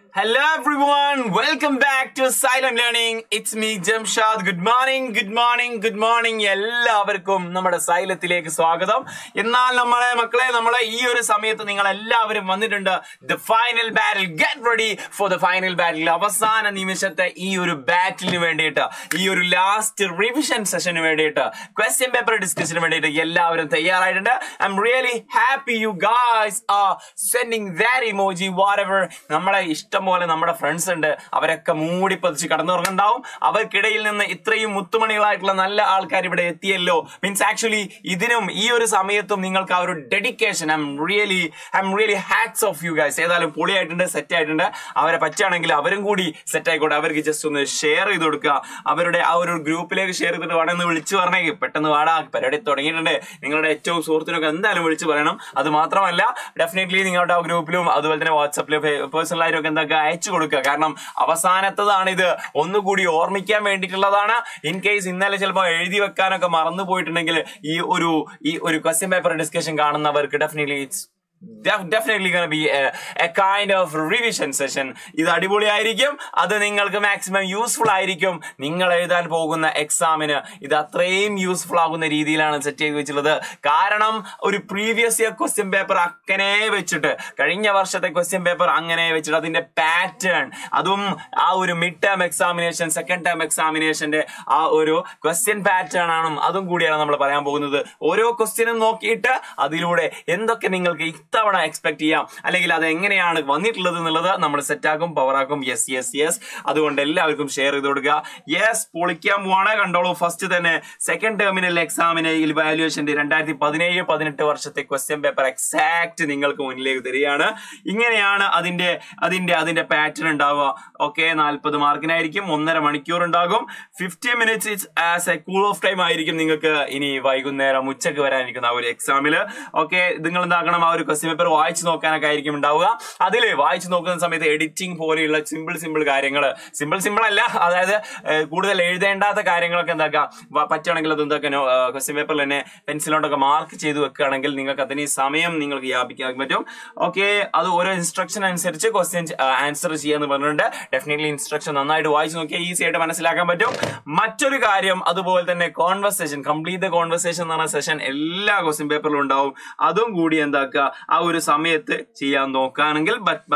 Hello everyone, welcome back to Silent Learning. It's me Jamshad. Good morning, good morning, good morning. എല്ലാവർക്കും നമ്മുടെ സൈലത്തിലേക്ക് സ്വാഗതം എന്നാൽ നമ്മളെ മക്കളെ നമ്മളെ ഈ ഒരു സമയത്ത് നിങ്ങൾ എല്ലാവരും വന്നിട്ടുണ്ട് the final battle get ready for the final battle അവസാന നിമിഷത്തെ ഈ ഒരു ബാറ്റിലിന് വേണ്ടിയിട്ട് ഈ ഒരു ലാസ്റ്റ് റിവിഷൻ സെഷന് വേണ്ടിയിട്ട് ക്വസ്റ്റ്യൻ പേപ്പർ ഡിസ്കഷന് വേണ്ടിയിട്ട് എല്ലാവരും തയ്യാറായിട്ടുണ്ട് I M really happy you guys are sending that emoji whatever നമ്മളെ ഇഷ്ടം പോലെ നമ്മുടെ ഫ്രണ്ട്സ് ഉണ്ട് അവരൊക്കെ മൂടി പതിച്ച് കടന്നുറങ്ങുണ്ടാവും അവർക്കിടയിൽ നിന്ന് ഇത്രയും മുത്തുമണികളായിട്ടുള്ള നല്ല ആൾക്കാർ ഇവിടെ എത്തിയല്ലോ മീൻസ് ആക്ച്വലി ഇതിനും ഈ ഒരു സമയത്തും നിങ്ങൾക്ക് ആ ഒരു dedication I M really I M really hats off you guys ഏതായാലും പൊളിയായിട്ടുണ്ട് സെറ്റ് ആയിട്ടുണ്ട് അവരെ പറ്റുകയാണെങ്കിൽ അവരും കൂടി സെറ്റ് ആയിക്കോട്ടെ അവർക്ക് ജസ്റ്റ് ഒന്ന് ഷെയർ ചെയ്ത് കൊടുക്കുക അവരുടെ ആ ഒരു ഗ്രൂപ്പിലേക്ക് ഷെയർ ചെയ്തിട്ട് വേണമെന്ന് വിളിച്ചു പറഞ്ഞേക്ക് പെട്ടെന്ന് വാടാ പരിപാടി തുടങ്ങിയിട്ടുണ്ട് നിങ്ങളുടെ ഏറ്റവും സുഹൃത്തിനൊക്കെ എന്തായാലും വിളിച്ചു പറയണം അത് മാത്രമല്ല ഡെഫിനറ്റ്ലി നിങ്ങളുടെ ആ ഗ്രൂപ്പിലും അതുപോലെ തന്നെ വാട്സപ്പിലും പേഴ്സണലായിട്ടും ഒക്കെ എന്തൊക്കെ അയച്ചു കൊടുക്കുക കാരണം അവസാനത്തതാണ് ഇത് ഒന്നുകൂടി ഓർമ്മിക്കാൻ വേണ്ടിയിട്ടുള്ളതാണ് ഇൻ കേസ് ഇന്നലെ ചിലപ്പോൾ എഴുതി വെക്കാനൊക്കെ മറന്നു പോയിട്ടുണ്ടെങ്കിൽ ഈ ഒരു ഈ ഒരു ക്വസ്റ്റ്യൻ പേപ്പർ ഡിസ്കഷൻ കാണുന്നവർക്ക് definitely it's definitely gonna be a kind of revision session ഇത് അടിപൊളിയായിരിക്കും അത് നിങ്ങൾക്ക് മാക്സിമം യൂസ്ഫുൾ ആയിരിക്കും നിങ്ങൾ എഴുതാൻ പോകുന്ന എക്സാമിന് ഇത് അത്രയും യൂസ്ഫുൾ ആകുന്ന രീതിയിലാണ് സെറ്റ് ചെയ്ത് വെച്ചിട്ടുള്ളത് കാരണം ഒരു പ്രീവിയസ് ഇയർ ക്വസ്റ്റ്യൻ പേപ്പർ അങ്ങനെ വെച്ചിട്ട് കഴിഞ്ഞ വർഷത്തെ ക്വസ്റ്റ്യൻ പേപ്പർ അങ്ങനെ വെച്ചിട്ട് അതിന്റെ പാറ്റേൺ അതും ആ ഒരു mid term examination second term എക്സാമിനേഷന്റെ ആ ഒരു ക്വസ്റ്റ്യൻ പാറ്റേൺ ആണ് അതും കൂടിയാണ് നമ്മൾ പറയാൻ പോകുന്നത് ഓരോ ക്വസ്റ്റ്യനും നോക്കിയിട്ട് അതിലൂടെ എന്തൊക്കെ നിങ്ങൾക്ക് ഇത്തവണ എക്സ്പെക്ട് ചെയ്യാം അല്ലെങ്കിൽ അത് എങ്ങനെയാണ് വന്നിട്ടുള്ളത് എന്നുള്ളത് നമ്മൾ സെറ്റാക്കും പവറാക്കും യെസ് യെസ് യെസ് അതുകൊണ്ട് എല്ലാവർക്കും ഷെയർ ചെയ്ത് കൊടുക്കുക യെസ് പൊളിക്കാൻ പോവാണ് കണ്ടോളൂ ഫസ്റ്റ് തന്നെ സെക്കൻഡ് ടെർമിനൽ എക്സാമിന് ഇവാലുവേഷന്റെ രണ്ടായിരത്തി പതിനേഴ് പതിനെട്ട് വർഷത്തെ ക്വസ്റ്റ്യൻ പേപ്പർ എക്സാക്ട് നിങ്ങൾക്ക് മുന്നിലേക്ക് തരികയാണ് ഇങ്ങനെയാണ് അതിന്റെ അതിന്റെ അതിന്റെ പാറ്റേൺ ഉണ്ടാവുക ഓക്കെ നാൽപ്പത് മാർക്കിനായിരിക്കും ഒന്നര മണിക്കൂർ ഉണ്ടാകും fifty minutes it's as a cool off time ആയിരിക്കും നിങ്ങൾക്ക് ഇനി വൈകുന്നേരം ഉച്ചക്ക് വരാനിരിക്കുന്ന ആ ഒരു എക്സാമില് ഓക്കെ നിങ്ങൾ എന്താക്കണം ആ ഒരു ക്വസ്റ്റ്യൻ പേപ്പർ വായിച്ചു നോക്കാനൊക്കെ ആയിരിക്കും ഉണ്ടാവുക അതിൽ വായിച്ചു നോക്കുന്ന സമയത്ത് എഡിറ്റിംഗ് പോലെയുള്ള സിമ്പിൾ സിമ്പിൾ കാര്യങ്ങൾ സിമ്പിൾ സിമ്പിൾ അല്ല അതായത് ഏഹ്, കൂടുതൽ എഴുതേണ്ടാത്ത കാര്യങ്ങളൊക്കെ എന്താക്കാം വ- പറ്റുകയാണെങ്കിൽ അത് എന്താക്കാൻ ക്വസ്റ്റ്യൻ പേപ്പറിൽ തന്നെ പെൻസിലോണ്ടൊക്കെ മാർക്ക് ചെയ്ത് വെക്കുകയാണെങ്കിൽ നിങ്ങൾക്ക് അതിന് ഈ സമയം നിങ്ങൾക്ക് വ്യാപിക്കാൻ പറ്റും ഓക്കെ അത് ഓരോ ഇൻസ്ട്രക്ഷൻ അനുസരിച്ച് ക്വസ്റ്റ്യൻ ആൻസർ ചെയ്യാന്ന് പറഞ്ഞിട്ടുണ്ട് ഡെഫിനറ്റ്ലി ഇൻസ്ട്രക്ഷൻ നന്നായിട്ട് വായിച്ചു നോക്കിയാൽ ഈസി ആയിട്ട് മനസ്സിലാക്കാൻ പറ്റും മറ്റൊരു കാര്യം അതുപോലെ തന്നെ കോൺവെർസേഷൻ കംപ്ലീറ്റ് ദ കോൺവെർസേഷൻ എന്ന് പറഞ്ഞ സെഷൻ എല്ലാ ക്വസ്റ്റ്യൻ പേപ്പറിലും ഉണ്ടാവും അതും കൂടി എന്താക്കുക ആ ഒരു സമയത്ത് ചെയ്യാൻ നോക്കുകയാണെങ്കിൽ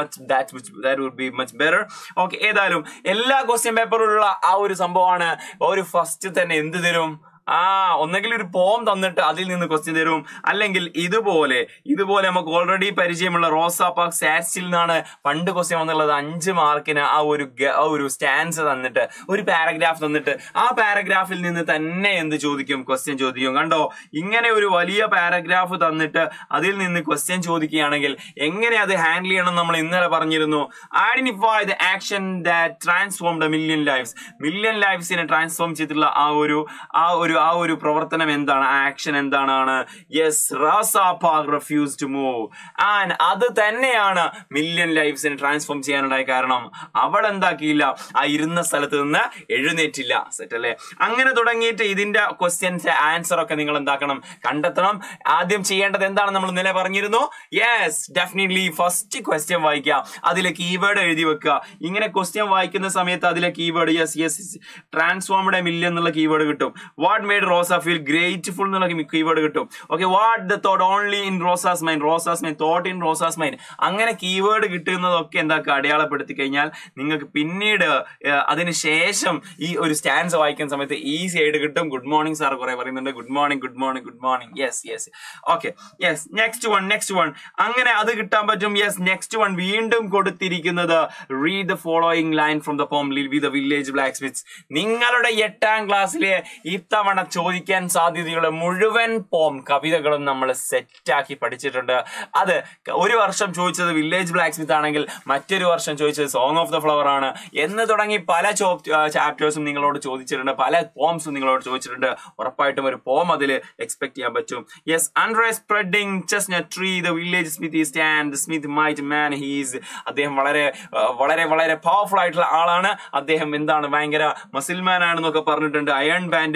that would be much better okay ഏതായാലും എല്ലാ ക്വസ്റ്റ്യൻ പേപ്പറിലുള്ള ആ ഒരു സംഭവമാണ് ഒരു ഫസ്റ്റ് തന്നെ എന്ത് തരും ആ ഒന്നെങ്കിൽ ഒരു പോം തന്നിട്ട് അതിൽ നിന്ന് ക്വസ്റ്റ്യൻ തരും അല്ലെങ്കിൽ ഇതുപോലെ ഇതുപോലെ നമുക്ക് ഓൾറെഡി പരിചയമുള്ള റോസാ പാർക്ക് സാറ്റ്സിൽ നിന്നാണ് പണ്ട് ക്വസ്റ്റ്യൻ വന്നുള്ളത് അഞ്ച് മാർക്കിന് ആ ഒരു ഗ- ആ ഒരു സ്റ്റാൻസ് തന്നിട്ട് ഒരു പാരഗ്രാഫ് തന്നിട്ട് ആ പാരഗ്രാഫിൽ നിന്ന് തന്നെ എന്ത് ചോദിക്കും ക്വസ്റ്റ്യൻ ചോദിക്കും കണ്ടോ ഇങ്ങനെ ഒരു വലിയ പാരഗ്രാഫ് തന്നിട്ട് അതിൽ നിന്ന് ക്വസ്റ്റ്യൻ ചോദിക്കുകയാണെങ്കിൽ എങ്ങനെ അത് ഹാൻഡിൽ ചെയ്യണം നമ്മൾ ഇന്നലെ പറഞ്ഞിരുന്നു identify the action that transform the million lifes million ലൈഫ്സിനെ ട്രാൻസ്ഫോം ചെയ്തിട്ടുള്ള ആ ഒരു ആ ഒരു ആ ഒരു പ്രവർത്തനം എന്താണ് ആ ആക്ഷൻ എന്താണ് yes Rosa Parks refuse to move and അത് തന്നെയാണ് മില്യൺ ലൈഫ്സിനെ ട്രാൻസ്ഫോം ചെയ്യാനുണ്ടായ കാരണം അവൾ എന്താക്കിയില്ല ആ ഇരുന്ന സ്ഥലത്ത് നിന്ന് എഴുന്നേറ്റില്ല സെറ്റ് അല്ലേ അങ്ങനെ തുടങ്ങിയിട്ട് ഇതിന്റെ ക്വസ്റ്റ്യൻസ് ആൻസർ ഒക്കെ നിങ്ങൾ എന്താക്കണം കണ്ടെത്തണം ആദ്യം ചെയ്യേണ്ടത് എന്താണ് നമ്മൾ ഇന്നലെ പറഞ്ഞിരുന്നു യെസ് ഡെഫിനറ്റ്ലി ഫസ്റ്റ് ക്വസ്റ്റ്യൻ വായിക്കുക അതിലെ കീവേഡ് എഴുതി വെക്കുക ഇങ്ങനെ ക്വസ്റ്റ്യൻ വായിക്കുന്ന സമയത്ത് അതിലെ keyword yes yes transformed million എന്നുള്ള കീവേഡ് കിട്ടും what made Rosa feel grateful എന്നുള്ള കീവേഡ് കിട്ടും okay what the thought only in Rosa's mind Rosa's mind thought in Rosa's mind അങ്ങനെ കീവേഡ് കിട്ടുന്നതൊക്കെ എന്താക്കുക അടയാളപ്പെടുത്തി കഴിഞ്ഞാൽ നിങ്ങൾക്ക് പിന്നീട് ഏഹ്, അതിന് ശേഷം ഈ ഒരു സ്റ്റാൻസ് വായിക്കുന്ന സമയത്ത് ഈസി ആയിട്ട് കിട്ടും ഗുഡ് മോർണിംഗ് സാർ കുറെ പറയുന്നുണ്ട് good morning good morning good morning yes yes okay yes next one next one അങ്ങനെ അത് കിട്ടാൻ പറ്റും യെസ് നെക്സ്റ്റ് വൺ വീണ്ടും കൊടുത്തിരിക്കുന്നത് read the following line from the poem ലിൽ വി ദ വില്ലേജ് ബ്ലാക്ക് സ്മിത്സ് നിങ്ങളുടെ എട്ടാം ക്ലാസ്സിലെ ഇത്തവണ ചോദിക്കാൻ സാധ്യതയുള്ള മുഴുവൻ പോം കവിതകളും നമ്മൾ സെറ്റാക്കി പഠിച്ചിട്ടുണ്ട് അത് ഒരു വർഷം ചോദിച്ചത് വില്ലേജ് ബ്ലാക്ക് സ്മിത്ത് ആണെങ്കിൽ മറ്റൊരു വർഷം ചോദിച്ചത് സോങ് ഓഫ് ദ ഫ്ലവർ ആണ് എന്ന് തുടങ്ങി പല ചാപ്റ്റേഴ്സും നിങ്ങളോട് ചോദിച്ചിട്ടുണ്ട് പല പോംസും നിങ്ങളോട് ചോദിച്ചിട്ടുണ്ട് ഉറപ്പായിട്ടും ഒരു പോം അതിൽ എക്സ്പെക്ട് ചെയ്യാൻ പറ്റും yes under spreading chestnut tree the village smith stand smith might man he's അദ്ദേഹം വളരെ ആ, വളരെ വളരെ പവർഫുൾ ആയിട്ടുള്ള ആളാണ് അദ്ദേഹം എന്താണ് ഭയങ്കര മസിൽമാൻ ആണെന്നൊക്കെ പറഞ്ഞിട്ടുണ്ട് അയൺ ബാൻഡ് പോലെ മസിൽ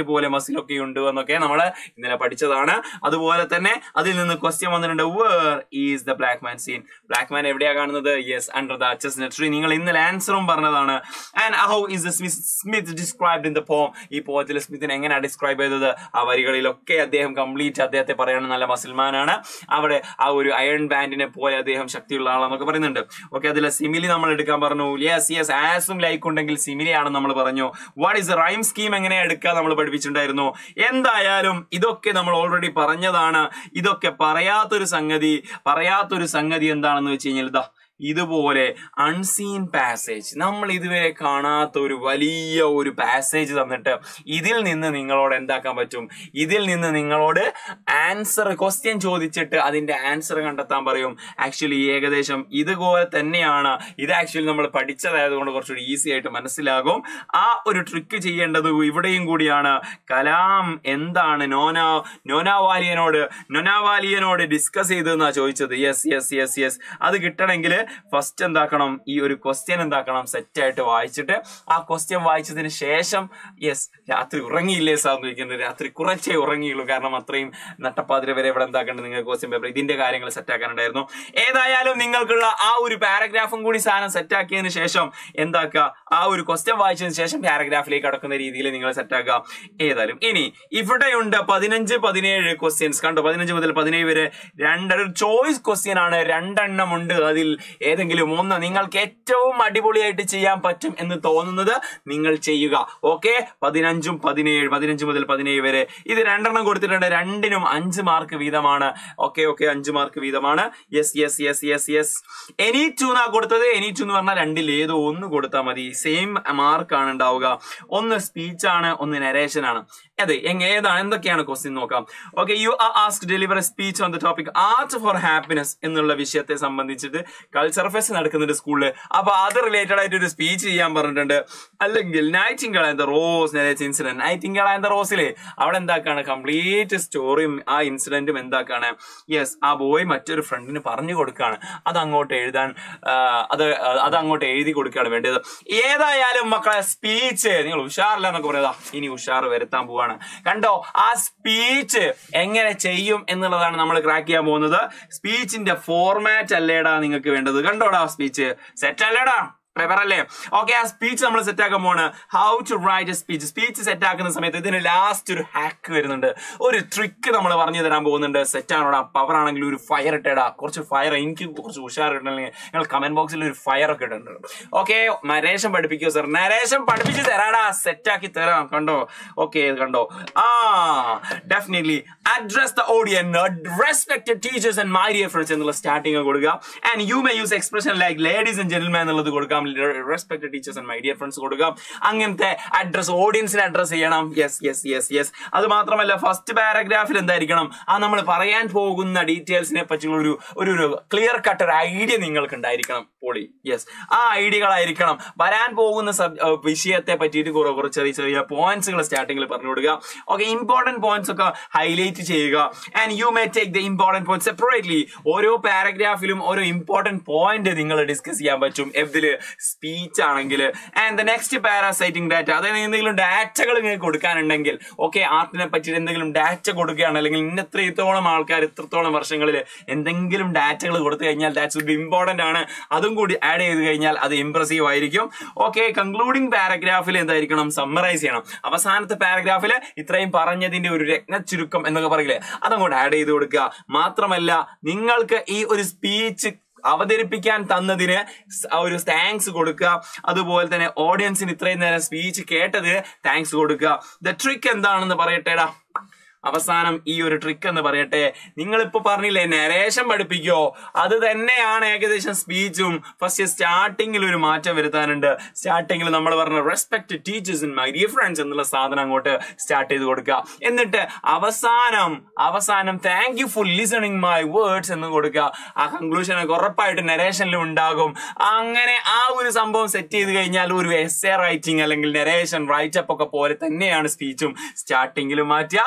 സിലബസിലൊക്കെ ഉണ്ട് എന്നൊക്കെ നമ്മൾ ഇന്നലെ പഠിച്ചതാണ് അതുപോലെ തന്നെ അതിൽ നിന്ന് ക്വസ്റ്റ്യൻ വന്നിട്ടുണ്ട് where is the black man seen black man എവിടെയാ കാണുന്നത് yes under the chestnut tree നിങ്ങൾ ഇന്നലെ ആൻസറും പറഞ്ഞതാണ് and how is the smith described in the poem ഈ പോയത്തിൽ സ്മിത്തിനെ എങ്ങനെയാണ് ഡിസ്ക്രൈബ് ചെയ്തത് ആ വരികളിലൊക്കെ അദ്ദേഹം കംപ്ലീറ്റ് അദ്ദേഹത്തെ പറയാണ് നല്ല മസിൽമാനാണ് അവിടെ ആ ഒരു അയൺ ബാൻഡിനെ പോലെ അദ്ദേഹം ശക്തിയുള്ള ആളാന്നൊക്കെ പറയുന്നുണ്ട് ഓക്കെ അതിലെ സിമിലി നമ്മൾ എടുക്കാൻ പറഞ്ഞു യെസ് യെസ് ആസും ലൈക്ക് ഉണ്ടെങ്കിൽ സിമിലി ആണെന്ന് നമ്മൾ പറഞ്ഞു വാട്ട് ഇസ് റൈം സ്കീം എങ്ങനെ എടുക്കുക നമ്മൾ പഠിപ്പിച്ചിട്ടുണ്ടായിരുന്നു എന്തായാലും ഇതൊക്കെ നമ്മൾ ഓൾറെഡി പറഞ്ഞതാണ് ഇതൊക്കെ പറയാത്തൊരു സംഗതി പറയാത്തൊരു സംഗതി എന്താണെന്ന് വെച്ച് കഴിഞ്ഞാൽ ഇതാ ഇതുപോലെ അൺസീൻ പാസേജ് നമ്മൾ ഇതുവരെ കാണാത്ത ഒരു വലിയ ഒരു പാസേജ് തന്നിട്ട് ഇതിൽ നിന്ന് നിങ്ങളോട് എന്താക്കാൻ പറ്റും ഇതിൽ നിന്ന് നിങ്ങളോട് ആൻസർ ക്വസ്റ്റ്യൻ ചോദിച്ചിട്ട് അതിന്റെ ആൻസർ കണ്ടെത്താൻ പറയും ആക്ച്വലി ഏകദേശം ഇതുപോലെ തന്നെയാണ് ഇത് ആക്ച്വലി നമ്മൾ പഠിച്ചതായതുകൊണ്ട് കുറച്ചുകൂടി ഈസി ആയിട്ട് മനസ്സിലാകും ആ ഒരു ട്രിക്ക് ചെയ്യേണ്ടത് ഇവിടെയും കൂടിയാണ് കലാം എന്താണ് നോന നോനാവാലിയനോട് നൊനാവാലിയനോട് ഡിസ്കസ് ചെയ്തതെന്നാ ചോദിച്ചത് യെസ് യെസ് യെസ് യെസ് അത് കിട്ടണമെങ്കിൽ ഫസ്റ്റ് എന്താക്കണം ഈ ഒരു ക്വസ്റ്റ്യൻ എന്താക്കണം സെറ്റ് ആയിട്ട് വായിച്ചിട്ട് ആ ക്വസ്റ്റ്യൻ വായിച്ചതിന് ശേഷം യെസ് രാത്രി ഉറങ്ങിയില്ലേ സാർ ചോദിക്കുന്നത് രാത്രി കുറച്ചേ ഉറങ്ങിയുള്ളൂ കാരണം അത്രയും നട്ടപ്പാതിര വരെ ഇവിടെ എന്താക്കേണ്ടത് നിങ്ങൾ ക്വസ്റ്റ്യൻ പേപ്പർ ഇതിന്റെ കാര്യങ്ങൾ സെറ്റ് ആക്കാനുണ്ടായിരുന്നു ഏതായാലും നിങ്ങൾക്കുള്ള ആ ഒരു പാരഗ്രാഫും കൂടി സാധനം സെറ്റ് ആക്കിയതിന് ശേഷം എന്താക്കുക ആ ഒരു ക്വസ്റ്റ്യൻ വായിച്ചതിന് ശേഷം പാരഗ്രാഫിലേക്ക് കടക്കുന്ന രീതിയിൽ നിങ്ങൾ സെറ്റ് ആക്കുക ഏതായാലും ഇനി ഇവിടെയുണ്ട് പതിനഞ്ച് പതിനേഴ് ക്വസ്റ്റ്യൻസ് കണ്ടോ പതിനഞ്ച് മുതൽ പതിനേഴ് വരെ രണ്ടൊരു ചോയ്സ് ക്വസ്റ്റ്യൻ ആണ് രണ്ടെണ്ണം ഉണ്ട് അതിൽ ഏതെങ്കിലും ഒന്ന് നിങ്ങൾക്ക് ഏറ്റവും അടിപൊളിയായിട്ട് ചെയ്യാൻ പറ്റും എന്ന് തോന്നുന്നത് നിങ്ങൾ ചെയ്യുക ഓക്കെ പതിനഞ്ചും പതിനേഴ് പതിനഞ്ച് മുതൽ പതിനേഴ് വരെ ഇത് രണ്ടെണ്ണം കൊടുത്തിട്ടുണ്ട് രണ്ടിനും അഞ്ച് മാർക്ക് വീതമാണ് ഓക്കെ ഓക്കെ അഞ്ച് മാർക്ക് വീതമാണ് yes yes yes yes yes any two എന്നാ കൊടുത്തത് എനി ടു എന്ന് പറഞ്ഞാൽ രണ്ടിൽ ഏതോ ഒന്ന് കൊടുത്താൽ മതി സെയിം മാർക്കാണ് ഉണ്ടാവുക ഒന്ന് സ്പീച്ച് ആണ് ഒന്ന് നരേഷൻ ആണ് അതെ എങ്ങ ഏതാണ് എന്തൊക്കെയാണ് ക്വസ്റ്റ്യൻ നോക്കാം okay you are ask deliver a speech on the topic art for happiness എന്നുള്ള വിഷയത്തെ സംബന്ധിച്ചിട്ട് കൾച്ചർ ഫെസ്റ്റ് നടക്കുന്നുണ്ട് സ്കൂളിൽ അപ്പൊ അത് റിലേറ്റഡ് ആയിട്ട് ഒരു സ്പീച്ച് ചെയ്യാൻ പറഞ്ഞിട്ടുണ്ട് അല്ലെങ്കിൽ nightingale and the rose narrate incident nightingale and the റോസിലെ അവിടെ എന്താക്കാണ് കംപ്ലീറ്റ് സ്റ്റോറിയും ആ ഇൻസിഡന്റും എന്താക്കാണ് യെസ് ആ ബോയ് മറ്റൊരു ഫ്രണ്ടിന് പറഞ്ഞു കൊടുക്കാണ് അത് അങ്ങോട്ട് എഴുതാൻ ആ, അത് അത് അങ്ങോട്ട് എഴുതി കൊടുക്കുകയാണ് വേണ്ടത് ഏതായാലും മക്കളെ സ്പീച്ച് നിങ്ങൾ ഉഷാറില്ല എന്നൊക്കെ പറയുക ഇനി ഉഷാർ വരുത്താൻ പോവാണ് കണ്ടോ ആ സ്പീച്ച് എങ്ങനെ ചെയ്യും എന്നുള്ളതാണ് നമ്മൾ ക്രാക്ക് ചെയ്യാൻ പോകുന്നത് സ്പീച്ചിന്റെ ഫോർമാറ്റ് അല്ലേടാ നിങ്ങൾക്ക് വേണ്ടത് കണ്ടോടാ സ്പീച്ച് സെറ്റ് അല്ലേടാ പ്രിപ്പയർ അല്ലേ ഓക്കെ ആ സ്പീച്ച് നമ്മൾ സെറ്റ് ആക്കാൻ പോണ് how to write a speech speech set ആക്കുന്ന സമയത്ത് ഇതിന് ലാസ്റ്റ് ഒരു ഹാക്ക് വരുന്നുണ്ട് ഒരു ട്രിക്ക് നമ്മൾ പറഞ്ഞു തരാൻ പോകുന്നുണ്ട് സെറ്റ് ആണോടാ പവർ ആണെങ്കിൽ ഒരു ഫയർ ഇട്ടേടാ കുറച്ച് ഫയർ എനിക്ക് കുറച്ച് ഉഷാർ ഇടണമെങ്കിൽ നിങ്ങൾ കമന്റ് ബോക്സിൽ ഒരു ഫയർ ഒക്കെ ഇടുന്നുണ്ട് ഓക്കെ നരേഷൻ പഠിപ്പിക്കോ സർ നരേഷൻ പഠിപ്പിച്ച് തരാടാ സെറ്റ് ആക്കി തരാം കണ്ടോ ഓക്കെ കണ്ടോ ആ definitely address the audience respected teachers and my dear friends എന്നുള്ള സ്റ്റാർട്ടിങ് കൊടുക്കുക and you may use expression like ladies and gentleman എന്നുള്ളത് കൊടുക്കാം respected teachers and my dear friends കൊടുക്കാം അങ്ങനത്തെ അഡ്രസ് ഓഡിയൻസിനെ അഡ്രസ് ചെയ്യണം യെസ് യെസ് യെസ് യെസ് അത് മാത്രമല്ല ഫസ്റ്റ് പാരഗ്രാഫിൽ എന്തായിരിക്കണം ആ നമ്മൾ പറയാൻ പോകുന്ന ഡീറ്റെയിൽസിനെ പറ്റിയുള്ള ഒരു ഒരു ഒരു ക്ലിയർ കട്ട് ഒരു ഐഡിയ നിങ്ങൾക്ക് ഉണ്ടായിരിക്കണം പൊളി യെസ് ആ ഐഡിയകളായിരിക്കണം വരാൻ പോകുന്ന സബ് ഏഹ് വിഷയത്തെ പറ്റിയിട്ട് കുറെ കുറച്ച് ചെറിയ ചെറിയ പോയിന്റ്സുകൾ സ്റ്റാർട്ടിങ്ങിൽ പറഞ്ഞു കൊടുക്കുക ഓക്കെ ഇമ്പോർട്ടന്റ് പോയിന്റ്സ് ഒക്കെ ഹൈലൈറ്റ് ചെയ്യുക and you may take the important point separately ഓരോ പാരഗ്രാഫിലും ഓരോ ഇമ്പോർട്ടന്റ് പോയിന്റ് നിങ്ങൾ ഡിസ്കസ് ചെയ്യാൻ പറ്റും ഇതില് സ്പീച്ച് ആണെങ്കിൽ ആൻഡ് ദ നെക്സ്റ്റ് പാരാസൈറ്റിംഗ് ഡാറ്റ അതായത് എന്തെങ്കിലും ഡാറ്റകൾ നിങ്ങൾക്ക് കൊടുക്കാനുണ്ടെങ്കിൽ ഓക്കെ ആർട്ടിനെ പറ്റിയിട്ട് എന്തെങ്കിലും ഡാറ്റ കൊടുക്കുകയാണ് അല്ലെങ്കിൽ ഇന്ന ഇത്രത്തോളം ആൾക്കാർ ഇത്രത്തോളം വർഷങ്ങളിൽ എന്തെങ്കിലും ഡാറ്റകൾ കൊടുത്തു കഴിഞ്ഞാൽ ദാറ്റ്സ് വുഡ് ഇമ്പോർട്ടന്റ് ആണ് അതും കൂടി ആഡ് ചെയ്ത് കഴിഞ്ഞാൽ അത് ഇംപ്രസീവ് ആയിരിക്കും ഓക്കെ കൺക്ലൂഡിംഗ് പാരഗ്രാഫിൽ എന്തായിരിക്കണം സമ്മറൈസ് ചെയ്യണം അവസാനത്തെ പാരഗ്രാഫിൽ ഇത്രയും പറഞ്ഞതിന്റെ ഒരു രത്ന ചുരുക്കം എന്നൊക്കെ പറയില്ലേ അതങ്ങോട്ട് ആഡ് ചെയ്ത് കൊടുക്കുക മാത്രമല്ല നിങ്ങൾക്ക് ഈ ഒരു സ്പീച്ച് അവതരിപ്പിക്കാൻ തന്നതിന് സ് ഒരു താങ്ക്സ് കൊടുക്കുക അതുപോലെ തന്നെ ഓഡിയൻസിന് ഇത്രയും നേരം സ്പീച്ച് കേട്ടതിന് താങ്ക്സ് കൊടുക്കുക ദ ട്രിക്ക് എന്താണെന്ന് പറയട്ടേടാ അവസാനം ഈ ഒരു ട്രിക്ക് എന്ന് പറയട്ടെ നിങ്ങൾ ഇപ്പൊ പറഞ്ഞില്ലേ നരേഷൻ പഠിപ്പിക്കോ അത് തന്നെയാണ് ഏകദേശം സ്പീച്ചും ഫസ്റ്റ് സ്റ്റാർട്ടിങ്ങിൽ ഒരു മാറ്റം വരുത്താനുണ്ട് സ്റ്റാർട്ടിങ്ങിൽ നമ്മൾ പറഞ്ഞ respect teachers in my dear friends എന്നുള്ള സാധനം അങ്ങോട്ട് സ്റ്റാർട്ട് ചെയ്ത് കൊടുക്കുക എന്നിട്ട് അവസാനം അവസാനം thank you for listening my words എന്ന് കൊടുക്കുക ആ കൺക്ലൂഷൻ ഒക്കെ ഉറപ്പായിട്ട് നരേഷനിലും ഉണ്ടാകും അങ്ങനെ ആ ഒരു സംഭവം സെറ്റ് ചെയ്ത് കഴിഞ്ഞാൽ ഒരു എസ് എ റൈറ്റിംഗ് അല്ലെങ്കിൽ നരേഷൻ റൈറ്റപ്പ് ഒക്കെ പോലെ തന്നെയാണ് സ്പീച്ചും സ്റ്റാർട്ടിങ്ങിൽ മാറ്റുക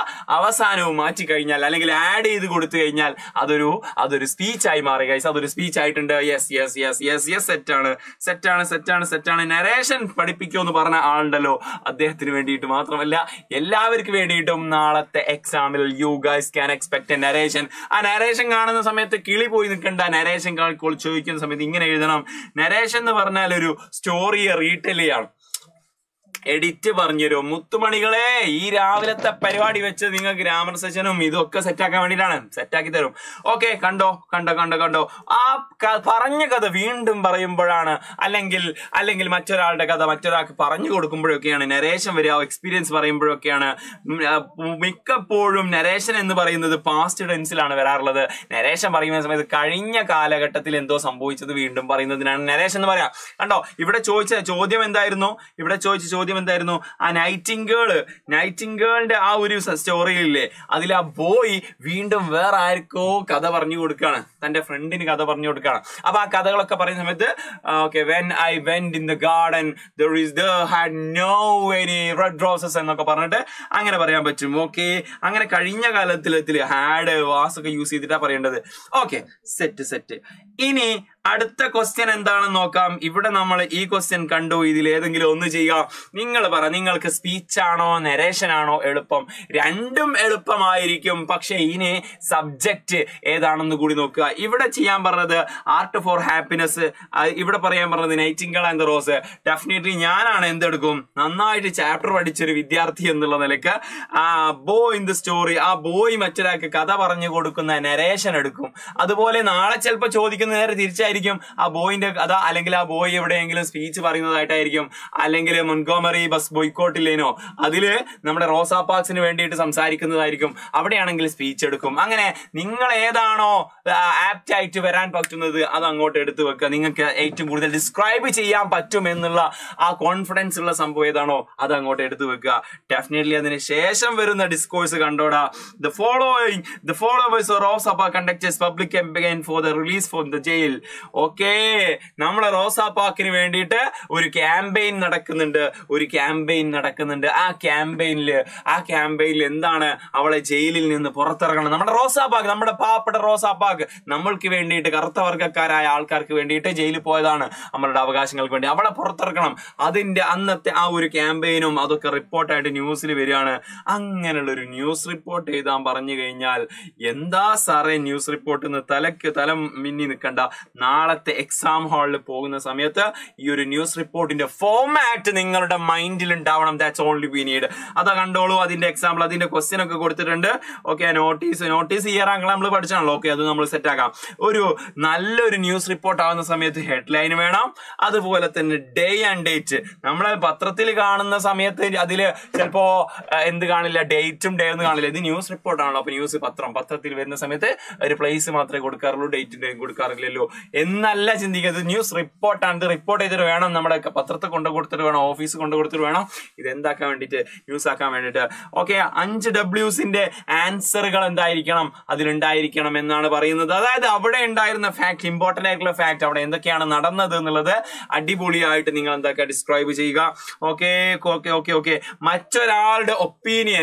അവസാനവും മാറ്റി കഴിഞ്ഞാൽ അല്ലെങ്കിൽ ആഡ് ചെയ്ത് കൊടുത്തു കഴിഞ്ഞാൽ അതൊരു അതൊരു സ്പീച്ചായി മാറി ഗൈസ് അതൊരു സ്പീച്ച് ആയിട്ടുണ്ട് yes yes yes yes yes സെറ്റാണ് സെറ്റാണ് സെറ്റാണ് സെറ്റാണ് നരേഷൻ പഠിപ്പിക്കുമെന്ന് പറഞ്ഞ ആളുണ്ടല്ലോ അദ്ദേഹത്തിന് വേണ്ടിയിട്ട് മാത്രമല്ല എല്ലാവർക്കും വേണ്ടിയിട്ടും നാളത്തെ എക്സാമിൽ you guys can expect a narration ആ നരേഷൻ കാണുന്ന സമയത്ത് കിളി പോയി നിൽക്കേണ്ട നരേഷൻ ചോദിക്കുന്ന സമയത്ത് ഇങ്ങനെ എഴുതണം നരേഷൻ എന്ന് പറഞ്ഞാൽ ഒരു സ്റ്റോറിയെ റീറ്റെൽ ചെയ്യാണ് എഡിറ്റ് പറഞ്ഞുതരും മുത്തുമണികളെ ഈ രാവിലത്തെ പരിപാടി വെച്ച് നിങ്ങൾക്ക് ഗ്രാമർ സെഷനും ഇതൊക്കെ സെറ്റാക്കാൻ വേണ്ടിയിട്ടാണ് സെറ്റാക്കി തരും ഓക്കെ കണ്ടോ കണ്ടോ കണ്ടോ കണ്ടോ ആ ക- പറഞ്ഞ കഥ വീണ്ടും പറയുമ്പോഴാണ് അല്ലെങ്കിൽ അല്ലെങ്കിൽ മറ്റൊരാളുടെ കഥ മറ്റൊരാൾക്ക് പറഞ്ഞു കൊടുക്കുമ്പോഴൊക്കെയാണ് നരേഷൻ വരിക എക്സ്പീരിയൻസ് പറയുമ്പോഴൊക്കെയാണ് ഉം, ആ, മിക്കപ്പോഴും നരേഷൻ എന്ന് പറയുന്നത് പാസ്റ്റ് ടെൻസിലാണ് വരാറുള്ളത് നരേഷൻ പറയുന്ന സമയത്ത് കഴിഞ്ഞ കാലഘട്ടത്തിൽ എന്തോ സംഭവിച്ചത് വീണ്ടും പറയുന്നതിനാണ് നരേഷൻ എന്ന് പറയാം കണ്ടോ ഇവിടെ ചോദിച്ച ചോദ്യം എന്തായിരുന്നു ഇവിടെ ചോദിച്ച ചോദ്യം എന്തായിരുന്നു ആ നൈറ്റിംഗേള് നൈറ്റിംഗേളിന്റെ ആ ഒരു സ്റ്റോറിയില്ലേ അതിൽ ആ ബോയ് വീണ്ടും വേറെ ആർക്കോ കഥ പറഞ്ഞു കൊടുക്കുകയാണ് തന്റെ ഫ്രണ്ടിന് കഥ പറഞ്ഞു കൊടുക്കുകയാണ് അപ്പൊ ആ കഥകളൊക്കെ പറയുന്ന സമയത്ത് okay when I went in the garden there is the had no any red roses എന്നൊക്കെ പറഞ്ഞിട്ട് അങ്ങനെ പറയാൻ പറ്റും ഓക്കെ അങ്ങനെ കഴിഞ്ഞ കാലത്തിൽ ഹാഡ് വാസ് ഒക്കെ യൂസ് ചെയ്തിട്ടാ പറയേണ്ടത് ഓക്കെ സെറ്റ് സെറ്റ് ഇനി അടുത്ത ക്വസ്റ്റ്യൻ എന്താണെന്ന് നോക്കാം ഇവിടെ നമ്മൾ ഈ ക്വസ്റ്റ്യൻ കണ്ടു ഇതിൽ ഏതെങ്കിലും ഒന്ന് ചെയ്യാം നിങ്ങൾ പറ നിങ്ങൾക്ക് സ്പീച്ച് ആണോ നരേഷൻ ആണോ എളുപ്പം രണ്ടും എളുപ്പമായിരിക്കും പക്ഷെ ഇനി സബ്ജക്റ്റ് ഏതാണെന്ന് കൂടി നോക്കുക ഇവിടെ ചെയ്യാൻ പറഞ്ഞത് ആർട്ട് ഫോർ ഹാപ്പിനെസ് ഇവിടെ പറയാൻ പറഞ്ഞത് nightingale and the rose definitely ഞാനാണ് എന്തെടുക്കും നന്നായിട്ട് ചാപ്റ്റർ പഠിച്ചൊരു വിദ്യാർത്ഥി എന്നുള്ള നിലക്ക് ആ ബോ ഇൻ ദ സ്റ്റോറി ആ ബോയ് മറ്റൊരാൾക്ക് കഥ പറഞ്ഞു കൊടുക്കുന്ന നരേഷൻ എടുക്കും അതുപോലെ നാളെ ചിലപ്പോൾ ചോദിക്കുന്ന നേരെ തിരിച്ചായിരിക്കും ആ ബോയിന്റെ കഥ അല്ലെങ്കിൽ ആ ബോയ് എവിടെയെങ്കിലും സ്പീച്ച് പറയുന്നതായിട്ടായിരിക്കും അല്ലെങ്കിൽ മുൻഗോമറി ബസ് ബോയ്ക്കോട്ടില്ലേനോ അതില് നമ്മുടെ റോസാ പാക്സിന് വേണ്ടിയിട്ട് സംസാരിക്കുന്നതായിരിക്കും അവിടെയാണെങ്കിൽ സ്പീച്ച് എടുക്കും അങ്ങനെ നിങ്ങൾ ഏതാണോ ആപ്റ്റ് ആയിട്ട് വരാൻ പറ്റുന്നത് അത് അങ്ങോട്ട് എടുത്തു വെക്കുക നിങ്ങൾക്ക് ഏറ്റവും കൂടുതൽ ഡിസ്ക്രൈബ് ചെയ്യാൻ പറ്റും എന്നുള്ള ആ കോൺഫിഡൻസ് ഉള്ള സംഭവം ഏതാണോ അത് അങ്ങോട്ട് എടുത്തു വെക്കുക ഡെഫിനറ്റ്ലി അതിന് ശേഷം വരുന്ന ഡിസ്കോഴ്സ് കണ്ടോടാ the following the followers Rosa Parks conductors public campaign for the release from the jail okay നമ്മളെ റോസാപ്പാക്കിന് വേണ്ടിയിട്ട് ഒരു ക്യാമ്പയിൻ നടക്കുന്നുണ്ട് ഒരു ക്യാമ്പയിൻ നടക്കുന്നുണ്ട് ആ ക്യാമ്പയിനിൽ ആ ക്യാമ്പയിനിൽ എന്താണ് അവളെ ജയിലിൽ നിന്ന് പുറത്തിറങ്ങണം നമ്മുടെ റോസാപ്പാക്ക് നമ്മുടെ പാവപ്പെട്ട റോസാപ്പാക്ക് നമ്മൾക്ക് വേണ്ടിയിട്ട് കറുത്ത വർഗ്ഗക്കാരായ ആൾക്കാർക്ക് വേണ്ടിയിട്ട് ജയിലിൽ പോയതാണ് നമ്മളുടെ അവകാശങ്ങൾക്ക് വേണ്ടി അവളെ പുറത്തിറക്കണം അതിന്റെ അന്നത്തെ ആ ഒരു ക്യാമ്പയിനും അതൊക്കെ റിപ്പോർട്ടായിട്ട് ന്യൂസിൽ വരികയാണ് അങ്ങനെയുള്ള ഒരു ന്യൂസ് റിപ്പോർട്ട് എഴുതാൻ പറഞ്ഞു കഴിഞ്ഞാൽ എന്താ സാറേ ന്യൂസ് റിപ്പോർട്ട് എന്ന് തലക്ക് തലം മിന്നി നിൽക്കണ്ട നാളത്തെ എക്സാം ഹാളിൽ പോകുന്ന സമയത്ത് ഈ ഒരു ന്യൂസ് റിപ്പോർട്ടിന്റെ ഫോമാറ്റ് നിങ്ങളുടെ മൈൻഡിൽ ഉണ്ടാവണം ദാറ്റ്സ് ഓൺലി വി നീഡ് അതാ കണ്ടോളൂ അതിന്റെ എക്സാമ്പിൾ അതിന്റെ ക്വസ്റ്റ്യൻ ഒക്കെ കൊടുത്തിട്ടുണ്ട് ഓക്കെ നോട്ടീസ് നോട്ടീസ് ഇയറാങ്ങൾ നമ്മൾ പഠിച്ചാണല്ലോ ഓക്കെ അത് നമ്മൾ സെറ്റ് ആക്കാം ഒരു നല്ലൊരു ന്യൂസ് റിപ്പോർട്ട് ആവുന്ന സമയത്ത് ഹെഡ്ലൈൻ വേണം അതുപോലെ തന്നെ ഡേ ആൻഡ് ഡേറ്റ് നമ്മളെ പത്രത്തിൽ കാണുന്ന സമയത്ത് അതില് ചിലപ്പോ അഹ്, എന്ത് കാണില്ല ഡേറ്റും ഡേ ഒന്നും കാണില്ല ഇത് ന്യൂസ് റിപ്പോർട്ട് ആണല്ലോ അപ്പൊ ന്യൂസ് പത്രം പത്രത്തിൽ വരുന്ന സമയത്ത് ഒരു പ്ലേസ് മാത്രമേ കൊടുക്കാറുള്ളൂ ഡേറ്റും ഡേയും കൊടുക്കാറില്ലല്ലോ എന്നല്ല ചിന്തിക്കുന്നത് ന്യൂസ് റിപ്പോർട്ടാണ് ഇത് റിപ്പോർട്ട് ചെയ്തിട്ട് വേണം നമ്മുടെ പത്രത്തെ കൊണ്ട് കൊടുത്തിട്ട് വേണം ഓഫീസ് കൊണ്ട് കൊടുത്തിട്ട് വേണം ഇത് എന്താക്കാൻ വേണ്ടിയിട്ട് ന്യൂസ് ആക്കാൻ വേണ്ടിയിട്ട് ഓക്കെ അഞ്ച് ഡബ്ല്യൂസിന്റെ ആൻസറുകൾ എന്തായിരിക്കണം അതിലുണ്ടായിരിക്കണം എന്നാണ് പറയുന്നത് അതായത് അവിടെ ഉണ്ടായിരുന്ന ഫാക്ട് ഇമ്പോർട്ടന്റ് ആയിട്ടുള്ള ഫാക്ട് അവിടെ എന്തൊക്കെയാണ് നടന്നത് എന്നുള്ളത് അടിപൊളിയായിട്ട് നിങ്ങൾ എന്താക്കുക ഡിസ്ക്രൈബ് ചെയ്യുക ഓക്കെ ഓക്കെ ഓക്കെ ഓക്കെ മറ്റൊരാളുടെ opinion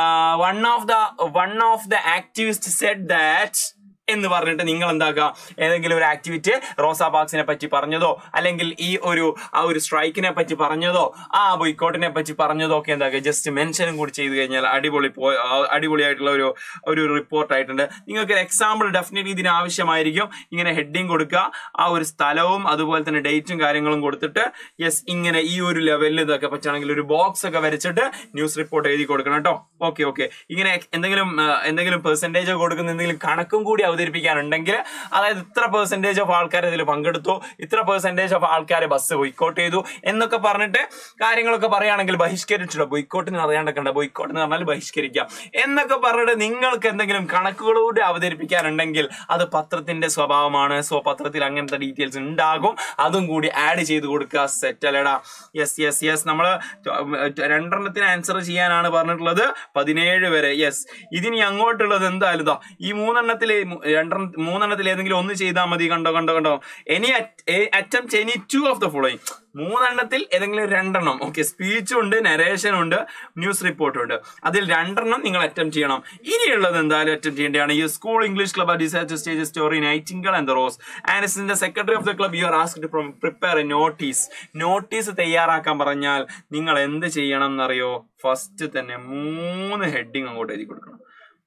one of the one of the activist said that എന്ന് പറഞ്ഞിട്ട് നിങ്ങൾ എന്താക്കുക ഏതെങ്കിലും ഒരു ആക്ടിവിറ്റി റോസാ പാക്സിനെ പറ്റി പറഞ്ഞതോ അല്ലെങ്കിൽ ഈ ഒരു ആ ഒരു സ്ട്രൈക്കിനെ പറ്റി പറഞ്ഞതോ ആ ബോയ്ക്കോട്ടിനെ പറ്റി പറഞ്ഞതോ ഒക്കെ എന്താക്കുക ജസ്റ്റ് മെൻഷനും കൂടി ചെയ്ത് കഴിഞ്ഞാൽ അടിപൊളി പോ ആ, അടിപൊളിയായിട്ടുള്ള ഒരു ഒരു റിപ്പോർട്ട് ആയിട്ടുണ്ട് നിങ്ങൾക്ക് ഒരു എക്സാമ്പിൾ ഡെഫിനറ്റ്ലി ഇതിന് ആവശ്യമായിരിക്കും ഇങ്ങനെ ഹെഡിങ് കൊടുക്കുക ആ ഒരു സ്ഥലവും അതുപോലെ തന്നെ ഡേറ്റും കാര്യങ്ങളും കൊടുത്തിട്ട് യെസ് ഇങ്ങനെ ഈ ഒരു ലെവലിൽ ഇതൊക്കെ പറ്റുകയാണെങ്കിൽ ഒരു ബോക്സ് ഒക്കെ വരച്ചിട്ട് ന്യൂസ് റിപ്പോർട്ട് എഴുതി കൊടുക്കണം കേട്ടോ ഓക്കെ ഓക്കെ ഇങ്ങനെ എന്തെങ്കിലും ആ, എന്തെങ്കിലും പെർസെന്റേജ് കൊടുക്കുന്ന എന്തെങ്കിലും കണക്കും കൂടി അവതരിപ്പിക്കാനുണ്ടെങ്കിൽ അതായത് ഇത്ര പെർസെന്റേജ് ഓഫ് ആൾക്കാർ ഇതിൽ പങ്കെടുത്തു ഇത്ര പെർസെന്റേജ് ഓഫ് ആൾക്കാർ ബസ് ബോയ്ക്കോട്ട് ചെയ്തു എന്നൊക്കെ പറഞ്ഞിട്ട് കാര്യങ്ങളൊക്കെ പറയുകയാണെങ്കിൽ ബഹിഷ്കരിച്ചിട്ടോ ബോയ്ക്കോട്ടിന് അറിയാണ്ടൊക്കെ ബോയ്ക്കോട്ട് എന്ന് പറഞ്ഞാൽ ബഹിഷ്കരിക്കാം എന്നൊക്കെ പറഞ്ഞിട്ട് നിങ്ങൾക്ക് എന്തെങ്കിലും കണക്കുകളൂടെ അവതരിപ്പിക്കാനുണ്ടെങ്കിൽ അത് പത്രത്തിന്റെ സ്വഭാവമാണ് സോ പത്രത്തിൽ അങ്ങനത്തെ ഡീറ്റെയിൽസ് ഉണ്ടാകും അതും കൂടി ആഡ് ചെയ്ത് കൊടുക്കുക സെറ്റ് അല്ലടാ യെസ് യെസ് യെസ് നമ്മള് രണ്ടെണ്ണത്തിന് ആൻസർ ചെയ്യാനാണ് പറഞ്ഞിട്ടുള്ളത് പതിനേഴ് വരെ യെസ് ഇതിനി അങ്ങോട്ടുള്ളത് എന്തായാലും ഇതാ ഈ മൂന്നെണ്ണത്തില് മു- രണ്ടെണ്ണം മൂന്നെണ്ണത്തിൽ ഏതെങ്കിലും ഒന്ന് ചെയ്താൽ മതി കണ്ടോ കണ്ടോ കണ്ടോ any attempt any two of the following മൂന്നെണ്ണത്തിൽ ഏതെങ്കിലും രണ്ടെണ്ണം ഓക്കെ സ്പീച്ചും ഉണ്ട് നരേഷനും ഉണ്ട് ന്യൂസ് റിപ്പോർട്ടും ഉണ്ട് അതിൽ രണ്ടെണ്ണം നിങ്ങൾ അറ്റംപ്റ്റ് ചെയ്യണം ഇനിയുള്ളത് എന്തായാലും അറ്റംപ്റ്റ് ചെയ്യേണ്ടതാണ് ഈ school English club decide to stage story nightingale and the rose and is in the secretary of the club you are ask to prepare a notice notice തയ്യാറാക്കാൻ പറഞ്ഞാൽ നിങ്ങൾ എന്ത് ചെയ്യണം എന്നറിയോ ഫസ്റ്റ് തന്നെ മൂന്ന് ഹെഡിങ് അങ്ങോട്ട് എഴുതി കൊടുക്കണം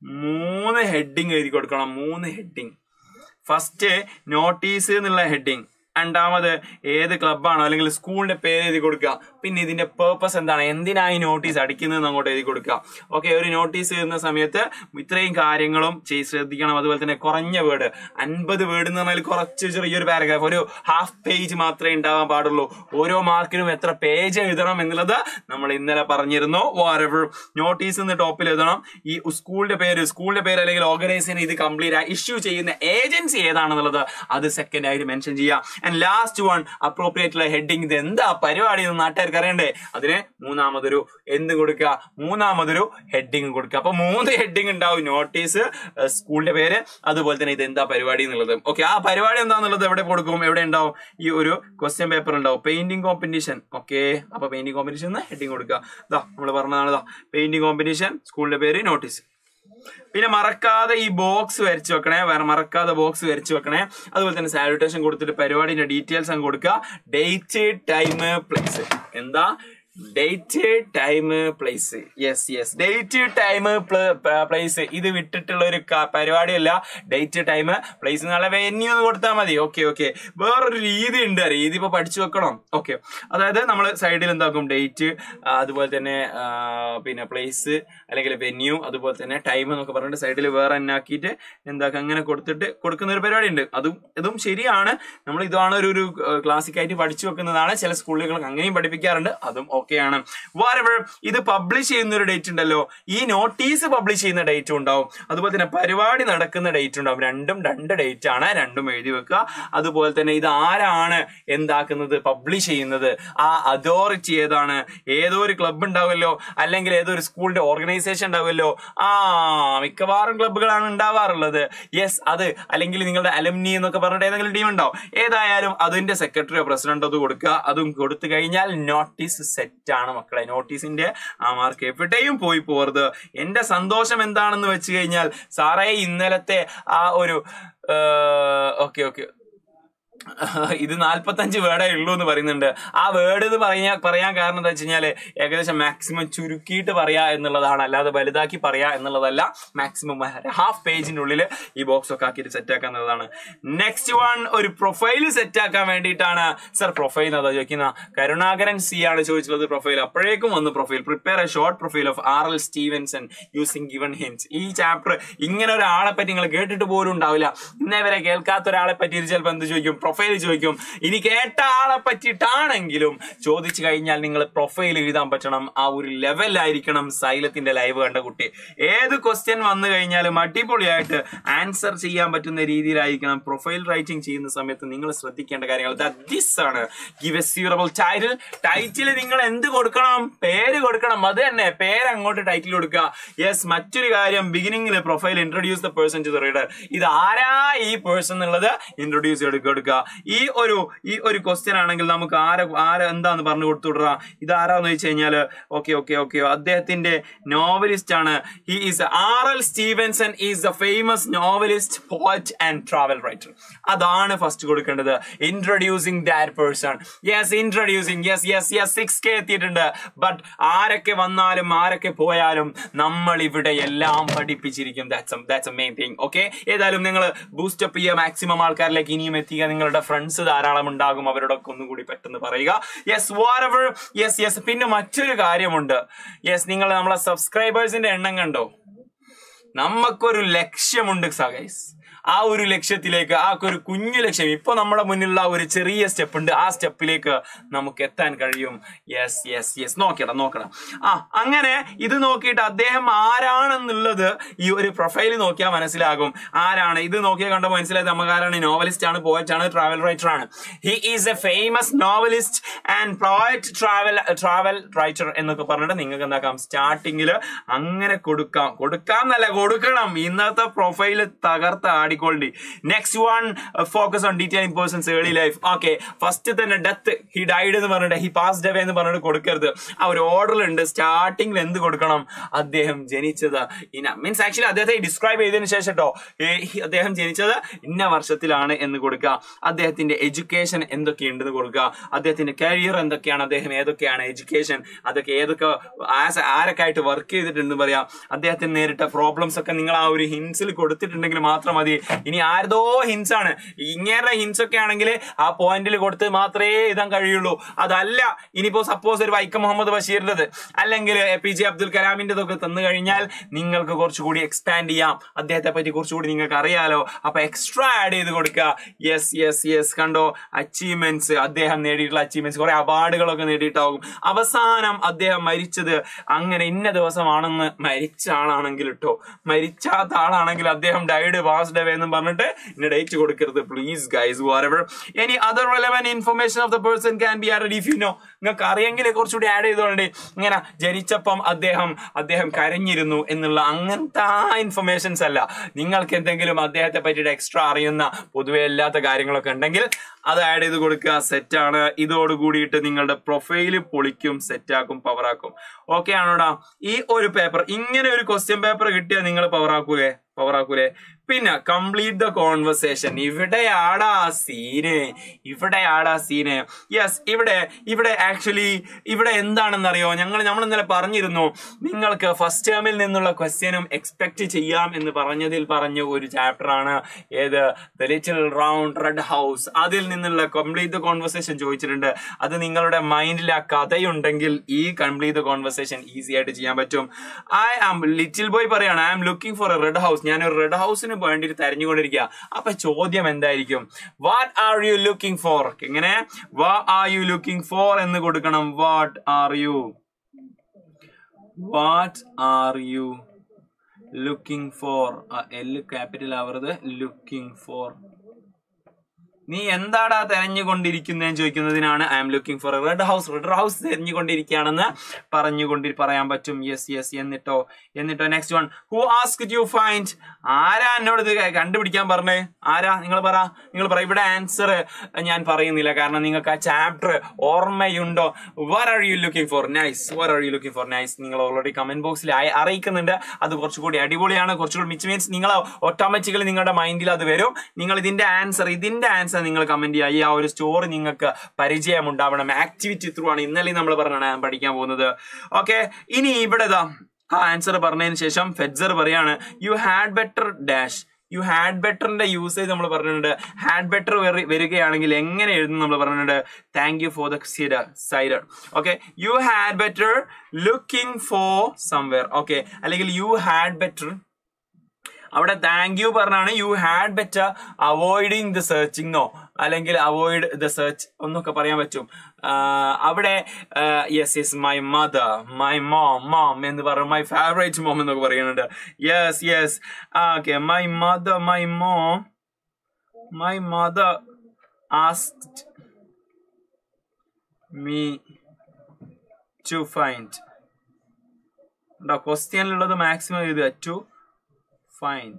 മൂന്ന് ഹെഡിങ് എഴുതി കൊടുക്കണം മൂന്ന് ഹെഡിങ് ഫസ്റ്റ് നോട്ടീസ് എന്നുള്ള ഹെഡിങ് രണ്ടാമത് ഏത് ക്ലബ്ബാണോ അല്ലെങ്കിൽ സ്കൂളിന്റെ പേര് എഴുതി കൊടുക്കുക പിന്നെ ഇതിന്റെ പേർപ്പസ് എന്താണ് എന്തിനായി നോട്ടീസ് അടിക്കുന്നത് അങ്ങോട്ട് എഴുതി കൊടുക്കുക ഓക്കെ ഒരു നോട്ടീസ് എഴുതുന്ന സമയത്ത് ഇത്രയും കാര്യങ്ങളും ചെയ്ത് ശ്രദ്ധിക്കണം അതുപോലെ തന്നെ കുറഞ്ഞ വേർഡ് അൻപത് വേർഡ് എന്ന് പറഞ്ഞാൽ കുറച്ച് ചെറിയൊരു പാരഗ്രാഫ് ഒരു ഹാഫ് പേജ് മാത്രമേ ഉണ്ടാവാൻ പാടുള്ളൂ ഓരോ മാർക്കിനും എത്ര പേജ് എഴുതണം എന്നുള്ളത് നമ്മൾ ഇന്നലെ പറഞ്ഞിരുന്നു വാറെവർ നോട്ടീസ് എന്ന് ടോപ്പിൽ എഴുതണം ഈ സ്കൂളിന്റെ പേര് സ്കൂളിന്റെ പേര് അല്ലെങ്കിൽ ഓർഗനൈസേഷൻ ഇത് കംപ്ലീറ്റ് ഇഷ്യൂ ചെയ്യുന്ന ഏജൻസി ഏതാണെന്നുള്ളത് അത് സെക്കൻഡ് ആയിട്ട് മെൻഷൻ ചെയ്യാം and last one appropriate heading ഇത് എന്താ പരിപാടി എന്ന് നാട്ടുകാർക്ക് അറിയണ്ടേ അതിന് മൂന്നാമതൊരു എന്ത് കൊടുക്കുക മൂന്നാമതൊരു ഹെഡിങ് കൊടുക്കുക അപ്പൊ മൂന്ന് ഹെഡിങ് ഉണ്ടാവും നോട്ടീസ് സ്കൂളിന്റെ പേര് അതുപോലെ തന്നെ ഇത് എന്താ പരിപാടി എന്നുള്ളത് ഓക്കെ ആ പരിപാടി എന്താന്നുള്ളത് എവിടെ കൊടുക്കും എവിടെ ഉണ്ടാവും ഈ ഒരു ക്വസ്റ്റ്യൻ പേപ്പർ ഉണ്ടാവും പെയിന്റിംഗ് കോമ്പറ്റീഷൻ ഓക്കെ അപ്പൊ പെയിന്റിംഗ് കോമ്പറ്റീഷൻ ഹെഡിങ് കൊടുക്കുക ഇതാ നമ്മൾ പറഞ്ഞതാണ് ഇതാ പെയിന്റിംഗ് കോമ്പറ്റീഷൻ സ്കൂളിന്റെ പേര് നോട്ടീസ് പിന്നെ മറക്കാതെ ഈ ബോക്സ് വരച്ചു വെക്കണേ വേറെ മറക്കാതെ ബോക്സ് വരച്ചു വെക്കണേ അതുപോലെ തന്നെ സാലുട്ടേഷൻ കൊടുത്തിട്ട് പരിപാടിന്റെ ഡീറ്റെയിൽസ് അങ്ങ് കൊടുക്കുക ഡേറ്റ് ടൈം പ്ലേസ് എന്താ date time place yes yes date time place ഇത് വിട്ടിട്ടുള്ള ഒരു ക- പരിപാടിയല്ല ഡേറ്റ് ടൈം പ്ലേസ് എന്നുള്ള വെന്യൂ എന്ന് കൊടുത്താൽ മതി ഓക്കെ ഓക്കെ വേറൊരു രീതി ഉണ്ട് രീതി ഇപ്പൊ പഠിച്ചു വെക്കണം ഓക്കെ അതായത് നമ്മൾ സൈഡിൽ എന്താക്കും ഡേറ്റ് അതുപോലെ തന്നെ ആ, പിന്നെ പ്ലേസ് അല്ലെങ്കിൽ വെന്യൂ അതുപോലെ തന്നെ ടൈം എന്നൊക്കെ പറഞ്ഞിട്ട് സൈഡിൽ വേറെ എന്നാക്കിയിട്ട് എന്താക്കുക അങ്ങനെ കൊടുത്തിട്ട് കൊടുക്കുന്ന ഒരു പരിപാടി ഉണ്ട് അതും ഇതും ശരിയാണ് നമ്മൾ ഇതാണ് ഒരു ഒരു ക്ലാസിക് ആയിട്ട് പഠിച്ചു വെക്കുന്നതാണ് ചില സ്കൂളുകൾ അങ്ങനെയും പഠിപ്പിക്കാറുണ്ട് അതും ഓക്കെയാണ് വാറെവർ ഇത് പബ്ലിഷ് ചെയ്യുന്ന ഒരു ഡേറ്റ് ഉണ്ടല്ലോ ഈ നോട്ടീസ് പബ്ലിഷ് ചെയ്യുന്ന ഡേറ്റും ഉണ്ടാവും അതുപോലെ തന്നെ പരിപാടി നടക്കുന്ന ഡേറ്റ് ഉണ്ടാവും രണ്ടും രണ്ട് ഡേറ്റ് ആണ് രണ്ടും എഴുതി വെക്കുക അതുപോലെ തന്നെ ഇത് ആരാണ് എന്താക്കുന്നത് പബ്ലിഷ് ചെയ്യുന്നത് ആ അതോറിറ്റി ഏതാണ് ഏതോ ഒരു ക്ലബ്ബ് ഉണ്ടാവുമല്ലോ അല്ലെങ്കിൽ ഏതോ ഒരു സ്കൂളിന്റെ ഓർഗനൈസേഷൻ ഉണ്ടാവുമല്ലോ ആ മിക്കവാറും ക്ലബ്ബുകളാണ് ഉണ്ടാവാറുള്ളത് യെസ് അത് അല്ലെങ്കിൽ നിങ്ങളുടെ അലംനി എന്നൊക്കെ പറഞ്ഞിട്ട് ഏതെങ്കിലും ടീം ഉണ്ടാവും ഏതായാലും അതിന്റെ സെക്രട്ടറിയോ പ്രസിഡന്റോ അത് കൊടുക്കുക അതും കൊടുത്തു കഴിഞ്ഞാൽ നോട്ടീസ് സെറ്റ് ആണ് മക്കളെ നോട്ടീസിന്റെ ആ മാർക്ക് എവിടെയും പോയി പോകരുത് എന്റെ സന്തോഷം എന്താണെന്ന് വെച്ച് കഴിഞ്ഞാൽ സാറേ ഇന്നലത്തെ ആ ഒരു ഓക്കെ ഓക്കെ ഇത് നാല്പത്തഞ്ച് വേർഡേ ഉള്ളൂ എന്ന് പറയുന്നുണ്ട് ആ വേർഡ് എന്ന് പറയാ പറയാൻ കാരണം എന്താ വെച്ച് കഴിഞ്ഞാല് ഏകദേശം മാക്സിമം ചുരുക്കിയിട്ട് പറയാ എന്നുള്ളതാണ് അല്ലാതെ വലുതാക്കി പറയാ എന്നുള്ളതല്ല മാക്സിമം ഹാഫ് പേജിന്റെ ഉള്ളിൽ ഈ ബോക്സ് ഒക്കെ ആക്കിയിട്ട് സെറ്റ് ആക്കുക എന്നുള്ളതാണ് നെക്സ്റ്റ് വൺ ഒരു പ്രൊഫൈൽ സെറ്റ് ആക്കാൻ വേണ്ടിയിട്ടാണ് സർ പ്രൊഫൈൽ അതാ ചോദിക്കുന്ന കരുണാകരൻ സി ആണ് ചോദിച്ചുള്ളത് പ്രൊഫൈൽ അപ്പോഴേക്കും വന്ന് profile prepare a short profile of R L Stevenson using given hints ഈ ചാപ്റ്റർ ഇങ്ങനെ ഒരാളെ പറ്റി നിങ്ങൾ കേട്ടിട്ട് പോലും ഉണ്ടാവില്ല ഇന്നേ വരെ കേൾക്കാത്ത ഒരാളെ പറ്റി ചിലപ്പോൾ എന്ത് ചോദിക്കും പ്രൊഫൈൽ ചോദിക്കും ഇനി കേട്ട ആളെ പറ്റിയിട്ടാണെങ്കിലും ചോദിച്ചു കഴിഞ്ഞാൽ നിങ്ങൾ പ്രൊഫൈൽ എഴുതാൻ പറ്റണം ആ ഒരു ലെവലായിരിക്കണം സൈലത്തിന്റെ ലൈവ് കണ്ട കുട്ടി ഏത് ക്വസ്റ്റ്യൻ വന്നു കഴിഞ്ഞാലും അടിപൊളിയായിട്ട് ആൻസർ ചെയ്യാൻ പറ്റുന്ന രീതിയിലായിരിക്കണം പ്രൊഫൈൽ റൈറ്റിംഗ് ചെയ്യുന്ന സമയത്ത് നിങ്ങൾ ശ്രദ്ധിക്കേണ്ട കാര്യങ്ങൾ ദിസ് ആണ് give a suitable title title നിങ്ങൾ എന്ത് കൊടുക്കണം പേര് കൊടുക്കണം അത് തന്നെ പേര് അങ്ങോട്ട് ടൈറ്റിൽ കൊടുക്കുക യെസ് മറ്റൊരു കാര്യം ബിഗിനിങ്ങിൽ profile introduce the person to the reader ഇത് ആരാ ഈ പേഴ്സൺ എന്നുള്ളത് ഇൻട്രൊഡ്യൂസ് ചെയ്ത് കൊടുക്കുക ഈ ഒരു ഈ ഒരു ക്വസ്റ്റ്യൻ ആണെങ്കിൽ നമുക്ക് ആരെ ആരെ എന്താന്ന് പറഞ്ഞു കൊടുത്തു വിടുക ഇത് ആരാന്ന് വെച്ച് കഴിഞ്ഞാൽ ഓക്കെ ഓക്കെ ഓക്കെ അദ്ദേഹത്തിന്റെ നോവലിസ്റ്റ് ആണ് he is R L Stevenson is the famous novelist poet and travel writer അതാണ് ഫസ്റ്റ് കൊടുക്കേണ്ടത് introducing that person yes introducing yes yes yes six K എത്തിയിട്ടുണ്ട് ബട്ട് ആരൊക്കെ വന്നാലും ആരൊക്കെ പോയാലും നമ്മൾ ഇവിടെ എല്ലാം പഠിപ്പിച്ചിരിക്കും that's that's a main thing okay ഏതായാലും നിങ്ങൾ ബൂസ്റ്റപ്പ് ചെയ്യുക മാക്സിമം ആൾക്കാരിലേക്ക് ഇനിയും എത്തിക്കുക നിങ്ങളുടെ ഫ്രണ്ട്സ് ധാരാളം ഉണ്ടാകും അവരോടൊക്കെ ഒന്നും കൂടി പെട്ടെന്ന് പറയുക യെസ് വാറെവർ യെസ് യെസ് പിന്നെ മറ്റൊരു കാര്യമുണ്ട് യെസ് നിങ്ങൾ നമ്മളെ സബ്സ്ക്രൈബേഴ്സിന്റെ എണ്ണം കണ്ടോ നമുക്കൊരു ലക്ഷ്യമുണ്ട് സഗൈസ് ആ ഒരു ലക്ഷ്യത്തിലേക്ക് ആ ഒരു കുഞ്ഞു ലക്ഷ്യം ഇപ്പൊ നമ്മുടെ മുന്നിലുള്ള ഒരു ചെറിയ സ്റ്റെപ്പ് ഉണ്ട് ആ സ്റ്റെപ്പിലേക്ക് നമുക്ക് എത്താൻ കഴിയും യെസ് യെസ് യെസ് നോക്കണം നോക്കണം ആ അങ്ങനെ ഇത് നോക്കിയിട്ട് അദ്ദേഹം ആരാണെന്നുള്ളത് ഈ ഒരു പ്രൊഫൈൽ നോക്കിയാൽ മനസ്സിലാകും ആരാണ് ഇത് നോക്കിയാൽ കണ്ട മനസ്സിലായത് നമുക്ക് ആരാണ് നോവലിസ്റ്റ് ആണ് പോയറ്റ് ആണ് ട്രാവൽ റൈറ്റർ ആണ് he is a famous novelist and poet travel travel writer എന്നൊക്കെ പറഞ്ഞിട്ട് നിങ്ങൾക്ക് എന്താക്കാം സ്റ്റാർട്ടിങ്ങിൽ അങ്ങനെ കൊടുക്കാം കൊടുക്കാം എന്നല്ല കൊടുക്കണം ഇന്നത്തെ പ്രൊഫൈൽ തകർത്ത പാടിക്കോളി next one focus on detailing person's early life okay first തന്നെ ഡെത്ത് ഹി ഡൈഡ് എന്ന് പറഞ്ഞിട്ട് ഹി പാസ്ഡ് അവേ എന്ന് പറഞ്ഞിട്ട് കൊടുക്കരുത് ആ ഒരു ഓർഡറിലുണ്ട് സ്റ്റാർട്ടിംഗിൽ എന്ത് കൊടുക്കണം അദ്ദേഹം ജനിച്ചത് ഇന മീൻസ് ആക്ച്വലി അദ്ദേഹത്തെ ഡിസ്ക്രൈബ് ചെയ്തതിനു ശേഷം കേട്ടോ അദ്ദേഹം ജനിച്ചത് ഇന്ന വർഷത്തിലാണ് എന്ന് കൊടുക്കുക അദ്ദേഹത്തിന്റെ എഡ്യൂക്കേഷൻ എന്തൊക്കെയുണ്ടെന്ന് കൊടുക്കുക അദ്ദേഹത്തിന്റെ കരിയർ എന്തൊക്കെയാണ് അദ്ദേഹം ഏതൊക്കെയാണ് എഡ്യൂക്കേഷൻ അതൊക്കെ ഏതൊക്കെ ആസ് ആരൊക്കെ ആയിട്ട് വർക്ക് ചെയ്തിട്ടുണ്ടെന്ന് പറയാം അദ്ദേഹത്തിന് നേരിട്ട പ്രോബ്ലംസ് ഒക്കെ നിങ്ങൾ ആ ഒരു ഹിൻസിൽ കൊടുത്തിട്ടുണ്ടെങ്കിൽ മാത്രം മതി ഇനി ആരതോ ഹിൻസ് ആണ് ഇങ്ങനെ ഹിൻസ് ഒക്കെ ആണെങ്കിൽ ആ പോയിന്റിൽ കൊടുത്ത് മാത്രമേ എഴുതാൻ കഴിയുള്ളൂ അതല്ല ഇനിയിപ്പോ സപ്പോസ് ഒരു വൈക്കം മുഹമ്മദ് ബഷീറിൻ്റെത് അല്ലെങ്കിൽ എ പി ജെ അബ്ദുൽ കലാമിൻ്റെതൊക്കെ തന്നു കഴിഞ്ഞാൽ നിങ്ങൾക്ക് കുറച്ചുകൂടി എക്സ്പാൻഡ് ചെയ്യാം അദ്ദേഹത്തെ പറ്റി കുറച്ചുകൂടി നിങ്ങൾക്ക് അറിയാലോ അപ്പൊ എക്സ്ട്രാ ആഡ് ചെയ്ത് കൊടുക്കുക യെസ് യെസ് യെസ് കണ്ടോ അച്ചീവ്മെന്റ്സ് അദ്ദേഹം നേടിയിട്ടുള്ള അച്ചീവ്മെന്റ്സ് കുറെ അവാർഡുകളൊക്കെ നേടിയിട്ടാകും അവസാനം അദ്ദേഹം മരിച്ചത് അങ്ങനെ ഇന്ന ദിവസമാണെന്ന് മരിച്ച ആളാണെങ്കിൽ കേട്ടോ മരിച്ചാത്ത ആളാണെങ്കിൽ അദ്ദേഹം ഡൈഡ് പാസ്ഡ് അവേ എന്ന് പറഞ്ഞിട്ട് ഇന്ന ഡേറ്റ് കൊടുക്കരുത് please guys whatever any other relevant information of the person can be add if you know നിങ്ങൾക്ക് അറിയെങ്കിൽ കുറച്ചുകൂടി ആഡ് ചെയ്തോളണ്ടേ ഇങ്ങനെ ജനിച്ചപ്പം അദ്ദേഹം അദ്ദേഹം കരഞ്ഞിരുന്നു എന്നുള്ള അങ്ങനത്തെ ആ ഇൻഫർമേഷൻസ് അല്ല നിങ്ങൾക്ക് എന്തെങ്കിലും അദ്ദേഹത്തെ പറ്റിയിട്ട് എക്സ്ട്രാ അറിയുന്ന പൊതുവെ അല്ലാത്ത കാര്യങ്ങളൊക്കെ ഉണ്ടെങ്കിൽ അത് ആഡ് ചെയ്ത് കൊടുക്കുക സെറ്റാണ് ഇതോട് കൂടിയിട്ട് നിങ്ങളുടെ പ്രൊഫൈല് പൊളിക്കും സെറ്റാക്കും പവറാക്കും ഓക്കെ ആണോടാ ഈ ഒരു പേപ്പർ ഇങ്ങനെ ഒരു ക്വസ്റ്റ്യൻ പേപ്പർ കിട്ടിയാൽ നിങ്ങൾ പവറാക്കൂലേ പവറാക്കൂലേ പിന്നെ കംപ്ലീറ്റ് ദ കോൺവെർസേഷൻ ഇവിടെയാടാ സീന് ഇവിടെയാടാ സീന് യെസ് ഇവിടെ ഇവിടെ ആക്ച്വലി ഇവിടെ എന്താണെന്നറിയോ ഞങ്ങൾ നമ്മൾ ഇന്നലെ പറഞ്ഞിരുന്നു നിങ്ങൾക്ക് ഫസ്റ്റ് ടേമിൽ നിന്നുള്ള ക്വസ്റ്റ്യനും എക്സ്പെക്ട് ചെയ്യാം എന്ന് പറഞ്ഞതിൽ പറഞ്ഞ ഒരു ചാപ്റ്റർ ആണ് ഏത് the little round red house അതിൽ നിന്നുള്ള കംപ്ലീറ്റ് ദ കോൺവെർസേഷൻ ചോദിച്ചിട്ടുണ്ട് അത് നിങ്ങളുടെ മൈൻഡിൽ ആ കഥയുണ്ടെങ്കിൽ ഈ കംപ്ലീറ്റ് ദ കോൺവെർസേഷൻ ഈസി ആയിട്ട് ചെയ്യാൻ പറ്റും ഐ ആം ലിറ്റിൽ ബോയ് പറയാണ് I am looking for a red house ഞാൻ ഒരു റെഡ് ഹൗസിന് വേണ്ടിയിട്ട് തെരഞ്ഞുകൊണ്ടിരിക്കുക അപ്പൊ ചോദ്യം എന്തായിരിക്കും what are you looking for എങ്ങനെ what are you looking for എന്ന് കൊടുക്കണം what are you what are you looking for L capital ആവരുത് ലുക്കിംഗ് ഫോർ നീ എന്താടാ തെരഞ്ഞുകൊണ്ടിരിക്കുന്നതെന്ന് ചോദിക്കുന്നതിനാണ് I am looking for red house red house തെരഞ്ഞുകൊണ്ടിരിക്കുകയാണെന്ന് പറഞ്ഞുകൊണ്ടി പറയാൻ പറ്റും യെസ് യെസ് എന്നിട്ടോ എന്നിട്ടോ next one who ask you find ആരാ എന്നോട് ഇത് കണ്ടുപിടിക്കാൻ പറഞ്ഞേ ആരാ നിങ്ങൾ പറ നിങ്ങൾ പറ ഇവിടെ ആൻസർ ഞാൻ പറയുന്നില്ല കാരണം നിങ്ങൾക്ക് ആ ചാപ്റ്റർ ഓർമ്മയുണ്ടോ where are you looking for nice where are you looking for nice നിങ്ങൾ ഓൾറെഡി കമന്റ് ബോക്സിൽ അറിയിക്കുന്നുണ്ട് അത് കുറച്ചുകൂടി അടിപൊളിയാണ് കുറച്ചുകൂടി മിച്ച് മീൻസ് നിങ്ങൾ ഓട്ടോമാറ്റിക്കലി നിങ്ങളുടെ മൈൻഡിൽ അത് വരും നിങ്ങൾ ഇതിന്റെ ആൻസർ ഇതിന്റെ ആൻസർ നിങ്ങൾ കമന്റ് ചെയ്യുക ഈ ആ ഒരു സ്റ്റോറി നിങ്ങൾക്ക് പരിചയം ഉണ്ടാവണം ആക്ടിവിറ്റി ത്രൂ ആണ് ഇന്നലെ നമ്മൾ പറഞ്ഞാണ് ഞാൻ പഠിക്കാൻ പോകുന്നത് ഓക്കെ ഇനി ഇവിടെ ഇതാ ആ ആൻസർ പറഞ്ഞതിന് ശേഷം ഫെഡ്സർ പറയാണ് you had better dash you had ബെറ്ററിന്റെ യൂസേജ് നമ്മൾ പറഞ്ഞിട്ടുണ്ട് ഹാഡ് ബെറ്റർ വരികയാണെങ്കിൽ എങ്ങനെ എഴുതും നമ്മൾ പറഞ്ഞിട്ടുണ്ട് thank you for the cider cider okay you had better looking for somewhere okay അല്ലെങ്കിൽ യു ഹാഡ് ബെറ്റർ അവിടെ താങ്ക് യു പറഞ്ഞാണ് you had better avoiding the searching no അല്ലെങ്കിൽ അവോയ്ഡ് ദ സെർച്ച് ഒന്നൊക്കെ പറയാൻ പറ്റും അവിടെ yes yes my mother my mom mom എന്ന് പറയും മൈ ഫേവറേറ്റ് മോം എന്നൊക്കെ പറയുന്നുണ്ട് yes yes okay my mother my mom my mother asked me to find ഉണ്ടോ ക്വസ്റ്റ്യനിലുള്ളത് മാക്സിമം എഴുതുക ടു ഫൈൻഡ്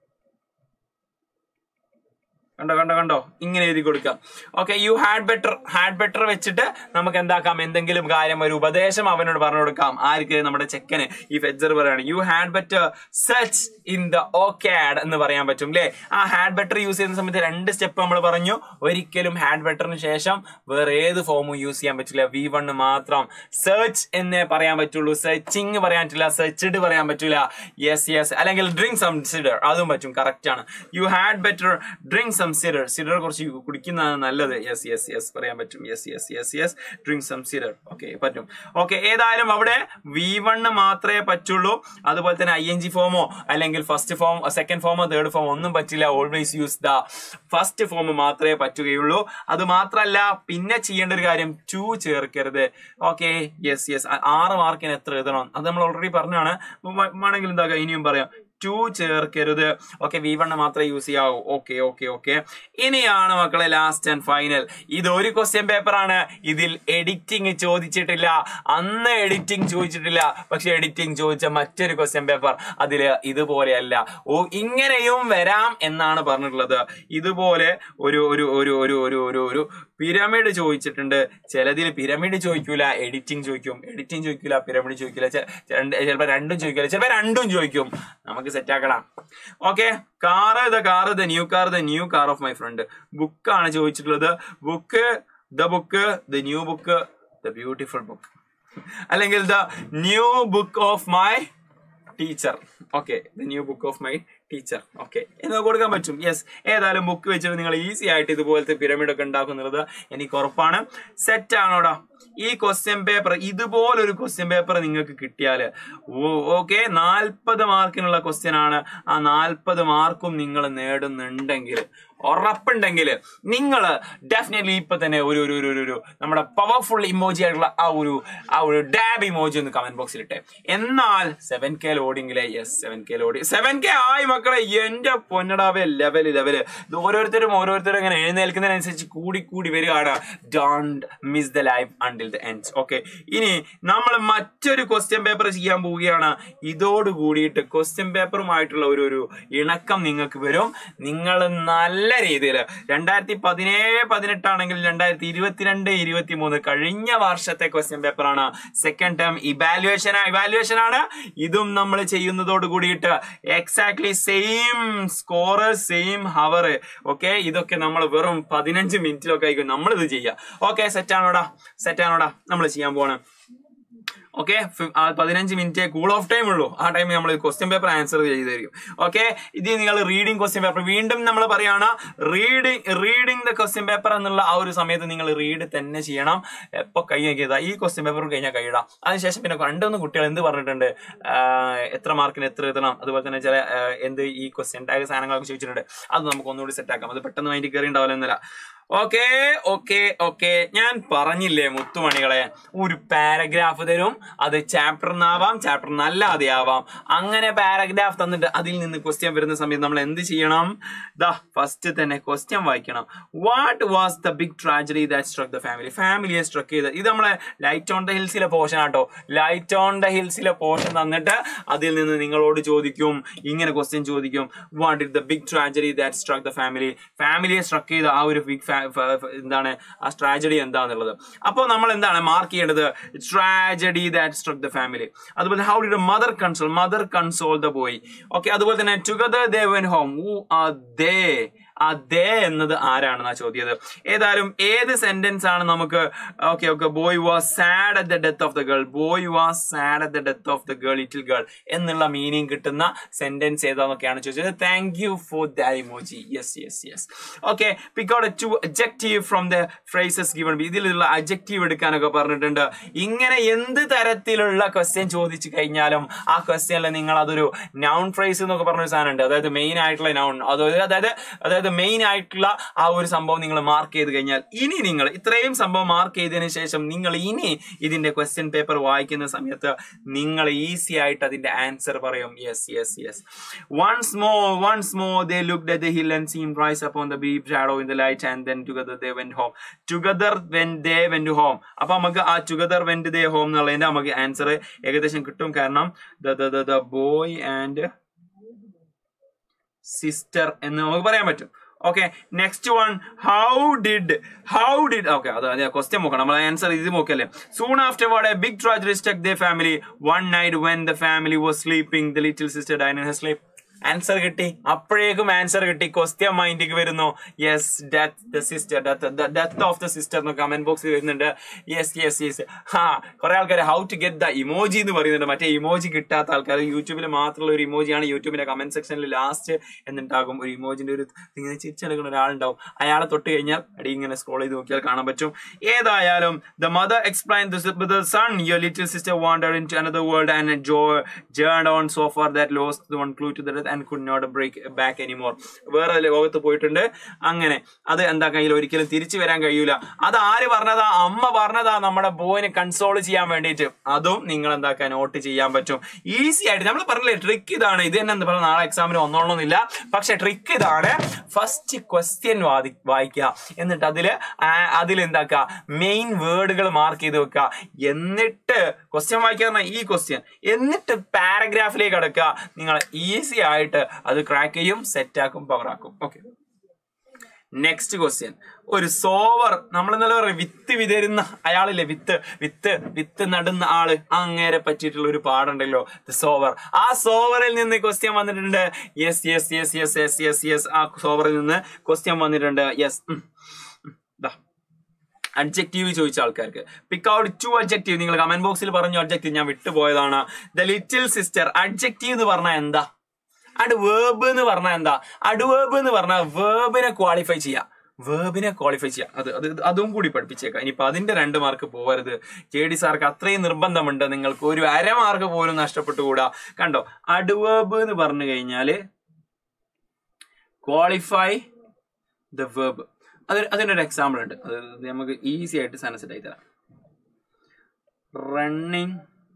കണ്ടോ കണ്ടോ കണ്ടോ ഇങ്ങനെ എഴുതി കൊടുക്കാം okay you had better had better വെച്ചിട്ട് നമുക്ക് എന്താക്കാം എന്തെങ്കിലും കാര്യം ഒരു ഉപദേശം അവനോട് പറഞ്ഞു കൊടുക്കാം ആർക്ക് നമ്മുടെ ചെക്കന് ഈ ഫെജർ പറയാണ് you had better search in the ഓക്കാഡ് എന്ന് പറയാൻ പറ്റും അല്ലേ ആ ഹാഡ് ബെറ്റർ യൂസ് ചെയ്യുന്ന സമയത്ത് രണ്ട് സ്റ്റെപ്പ് നമ്മൾ പറഞ്ഞു ഒരിക്കലും ഹാഡ് ബെറ്ററിന് ശേഷം വേറെ ഏത് ഫോമും യൂസ് ചെയ്യാൻ പറ്റില്ല വി വണ് മാത്രം സെർച്ച് എന്നേ പറയാൻ പറ്റുള്ളൂ സെർച്ചിങ് പറയാൻ പറ്റില്ല സെർച്ച്ഡ് പറയാൻ പറ്റില്ല യെസ് യെസ് അല്ലെങ്കിൽ ഡ്രിങ്ക് സം സിഡർ അതും പറ്റും കറക്റ്റ് ആണ് you had better drink some cider cider കുറച്ച് കുടിക്കുന്നതാണ് നല്ലത് യെസ് യെസ് യെസ് പറയാൻ പറ്റും yes yes yes yes drink some cider okay പറ്റും ഓക്കെ ഏതായാലും അവിടെ വി വണ്ണ് മാത്രമേ പറ്റുള്ളൂ അതുപോലെ തന്നെ ഐ എൻ ജി ഫോമോ അല്ലെങ്കിൽ ഫസ്റ്റ് ഫോം സെക്കൻഡ് ഫോമോ തേർഡ് ഫോമോ ഒന്നും പറ്റില്ല always use the first form മാത്രമേ പറ്റുകയുള്ളൂ അത് മാത്രമല്ല പിന്നെ ചെയ്യേണ്ട ഒരു കാര്യം ടു ചേർക്കരുത് ഓക്കെ യെസ് യെസ് ആറ് മാർക്കിന് എത്ര എഴുതണം അത് നമ്മൾ ഓൾറെഡി പറഞ്ഞാണ് വേണമെങ്കിൽ എന്താ ഇനിയും പറയാം ടു ചേർക്കരുത് ഓക്കെ വി വൺ മാത്രമേ യൂസ് ചെയ്യാവൂ ഓക്കെ ഓക്കെ ഓക്കെ ഇനിയാണ് മക്കളെ ലാസ്റ്റ് ആൻഡ് ഫൈനൽ ഇത് ഒരു ക്വസ്റ്റ്യൻ പേപ്പർ ആണ് ഇതിൽ എഡിറ്റിംഗ് ചോദിച്ചിട്ടില്ല അന്ന് എഡിറ്റിംഗ് ചോദിച്ചിട്ടില്ല പക്ഷെ എഡിറ്റിംഗ് ചോദിച്ച മറ്റൊരു ക്വസ്റ്റ്യൻ പേപ്പർ അതിൽ ഇതുപോലെയല്ല ഓ ഇങ്ങനെയും വരാം എന്നാണ് പറഞ്ഞിട്ടുള്ളത് ഇതുപോലെ ഒരു ഒരു ഒരു ഒരു ഒരു ഒരു ഒരു പിരമിഡ് ചോദിച്ചിട്ടുണ്ട് ചിലതിൽ പിരമിഡ് ചോദിക്കൂല എഡിറ്റിംഗ് ചോദിക്കും എഡിറ്റിംഗ് ചോദിക്കൂല പിരമിഡ് ചോദിക്കില്ല ചിലപ്പോ രണ്ടും ചോദിക്കില്ല ചിലപ്പോ രണ്ടും ചോദിക്കും നമുക്ക് സെറ്റ് ആക്കണം okay car the car the new car the new car of my friend ബുക്കാണ് ചോദിച്ചിട്ടുള്ളത് book the book the new book the beautiful book അല്ലെങ്കിൽ the new book of my teacher okay the new book of my teacher okay എന്ന് കൊടുക്കാൻ പറ്റും yes ഏതായാലും book വെച്ചിട്ട് നിങ്ങൾ easy ആയിട്ട് ഇതുപോലത്തെ പിരമിഡ് ഒക്കെ ഉണ്ടാക്കുന്നത് എനിക്ക് ഉറപ്പാണ് സെറ്റ് ആണോടാ ഈ ക്വസ്റ്റ്യൻ പേപ്പർ ഇതുപോലൊരു ക്വസ്റ്റ്യൻ പേപ്പർ നിങ്ങൾക്ക് കിട്ടിയാൽ ഓക്കെ നാൽപ്പത് മാർക്കിനുള്ള ക്വസ്റ്റ്യൻ ആണ് ആ നാൽപ്പത് മാർക്കും നിങ്ങൾ നേടുന്നുണ്ടെങ്കിൽ ഉറപ്പുണ്ടെങ്കിൽ നിങ്ങൾ ഡെഫിനറ്റ്ലി ഇപ്പൊ തന്നെ ഒരു ഒരു ഒരു ഒരു- ഒരു നമ്മുടെ പവർഫുൾ ഇമോജി ആയിട്ടുള്ള ആ ഒരു ആ ഒരു ഡാബ് ഇമോജി ഒന്ന് കമന്റ് ബോക്സിൽ ഇട്ടെ എന്നാൽ സെവൻ കെ ലോഡിങ്ങിലെ yes seven K loading seven K ആയി മക്കളെ എന്റെ പൊന്നടാവേ ലെവല് ലെവല് ഇത് ഓരോരുത്തരും ഓരോരുത്തരും ഇങ്ങനെ എഴുന്നേൽക്കുന്നതിനനുസരിച്ച് കൂടി കൂടി വരികയാണ് don't miss the life until the end okay ഇനി നമ്മൾ മറ്റൊരു ക്വസ്റ്റ്യൻ പേപ്പർ ചെയ്യാൻ പോവുകയാണ് ഇതോട് കൂടിയിട്ട് ക്വസ്റ്റ്യൻ പേപ്പറുമായിട്ടുള്ള ഒരു ഒരു ഇണക്കം നിങ്ങൾക്ക് വരും നിങ്ങൾ നല്ല രീതിയിൽ രണ്ടായിരത്തി പതിനേഴ് പതിനെട്ടാണെങ്കിൽ രണ്ടായിരത്തി ഇരുപത്തിരണ്ട് ഇരുപത്തി മൂന്ന് കഴിഞ്ഞ വർഷത്തെ ക്വസ്റ്റ്യൻ പേപ്പറാണ് സെക്കൻഡ് ടേം ഇവാലുവേഷൻ ഇവാലുവേഷൻ ആണ് ഇതും നമ്മൾ ചെയ്യുന്നതോട് കൂടിയിട്ട് exactly same score same hour okay ഇതൊക്കെ നമ്മൾ വെറും പതിനഞ്ച് മിനിറ്റിലൊക്കെ ആയിരിക്കും നമ്മൾ ഇത് ചെയ്യുക ഓക്കെ സെറ്റ് ആണോടാ സെറ്റ് ആണോടാ നമ്മൾ ചെയ്യാൻ പോവാണ് ഓക്കെ പതിനഞ്ച് മിനിറ്റ് കൂൾ ഓഫ് ടൈം ഉള്ളൂ ആ ടൈമിൽ നമ്മൾ ക്വസ്റ്റ്യൻ പേപ്പർ ആൻസർ ചെയ്തായിരിക്കും ഓക്കെ ഇത് നിങ്ങൾ റീഡിംഗ് ക്വസ്റ്റ്യൻ പേപ്പർ വീണ്ടും നമ്മൾ പറയാണ് reading reading the question paper എന്നുള്ള ആ ഒരു സമയത്ത് നിങ്ങൾ റീഡ് തന്നെ ചെയ്യണം എപ്പോൾ കൈ നോക്കിയതാ ഈ ക്വസ്റ്റ്യൻ പേപ്പർ കഴിഞ്ഞാൽ കൈയിടാം അതിനുശേഷം പിന്നെ രണ്ടൊന്ന് കുട്ടികൾ എന്ത് പറഞ്ഞിട്ടുണ്ട് ആഹ് എത്ര മാർക്കിന് എത്ര എഴുതണം അതുപോലെ തന്നെ ചില ആഹ് എന്ത് ഈ ക്വസ്റ്റ്യൻ ടാഗ് സാധനങ്ങളൊക്കെ ചോദിച്ചിട്ടുണ്ട് അത് നമുക്ക് ഒന്നുകൂടി സെറ്റ് ആക്കാം അത് പെട്ടെന്ന് മൈൻഡിൽ കയറി ഉണ്ടാവില്ല എന്നല്ല ഓക്കെ ഓക്കെ ഓക്കെ ഞാൻ പറഞ്ഞില്ലേ മുത്തുമണികളെ ഒരു പാരഗ്രാഫ് തരും അത് ചാപ്റ്ററിനാവാം ചാപ്റ്റർ അല്ലാതെ ആവാം അങ്ങനെ പാരഗ്രാഫ് തന്നിട്ട് അതിൽ നിന്ന് ക്വസ്റ്റ്യൻ വരുന്ന സമയത്ത് നമ്മൾ എന്ത് ചെയ്യണം ദാ ഫസ്റ്റ് തന്നെ ക്വസ്റ്റ്യൻ വായിക്കണം what was the big tragedy that struck the family ഫാമിലിയെ സ്ട്രക്ക് ചെയ്ത് ഇത് നമ്മളെ ലൈറ്റ് ഓൺ ദ ഹിൽസിലെ പോർഷൻ ആട്ടോ ലൈറ്റ് ഓൺ ദ ഹിൽസിലെ പോർഷൻ തന്നിട്ട് അതിൽ നിന്ന് നിങ്ങളോട് ചോദിക്കും ഇങ്ങനെ ക്വസ്റ്റ്യൻ ചോദിക്കും what is the big tragedy that struck the family ഫാമിലിയെ സ്ട്രക്ക് ചെയ്ത ആ ഒരു ബിഗ് എന്താണ് ആ ട്രാജഡി എന്താന്നുള്ളത് അപ്പോൾ നമ്മൾ എന്താണ് മാർക്ക് ചെയ്യേണ്ടത് tragedy that struck the family അതുപോലെ how did mother console mother console the boy okay അതുപോലെ തന്നെ together they went home who are they ആ ദേ എന്നത് ആരാണെന്നാ ചോദ്യത് ഏതായാലും ഏത് സെന്റൻസ് ആണ് നമുക്ക് okay okay boy was sad at the death of the girl boy was sad at the death of the girl little girl എന്നുള്ള meaning കിട്ടുന്ന sentence ഏതാന്നൊക്കെയാണ് ചോദിച്ചത് thank you for the emoji yes yes yes okay pick out two adjective from the phrases given ഇതിലുള്ള adjective എടുക്കാനൊക്കെ പറഞ്ഞിട്ടുണ്ട് ഇങ്ങനെ എന്ത് തരത്തിലുള്ള ക്വസ്റ്റ്യൻ ചോദിച്ചു കഴിഞ്ഞാലും ആ ക്വസ്റ്റ്യനിൽ നിങ്ങൾ അതൊരു നൗൺ ഫ്രേസ് എന്നൊക്കെ പറഞ്ഞൊരു സാധനം ഉണ്ട് അതായത് മെയിൻ ആയിട്ടുള്ള നൗൺ അതായത് അതായത് അതായത് മെയിൻ ആയിട്ടുള്ള ആ ഒരു സംഭവം നിങ്ങൾ മാർക്ക് ചെയ്ത് കഴിഞ്ഞാൽ ഇനി നിങ്ങൾ ഇത്രയും സംഭവം മാർക്ക് ചെയ്തതിന് ശേഷം നിങ്ങൾ ഇനി ഇതിന്റെ ക്വസ്റ്റ്യൻ പേപ്പർ വായിക്കുന്ന സമയത്ത് നിങ്ങൾ ഈസി ആയിട്ട് അതിന്റെ ആൻസർ പറയും yes yes yes once more once more they looked at the hill and seen rise upon the deep shadow in the light and then together they went home together when they went home അപ്പൊ നമുക്ക് ആ together went ദേ home എന്നുള്ളതിന്റെ നമുക്ക് answer ഏകദേശം കിട്ടും കാരണം the boy and sister എന്ന് നമുക്ക് പറയാൻ പറ്റും okay next one how did how did okay അത് അതെ ക്വസ്റ്റ്യൻ നോക്കണം നമ്മൾ ആൻസർ ഇത് നോക്കല്ലേ soon after what a big tragedy stuck the family one night when the family was sleeping the little sister died in her sleep answer കിട്ടി അപ്പോഴേക്കും answer കിട്ടി question മൈൻഡിക്ക് വരുന്നു yes death the sister death of the sister എന്ന് comment ബോക്സിൽ വരുന്നുണ്ട് yes yes yes ഹാ കുറെ ആൾക്കാർ how to get the emoji എന്ന് പറയുന്നുണ്ട് മറ്റേ ഇമോജി കിട്ടാത്ത ആൾക്കാർ യൂട്യൂബിൽ മാത്രമുള്ള ഒരു ഇമോജിയാണ് യൂട്യൂബിന്റെ കമന്റ് സെക്ഷനിൽ ലാസ്റ്റ് എന്നുണ്ടാകും ഒരു ഇമോജിന്റെ ഒരു ഇങ്ങനെ ചിരിച്ചെടുക്കുന്ന ഒരാളുണ്ടാവും അയാളെ തൊട്ട് കഴിഞ്ഞാൽ അടി ഇങ്ങനെ സ്ക്രോൾ ചെയ്ത് നോക്കിയാൽ കാണാൻ പറ്റും ഏതായാലും the mother explain the son your little sister wanted into another world and ജോ ജേൺ on so far that lose one clue to the and could not break back anymore വേറെ ലോകത്ത് പോയിട്ടുണ്ട് അങ്ങനെ അത് എന്താ കയ്യിൽ ഒരിക്കലും തിരിച്ചു വരാൻ കഴിയൂല അത് ആര് പറഞ്ഞതാ അമ്മ പറഞ്ഞതാ നമ്മുടെ ബോയിനെ കൺസോൾ ചെയ്യാൻ വേണ്ടിയിട്ട് അതും നിങ്ങൾ എന്താക്കാൻ നോട്ട് ചെയ്യാൻ പറ്റും ഈസി ആയിട്ട് നമ്മൾ പറഞ്ഞില്ലേ ട്രിക്ക് ഇതാണ് ഇത് തന്നെ എന്താ പറയുക നാളെ എക്സാമിന് വന്നോളണമെന്നില്ല പക്ഷെ ട്രിക്ക് ഇതാണ് ഫസ്റ്റ് ക്വസ്റ്റ്യൻ വാദി വായിക്കുക എന്നിട്ട് അതില് അതിൽ എന്താക്കുക മെയിൻ വേർഡുകൾ മാർക്ക് ചെയ്ത് വെക്കുക എന്നിട്ട് ക്വസ്റ്റ്യൻ വായിക്കുക പറഞ്ഞാൽ ഈ ക്വസ്റ്റ്യൻ എന്നിട്ട് പാരഗ്രാഫിലേക്ക് അടക്കുക നിങ്ങൾ ഈസി ആയിട്ട് അത് ക്രാക്ക് ചെയ്യും സെറ്റ് ആക്കും പവർ ആക്കും ഓക്കെ നെക്സ്റ്റ് ക്വസ്റ്റ്യൻ ഒരു സോവർ നമ്മൾ ഇന്നലെ പറയും വിത്ത് വിതരുന്ന അയാളില്ലേ വിത്ത് വിത്ത് വിത്ത് നടുന്ന ആള് അങ്ങേരെ പറ്റിയിട്ടുള്ള ഒരു പാടുണ്ടല്ലോ സോവർ ആ സോവറിൽ നിന്ന് ക്വസ്റ്റ്യൻ വന്നിട്ടുണ്ട് yes yes yes yes yes yes yes ആ സോവറിൽ നിന്ന് ക്വസ്റ്റ്യൻ വന്നിട്ടുണ്ട് യെസ് അഡ്ജക്റ്റീവ് ചോദിച്ച ആൾക്കാർക്ക് പിക്ക് ഔട്ട് ടു അഡ്ജക്റ്റീവ് നിങ്ങൾ കമന്റ് ബോക്സിൽ പറഞ്ഞു അഡ്ജക്റ്റീവ് ഞാൻ വിട്ടുപോയതാണ് ദ ലിറ്റിൽ സിസ്റ്റർ അഡ്ജക്റ്റീവ് എന്ന് പറഞ്ഞാൽ എന്താ അഡ് വേർബ് എന്ന് പറഞ്ഞാൽ എന്താ അഡ് വേർബ് എന്ന് പറഞ്ഞാൽ വേർബിനെ ക്വാളിഫൈ ചെയ്യാം വേർബിനെ ക്വാളിഫൈ ചെയ്യാം അത് അത് അതും കൂടി പഠിപ്പിച്ചേക്കാം ഇനിയിപ്പോ അതിന്റെ രണ്ട് മാർക്ക് പോവരുത് കെ ഡി സാർക്ക് അത്രയും നിർബന്ധമുണ്ട് നിങ്ങൾക്ക് ഒരു അര മാർക്ക് പോലും നഷ്ടപ്പെട്ടുകൂടാ കണ്ടോ അഡ്വേർബ് എന്ന് പറഞ്ഞു കഴിഞ്ഞാല് ക്വാളിഫൈ ദ വേർബ് അത് അതിനൊരു എക്സാമ്പിൾ ഉണ്ട് അത് നമുക്ക് ഈസി ആയിട്ട് സനസെറ്റ് ആയി തരാം റണ്ണിങ്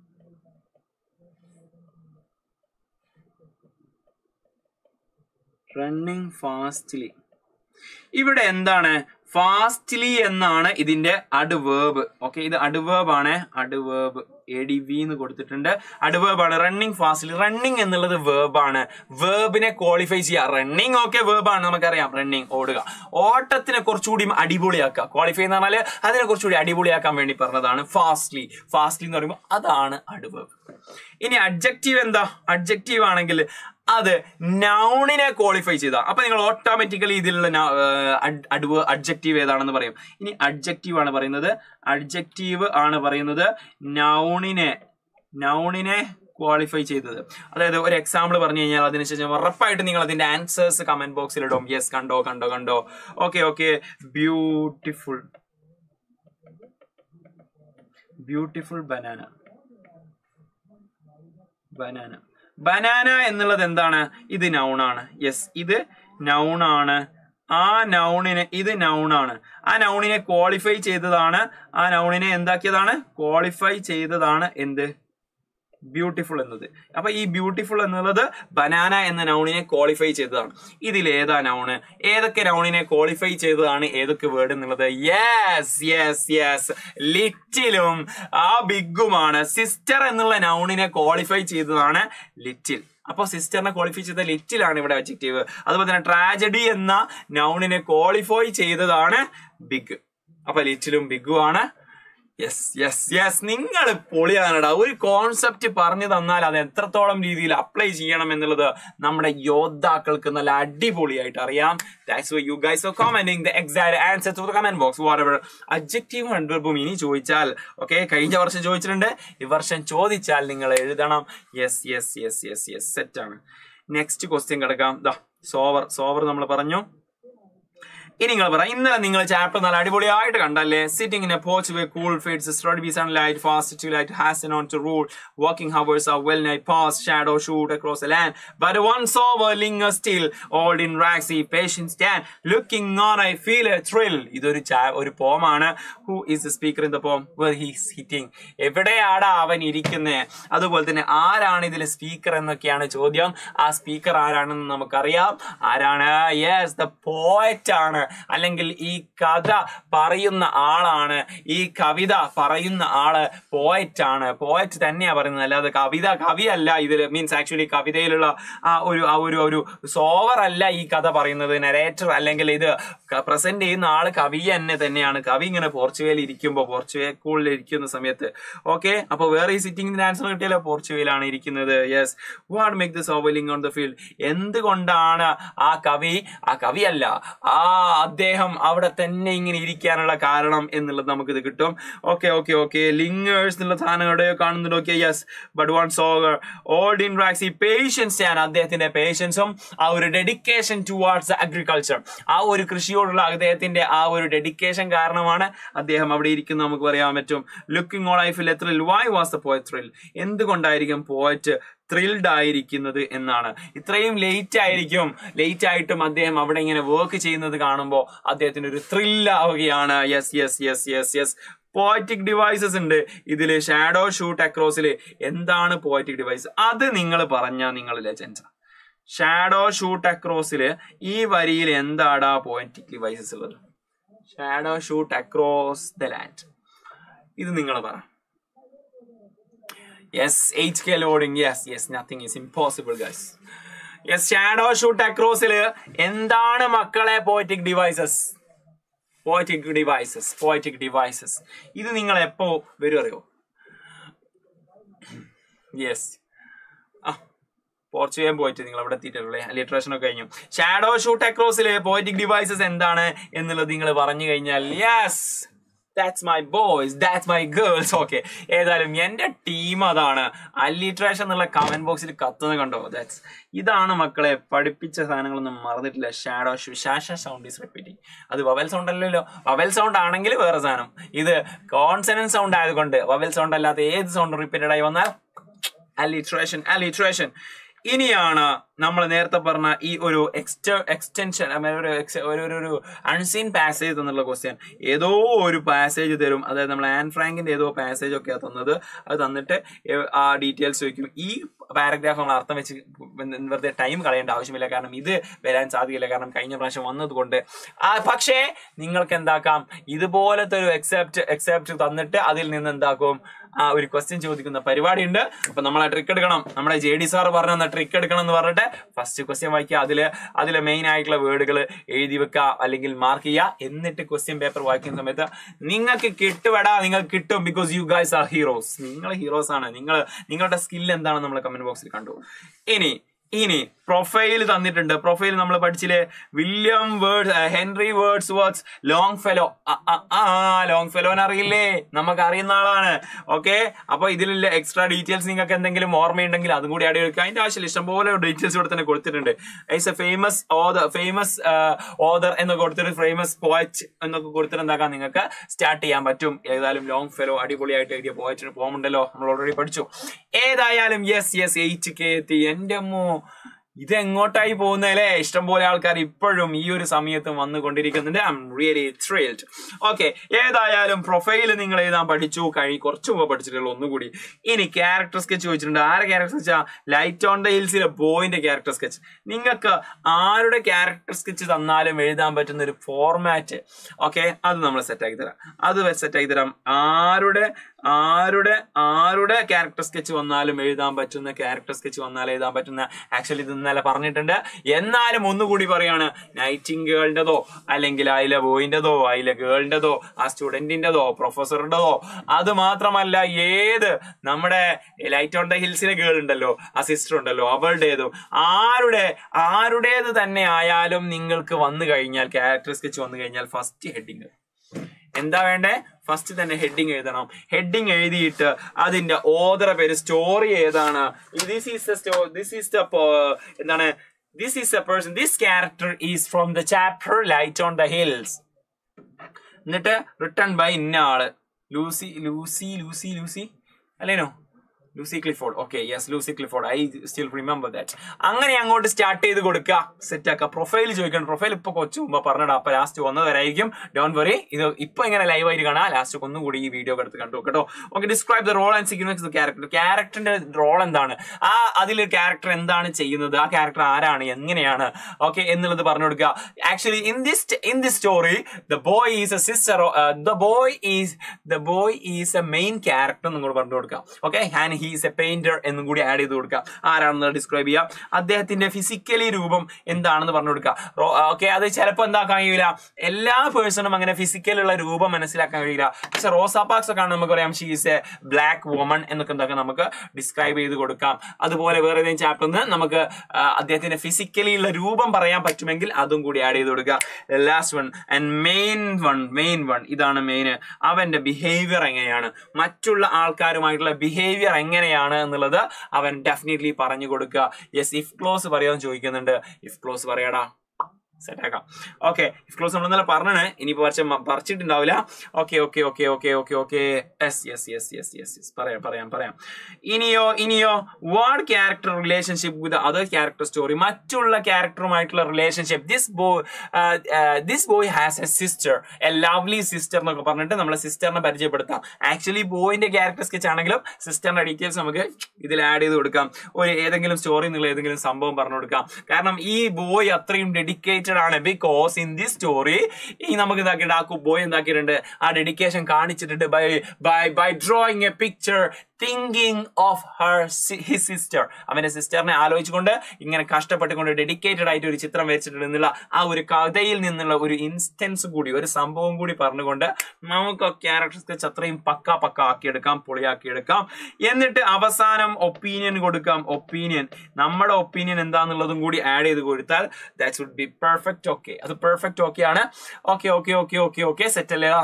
റണ്ണിങ് ഫാസ്റ്റ്ലി ഇവിടെ എന്താണ് ഫാസ്റ്റ്ലി എന്നാണ് ഇതിന്റെ അഡ്വേർബ് ഓക്കെ ഇത് അഡ്വേർബ് ആണ് അഡ്വേർബ് എ ഡി വി എന്ന് കൊടുത്തിട്ടുണ്ട് അഡ്വേർബ് ആണ് റണ്ണിങ് ഫാസ്റ്റ്ലി റണ്ണിങ് എന്നുള്ളത് വേർബ് ആണ് വേർബിനെ ക്വാളിഫൈ ചെയ്യുക റണ്ണിങ് ഓക്കെ വേർബ് ആണ് നമുക്കറിയാം റണ്ണിങ് ഓടുക ഓട്ടത്തിനെ കുറച്ചുകൂടി അടിപൊളിയാക്കുക ക്വാളിഫൈ എന്ന് പറഞ്ഞാൽ അതിനെ കുറച്ചുകൂടി അടിപൊളിയാക്കാൻ വേണ്ടി പറഞ്ഞതാണ് ഫാസ്റ്റ്ലി ഫാസ്റ്റ്ലി എന്ന് പറയുമ്പോൾ അതാണ് അഡ്വേർബ് ഇനി അഡ്ജക്റ്റീവ് എന്താ അഡ്ജക്റ്റീവ് ആണെങ്കിൽ അത് നൗണിനെ ക്വാളിഫൈ ചെയ്ത അപ്പൊ നിങ്ങൾ ഓട്ടോമാറ്റിക്കലി ഇതിലുള്ള അഡ്ജക്റ്റീവ് ഏതാണെന്ന് പറയും ഇനി അഡ്ജക്റ്റീവ് ആണ് പറയുന്നത് അഡ്ജക്റ്റീവ് ആണ് പറയുന്നത് നൗണിനെ നൗണിനെ ക്വാളിഫൈ ചെയ്തത് അതായത് ഒരു എക്സാമ്പിൾ പറഞ്ഞു കഴിഞ്ഞാൽ അതിനുശേഷം ഉറപ്പായിട്ട് നിങ്ങൾ അതിന്റെ ആൻസേഴ്സ് കമന്റ് ബോക്സിൽ ഇടും യെസ് കണ്ടോ കണ്ടോ കണ്ടോ okay okay beautiful beautiful banana banana banana എന്നുള്ളത് എന്താണ് ഇത് നൗണാണ് യെസ് ഇത് നൗണാണ് ആ നൗണിനെ ഇത് നൗണാണ് ആ നൗണിനെ ക്വാളിഫൈ ചെയ്തതാണ് ആ നൗണിനെ എന്താക്കിയതാണ് ക്വാളിഫൈ ചെയ്തതാണ് എന്ത് ബ്യൂട്ടിഫുൾ എന്നത് അപ്പൊ ഈ ബ്യൂട്ടിഫുൾ എന്നുള്ളത് ബനാന എന്ന നൗണിനെ ക്വാളിഫൈ ചെയ്തതാണ് ഇതിൽ ഏതാ നൗണ് ഏതൊക്കെ നൗണിനെ ക്വാളിഫൈ ചെയ്തതാണ് ഏതൊക്കെ വേർഡ് എന്നുള്ളത് യെസ് യെസ് യെസ് ലിറ്റിലും ആ ബിഗുമാണ് സിസ്റ്റർ എന്നുള്ള നൗണിനെ ക്വാളിഫൈ ചെയ്തതാണ് ലിറ്റിൽ അപ്പോൾ സിസ്റ്ററിനെ ക്വാളിഫൈ ചെയ്ത ലിറ്റിലാണ് ഇവിടെ ഒബ്ജക്റ്റീവ് അതുപോലെ തന്നെ ട്രാജഡി എന്ന നൗണിനെ ക്വാളിഫൈ ചെയ്തതാണ് ബിഗ് അപ്പൊ ലിറ്റിലും ബിഗും ആണ് യെസ് യെസ് യെസ് നിങ്ങൾ പൊളിയാണടാ ഒരു കോൺസെപ്റ്റ് പറഞ്ഞു തന്നാൽ അത് എത്രത്തോളം രീതിയിൽ അപ്ലൈ ചെയ്യണം എന്നുള്ളത് നമ്മുടെ യോദ്ധാക്കൾക്ക് നല്ല അടിപൊളിയായിട്ട് അറിയാം that's why you guys are commenting the exact answer to the comment box whatever adjective അഡ്വർബും ഇനി ചോദിച്ചാൽ ഓക്കെ കഴിഞ്ഞ വർഷം ചോദിച്ചിട്ടുണ്ട് ഈ വർഷം ചോദിച്ചാൽ നിങ്ങൾ എഴുതണം yes yes yes yes yes set ആണ് നെക്സ്റ്റ് ക്വസ്റ്റ്യൻ കിടക്കാം ദാ സോവർ സോവർ നമ്മൾ പറഞ്ഞു ഇനി നിങ്ങൾ പറ ഇന്നലെ നിങ്ങൾ ചാപ്റ്റർ നല്ല അടിപൊളിയായിട്ട് കണ്ടല്ലേ sitting in a porch way cool fades steady by sunlight fast twilight has on to rule working hours are well nigh past shadow shoot across a land but one sower linger still old in rags patience stand looking on I feel a thrill ഇതൊരു ഒരു പോമാണ് who is the speaker in the poem where he's sitting എവിടെയാടാ അവൻ ഇരിക്കുന്നത് അതുപോലെ തന്നെ ആരാണ് ഇതിലെ സ്പീക്കർ എന്നൊക്കെയാണ് ചോദ്യം ആ സ്പീക്കർ ആരാണെന്ന് നമുക്കറിയാം ആരാണ് യെസ് ദ പോയറ്റ് ആണ് അല്ലെങ്കിൽ ഈ കഥ പറയുന്ന ആളാണ് ഈ കവിത പറയുന്ന ആള് പോയറ്റ് ആണ് പോയറ്റ് തന്നെയാ പറയുന്നത് അല്ലാതെ കവിത കവിയല്ല ഇതിൽ മീൻസ് ആക്ച്വലി കവിതയിലുള്ള ആ ഒരു ആ ഒരു ഒരു സോവർ അല്ല ഈ കഥ പറയുന്നത് നരേറ്റർ അല്ലെങ്കിൽ ഇത് പ്രസന്റ് ചെയ്യുന്ന ആള് കവി തന്നെ തന്നെയാണ് കവി ഇങ്ങനെ പോർച്ചുഗലിൽ ഇരിക്കുമ്പോൾ പോർച്ചുഗലിൽ ഇരിക്കുന്ന സമയത്ത് ഓക്കെ അപ്പൊ വേറെ ഈ സിറ്റിംഗിന്റെ ആൻസർ കിട്ടിയാലോ പോർച്ചുഗലാണ് ഇരിക്കുന്നത് യെസ് വാട്ട് മേക്ക് ദിസ് ഓവലിംഗ് ഓൺ ദ ഫീൽഡ് എന്തുകൊണ്ടാണ് ആ കവി ആ കവിയല്ല ആ അദ്ദേഹം അവിടെ തന്നെ ഇങ്ങനെ ഇരിക്കാനുള്ള കാരണം എന്നുള്ളത് നമുക്കിത് കിട്ടും ഓക്കെ ഓക്കെ ഓക്കെ ലിംഗേഴ്സ് എന്നുള്ള സാധനം എവിടെയോ കാണുന്നുണ്ട് okay yes but one sower old in rags ഈ പേഷ്യൻസ് ആണ് അദ്ദേഹത്തിന്റെ പേഷ്യൻസും ആ ഒരു ഡെഡിക്കേഷൻ ടുവാർഡ്സ് അഗ്രികൾച്ചർ ആ ഒരു കൃഷിയോടുള്ള അദ്ദേഹത്തിന്റെ ആ ഒരു ഡെഡിക്കേഷൻ കാരണമാണ് അദ്ദേഹം അവിടെ ഇരിക്കുന്നത് നമുക്ക് പറയാൻ പറ്റും ലുക്കിംഗ് ഓൺ ലൈഫിൽ thrill why was the poet thrill എന്തുകൊണ്ടായിരിക്കും പോയറ്റ് ത്രിൽഡ് ആയിരിക്കുന്നത് എന്നാണ് ഇത്രയും ലേറ്റ് ആയിരിക്കും ലേറ്റ് ആയിട്ടും അദ്ദേഹം അവിടെ ഇങ്ങനെ വർക്ക് ചെയ്യുന്നത് കാണുമ്പോൾ അദ്ദേഹത്തിന് ഒരു ത്രിൽ ആവുകയാണ് yes yes yes yes yes poetic devices ഉണ്ട് ഇതില് ഷാഡോ ഷൂട്ട് അക്രോസിൽ എന്താണ് പോയറ്റിക് ഡിവൈസ് അത് നിങ്ങൾ പറഞ്ഞാൽ നിങ്ങൾ ലെജൻസ് ഷാഡോ ഷൂട്ട് അക്രോസിൽ ഈ വരിയിൽ എന്താടാ പോയറ്റിക് ഡിവൈസസ് ഉള്ളത് shadow shoot across the land ഇത് നിങ്ങൾ പറ yes eight K loading yes yes nothing is impossible guys yes shadow shoot അക്രോസിൽ എന്താണ് മക്കളെ poetic devices poetic devices poetic devices ഇത് നിങ്ങൾ എപ്പോ വരും അറിയോ യെസ് ആ പോർച്ചുഗൽ പോയിട്ട് നിങ്ങൾ അവിടെ എത്തിയിട്ടുള്ളേ ലിറ്ററേഷൻ ഒക്കെ കഴിഞ്ഞു ഷാഡോ ഷൂട്ട് അക്രോസിൽ പോയറ്റിക് ഡിവൈസസ് എന്താണ് എന്നുള്ളത് നിങ്ങൾ പറഞ്ഞു കഴിഞ്ഞാൽ yes that's my boys that's my girls okay ഏതായാലും എന്റെ ടീം അതാണ് അല്ലിട്രേഷൻ എന്നുള്ള കമന്റ് ബോക്സിൽ കത്തുന്നത് കണ്ടോ ദാറ്റ്സ് ഇതാണ് മക്കളെ പഠിപ്പിച്ച സാധനങ്ങളൊന്നും മറന്നിട്ടില്ല ഷാഡോ ഷു ഷാഷ സൗണ്ട് ഈസ് റിപ്പീറ്റിംഗ് അത് വവൽ സൗണ്ട് അല്ലല്ലോ വവൽ സൗണ്ട് ആണെങ്കിൽ വേറെ സാധനം ഇത് കോൺസനന്റ് സൗണ്ട് ആയതുകൊണ്ട് വവൽ സൗണ്ട് അല്ലാത്ത ഏത് സൗണ്ട് റിപ്പീറ്റഡ് ആയി വന്നാൽ അലിട്രേഷൻ അലിട്രേഷൻ ഇനിയാണ് നമ്മൾ നേരത്തെ പറഞ്ഞ ഈ ഒരു എക്സ്റ്റ എക്സ്റ്റൻഷൻ ഒരു ex- ഒരു ഒരു- ഒരു അൺസീൻ പാസേജ് എന്നുള്ള ക്വസ്റ്റ്യൻ ഏതോ ഒരു പാസേജ് തരും അതായത് നമ്മൾ ആൻ ഫ്രാങ്കിന്റെ ഏതോ പാസേജ് ഒക്കെയാ തന്നത് അത് തന്നിട്ട് ഏ- ആ ഡീറ്റെയിൽസ് ചോദിക്കും ഈ പാരഗ്രാഫ് നമ്മൾ അർത്ഥം വെച്ച് വെറുതെ ടൈം കളയേണ്ട ആവശ്യമില്ല കാരണം ഇത് വരാൻ സാധ്യതയില്ല കാരണം കഴിഞ്ഞ പ്രാവശ്യം വന്നതുകൊണ്ട് ആ പക്ഷേ നിങ്ങൾക്ക് എന്താക്കാം ഇതുപോലത്തെ ഒരു എക്സെപ്റ്റ് എക്സെപ്റ്റ് തന്നിട്ട് അതിൽ നിന്ന് എന്താക്കും ആ ഒരു ക്വസ്റ്റ്യൻ ചോദിക്കുന്ന പരിപാടി ഉണ്ട് അപ്പൊ നമ്മൾ ആ ട്രിക്ക് എടുക്കണം നമ്മുടെ ജെ ഡി സാർ പറഞ്ഞ തന്ന ട്രിക്ക് എടുക്കണം എന്ന് പറഞ്ഞിട്ട് ഫസ്റ്റ് ക്വസ്റ്റ്യൻ വായിക്കുക അതില് അതിലെ മെയിൻ ആയിട്ടുള്ള വേർഡുകൾ എഴുതി വെക്കുക അല്ലെങ്കിൽ മാർക്ക് ചെയ്യുക എന്നിട്ട് ക്വസ്റ്റ്യൻ പേപ്പർ വായിക്കുന്ന സമയത്ത് നിങ്ങൾക്ക് കിട്ടുവടാ നിങ്ങൾക്ക് കിട്ടും because you guys are heroes നിങ്ങൾ ഹീറോസ് ആണ് നിങ്ങൾ നിങ്ങളുടെ സ്കിൽ എന്താണെന്ന് നമ്മൾ കമന്റ് ബോക്സിൽ കണ്ടു ഇനി ഇനി പ്രൊഫൈൽ തന്നിട്ടുണ്ട് പ്രൊഫൈൽ നമ്മൾ പഠിച്ചില്ലേ William Word Henry Words Words Longfellow ആ ലോങ് ഫെലോനെ അറിയില്ലേ നമുക്ക് അറിയുന്ന ആളാണ് ഓക്കെ അപ്പൊ ഇതിലുള്ള എക്സ്ട്രാ ഡീറ്റെയിൽസ് നിങ്ങൾക്ക് എന്തെങ്കിലും ഓർമ്മയുണ്ടെങ്കിൽ അതും കൂടി ആഡ് എടുക്കുക അതിന്റെ ആവശ്യമില്ല ഇഷ്ടംപോലെ ഡീറ്റെയിൽസ് ഇവിടെ തന്നെ കൊടുത്തിട്ടുണ്ട് is a famous author famous author എന്ന് കൊടുത്തിട്ട് ഫേമസ് പോയറ്റ് എന്നൊക്കെ കൊടുത്തിട്ട് എന്താക്കാം നിങ്ങൾക്ക് സ്റ്റാർട്ട് ചെയ്യാൻ പറ്റും ഏതായാലും ലോങ് ഫെലോ അടിപൊളിയായിട്ട് എഴുതിയ പോയറ്റിന് പോകുന്നുണ്ടല്ലോ നമ്മൾ ഓൾറെഡി പഠിച്ചു ഏതായാലും യെസ് യെസ് എയ്റ്റ് കെ എത്തി എന്റെ അമ്മോ ഇത് എങ്ങോട്ടായി പോകുന്നല്ലേ ഇഷ്ടംപോലെ ആൾക്കാർ ഇപ്പോഴും ഈ ഒരു സമയത്ത് വന്നുകൊണ്ടിരിക്കുന്നുണ്ട് I M really thrilled okay ഏതായാലും പ്രൊഫൈൽ നിങ്ങൾ എഴുതാൻ പഠിച്ചു കഴി കുറച്ച് മുമ്പ് പഠിച്ചിട്ടുള്ളൂ ഒന്നുകൂടി ഇനി ക്യാരക്ടർ സ്കെച്ച് ചോദിച്ചിട്ടുണ്ട് ആരെ ക്യാരക്ടർ സ്കെച്ചാ ലൈറ്റ് ഓൺ ദ ഹിൽസിലെ ബോയിന്റെ ക്യാരക്ടർ സ്കെച്ച് നിങ്ങൾക്ക് ആരുടെ ക്യാരക്ടർ സ്കെച്ച് തന്നാലും എഴുതാൻ പറ്റുന്ന ഒരു ഫോർമാറ്റ് ഓക്കെ അത് നമ്മൾ സെറ്റ് ആക്കി തരാം അത് സെറ്റ് ആക്കി തരാം ആരുടെ ആരുടെ ആരുടെ ക്യാരക്ടർ സ്കെച്ച് വന്നാലും എഴുതാൻ പറ്റുന്ന ക്യാരക്ടർ സ്കെച്ച് വന്നാൽ എഴുതാൻ പറ്റുന്ന ആക്ച്വലി ഇത് ഇന്നലെ പറഞ്ഞിട്ടുണ്ട് എന്നാലും ഒന്നുകൂടി പറയാണ് നൈറ്റിംഗേളിൻ്റെതോ അല്ലെങ്കിൽ അതിലെ ബോയിൻ്റെതോ അതിലെ ഗേളിൻ്റെതോ ആ സ്റ്റുഡന്റിൻ്റെതോ പ്രൊഫസറുടെതോ അത് മാത്രമല്ല ഏത് നമ്മുടെ ലൈറ്റ് ഓൺ ദ ഹിൽസിലെ ഗേൾ ഉണ്ടല്ലോ ആ സിസ്റ്റർ ഉണ്ടല്ലോ അവളുടേതും ആരുടെ ആരുടേത് തന്നെ ആയാലും നിങ്ങൾക്ക് വന്നു കഴിഞ്ഞാൽ ക്യാരക്ടർ സ്കെച്ച് വന്നു കഴിഞ്ഞാൽ ഫസ്റ്റ് ഹെഡിങ് എന്താ വേണ്ടേ ഫസ്റ്റ് തന്നെ ഹെഡിങ് എഴുതണം ഹെഡിങ് എഴുതിയിട്ട് അതിന്റെ ഓതറ പേര് സ്റ്റോറി ഏതാണ് this is the this is the എന്താണ് this is a person this character is from the chapter light on the hills എന്നിട്ട് റിട്ടേൺ ബൈ ഇന്ന ആള് ലൂസി ലൂസി ലൂസി ലൂസി അല്ലേനോ Lucy Clifford okay yes Lucy Clifford I still remember that അങ്ങനെ അങ്ങോട്ട് start ചെയ്ത് കൊടുക്കുക set ആക്കുക profile ചോദിക്കണം പ്രൊഫൈൽ ഇപ്പൊ കൊച്ചു മുമ്പ് പറഞ്ഞിടാം അപ്പൊ ലാസ്റ്റ് വന്നവരായിരിക്കും ഡോൺ വറി ഇത് ഇപ്പൊ ഇങ്ങനെ ലൈവ് ആയിട്ട് കാണാം ലാസ്റ്റ് ഒന്നുകൂടി ഈ വീഡിയോ എടുത്ത് കണ്ടു കേട്ടോ okay describe the role and significance character ക്യാരക്ടറിന്റെ റോൾ എന്താണ് ആ അതിൽ ക്യാരക്ടർ എന്താണ് ചെയ്യുന്നത് ആ ക്യാരക്ടർ ആരാണ് എങ്ങനെയാണ് ഓക്കെ എന്നുള്ളത് പറഞ്ഞു കൊടുക്കുക actually in this in this story the boy is a sister the boy is the boy is a main character നിങ്ങൾ പറഞ്ഞു കൊടുക്കുക okay and he's a painter എന്നും കൂടി ആഡ് ചെയ്ത് കൊടുക്കുക ആരാണെന്ന് ഡിസ്ക്രൈബ് ചെയ്യുക അദ്ദേഹത്തിന്റെ ഫിസിക്കലി രൂപം എന്താണെന്ന് പറഞ്ഞു കൊടുക്കുക ഓക്കെ അത് ചിലപ്പോൾ എന്താക്കാൻ കഴിയില്ല എല്ലാ പേഴ്സണും അങ്ങനെ ഫിസിക്കലുള്ള രൂപം മനസ്സിലാക്കാൻ കഴിയില്ല പക്ഷെ റോസാ പാക്സ് ഒക്കെ ആണ് നമുക്ക് പറയാം ഷീസ് എ ബ്ലാക്ക് വുമൺ എന്നൊക്കെ എന്താക്കാം നമുക്ക് ഡിസ്ക്രൈബ് ചെയ്ത് കൊടുക്കാം അതുപോലെ വേറെ ഏതെങ്കിലും ചാപ്റ്ററിൽ നിന്ന് നമുക്ക് ആ, അദ്ദേഹത്തിന്റെ ഫിസിക്കലി ഉള്ള രൂപം പറയാൻ പറ്റുമെങ്കിൽ അതും കൂടി ആഡ് ചെയ്ത് കൊടുക്കുക last one and main one main one ഇതാണ് മെയിൻ അവന്റെ ബിഹേവിയർ എങ്ങനെയാണ് മറ്റുള്ള ആൾക്കാരുമായിട്ടുള്ള ബിഹേവിയർ എങ്ങനെയാണ് എന്നുള്ളത് അവൻ ഡെഫിനറ്റ്ലി പറഞ്ഞു കൊടുക്കുക യെസ് ഇഫ് ക്ലോസ് പറയാൻ ചോദിക്കുന്നുണ്ട് ഇഫ് ക്ലോസ് പറയാടാ സെറ്റ് ആക്കാം ഓക്കെ ഇഫ് ക്ലോസ് നമ്മൾ ഇന്നലെ പറഞ്ഞാണ് ഇനിയിപ്പോ പറിച്ച പറിച്ചിട്ടുണ്ടാവില്ല okay okay okay okay okay okay yes yes yes yes yes yes പറയാം പറയാം പറയാം ഇനിയോ ഇനിയോ what character relationship with other character story മറ്റുള്ള ക്യാരക്ടറുമായിട്ടുള്ള relationship this boy this boy has a sister a lovely sister എന്നൊക്കെ പറഞ്ഞിട്ട് നമ്മളെ സിസ്റ്ററിനെ പരിചയപ്പെടുത്താം ആക്ച്വലി ബോയിന്റെ ക്യാരക്ടർ സ്കെച്ച് ആണെങ്കിലും സിസ്റ്ററിന്റെ ഡീറ്റെയിൽസ് നമുക്ക് ഇതിൽ ആഡ് ചെയ്ത് കൊടുക്കാം ഒരു ഏതെങ്കിലും സ്റ്റോറി എന്നുള്ള ഏതെങ്കിലും സംഭവം പറഞ്ഞു കൊടുക്കാം കാരണം ഈ ബോയ് അത്രയും ഡെഡിക്കേറ്റഡ് ആണ് ബിക്കോസ് ഇൻ ദിസ് സ്റ്റോറി ഈ നമുക്ക് ഇതാക്കിയിട്ട് ആ ബോയ് എന്താക്കിയിട്ടുണ്ട് ആ ഡെഡിക്കേഷൻ കാണിച്ചിട്ടുണ്ട് by by by drawing a picture thinking of her his sister അവന്റെ സിസ്റ്ററിനെ ആലോചിച്ചുകൊണ്ട് ഇങ്ങനെ കഷ്ടപ്പെട്ടുകൊണ്ട് ഡെഡിക്കേറ്റഡ് ആയിട്ട് ഒരു ചിത്രം വരച്ചിട്ടുണ്ട് എന്നുള്ള ആ ഒരു കഥയിൽ നിന്നുള്ള ഒരു ഇൻസ്റ്റൻസ് കൂടി ഒരു സംഭവം കൂടി പറഞ്ഞുകൊണ്ട് നമുക്ക് ക്യാരക്ടർ സ്കെച്ച് അത്രയും പക്ക പക്ക ആക്കിയെടുക്കാം പൊളിയാക്കിയെടുക്കാം എന്നിട്ട് അവസാനം ഒപ്പീനിയൻ കൊടുക്കാം ഒപ്പീനിയൻ നമ്മുടെ ഒപ്പീനിയൻ എന്താന്നുള്ളതും കൂടി ആഡ് ചെയ്ത് കൊടുത്താൽ that would be perfect okay അത് പെർഫെക്റ്റ് ഓക്കെ ആണ് okay okay okay okay okay set അല്ലേ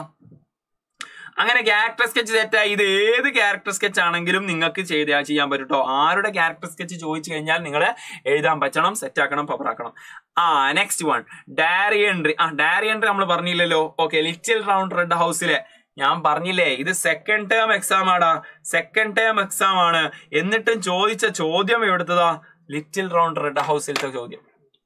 അങ്ങനെ ക്യാരക്ടർ സ്കെച്ച് സെറ്റായി ഇത് ഏത് ക്യാരക്ടർ സ്കെച്ച് ആണെങ്കിലും നിങ്ങൾക്ക് ചെയ്ത് ചെയ്യാൻ പറ്റും കേട്ടോ ആരുടെ ക്യാരക്ടർ സ്കെച്ച് ചോദിച്ചു കഴിഞ്ഞാൽ നിങ്ങൾ എഴുതാൻ പറ്റണം സെറ്റ് ആക്കണം പവർ ആക്കണം ആ നെക്സ്റ്റ് വൺ ഡയറി എൻട്രി ആ ഡയറി എൻട്രി നമ്മൾ പറഞ്ഞില്ലല്ലോ ഓക്കെ ലിറ്റിൽ റൗണ്ട് റെഡ് ഹൗസിലെ ഞാൻ പറഞ്ഞില്ലേ ഇത് സെക്കൻഡ് ടേം എക്സാം ആടാ സെക്കൻഡ് ടേം എക്സാം ആണ് എന്നിട്ടും ചോദിച്ച ചോദ്യം എവിടുത്തതാ ലിറ്റിൽ റൗണ്ട് റെഡ് ഹൗസിലത്തെ ചോദ്യം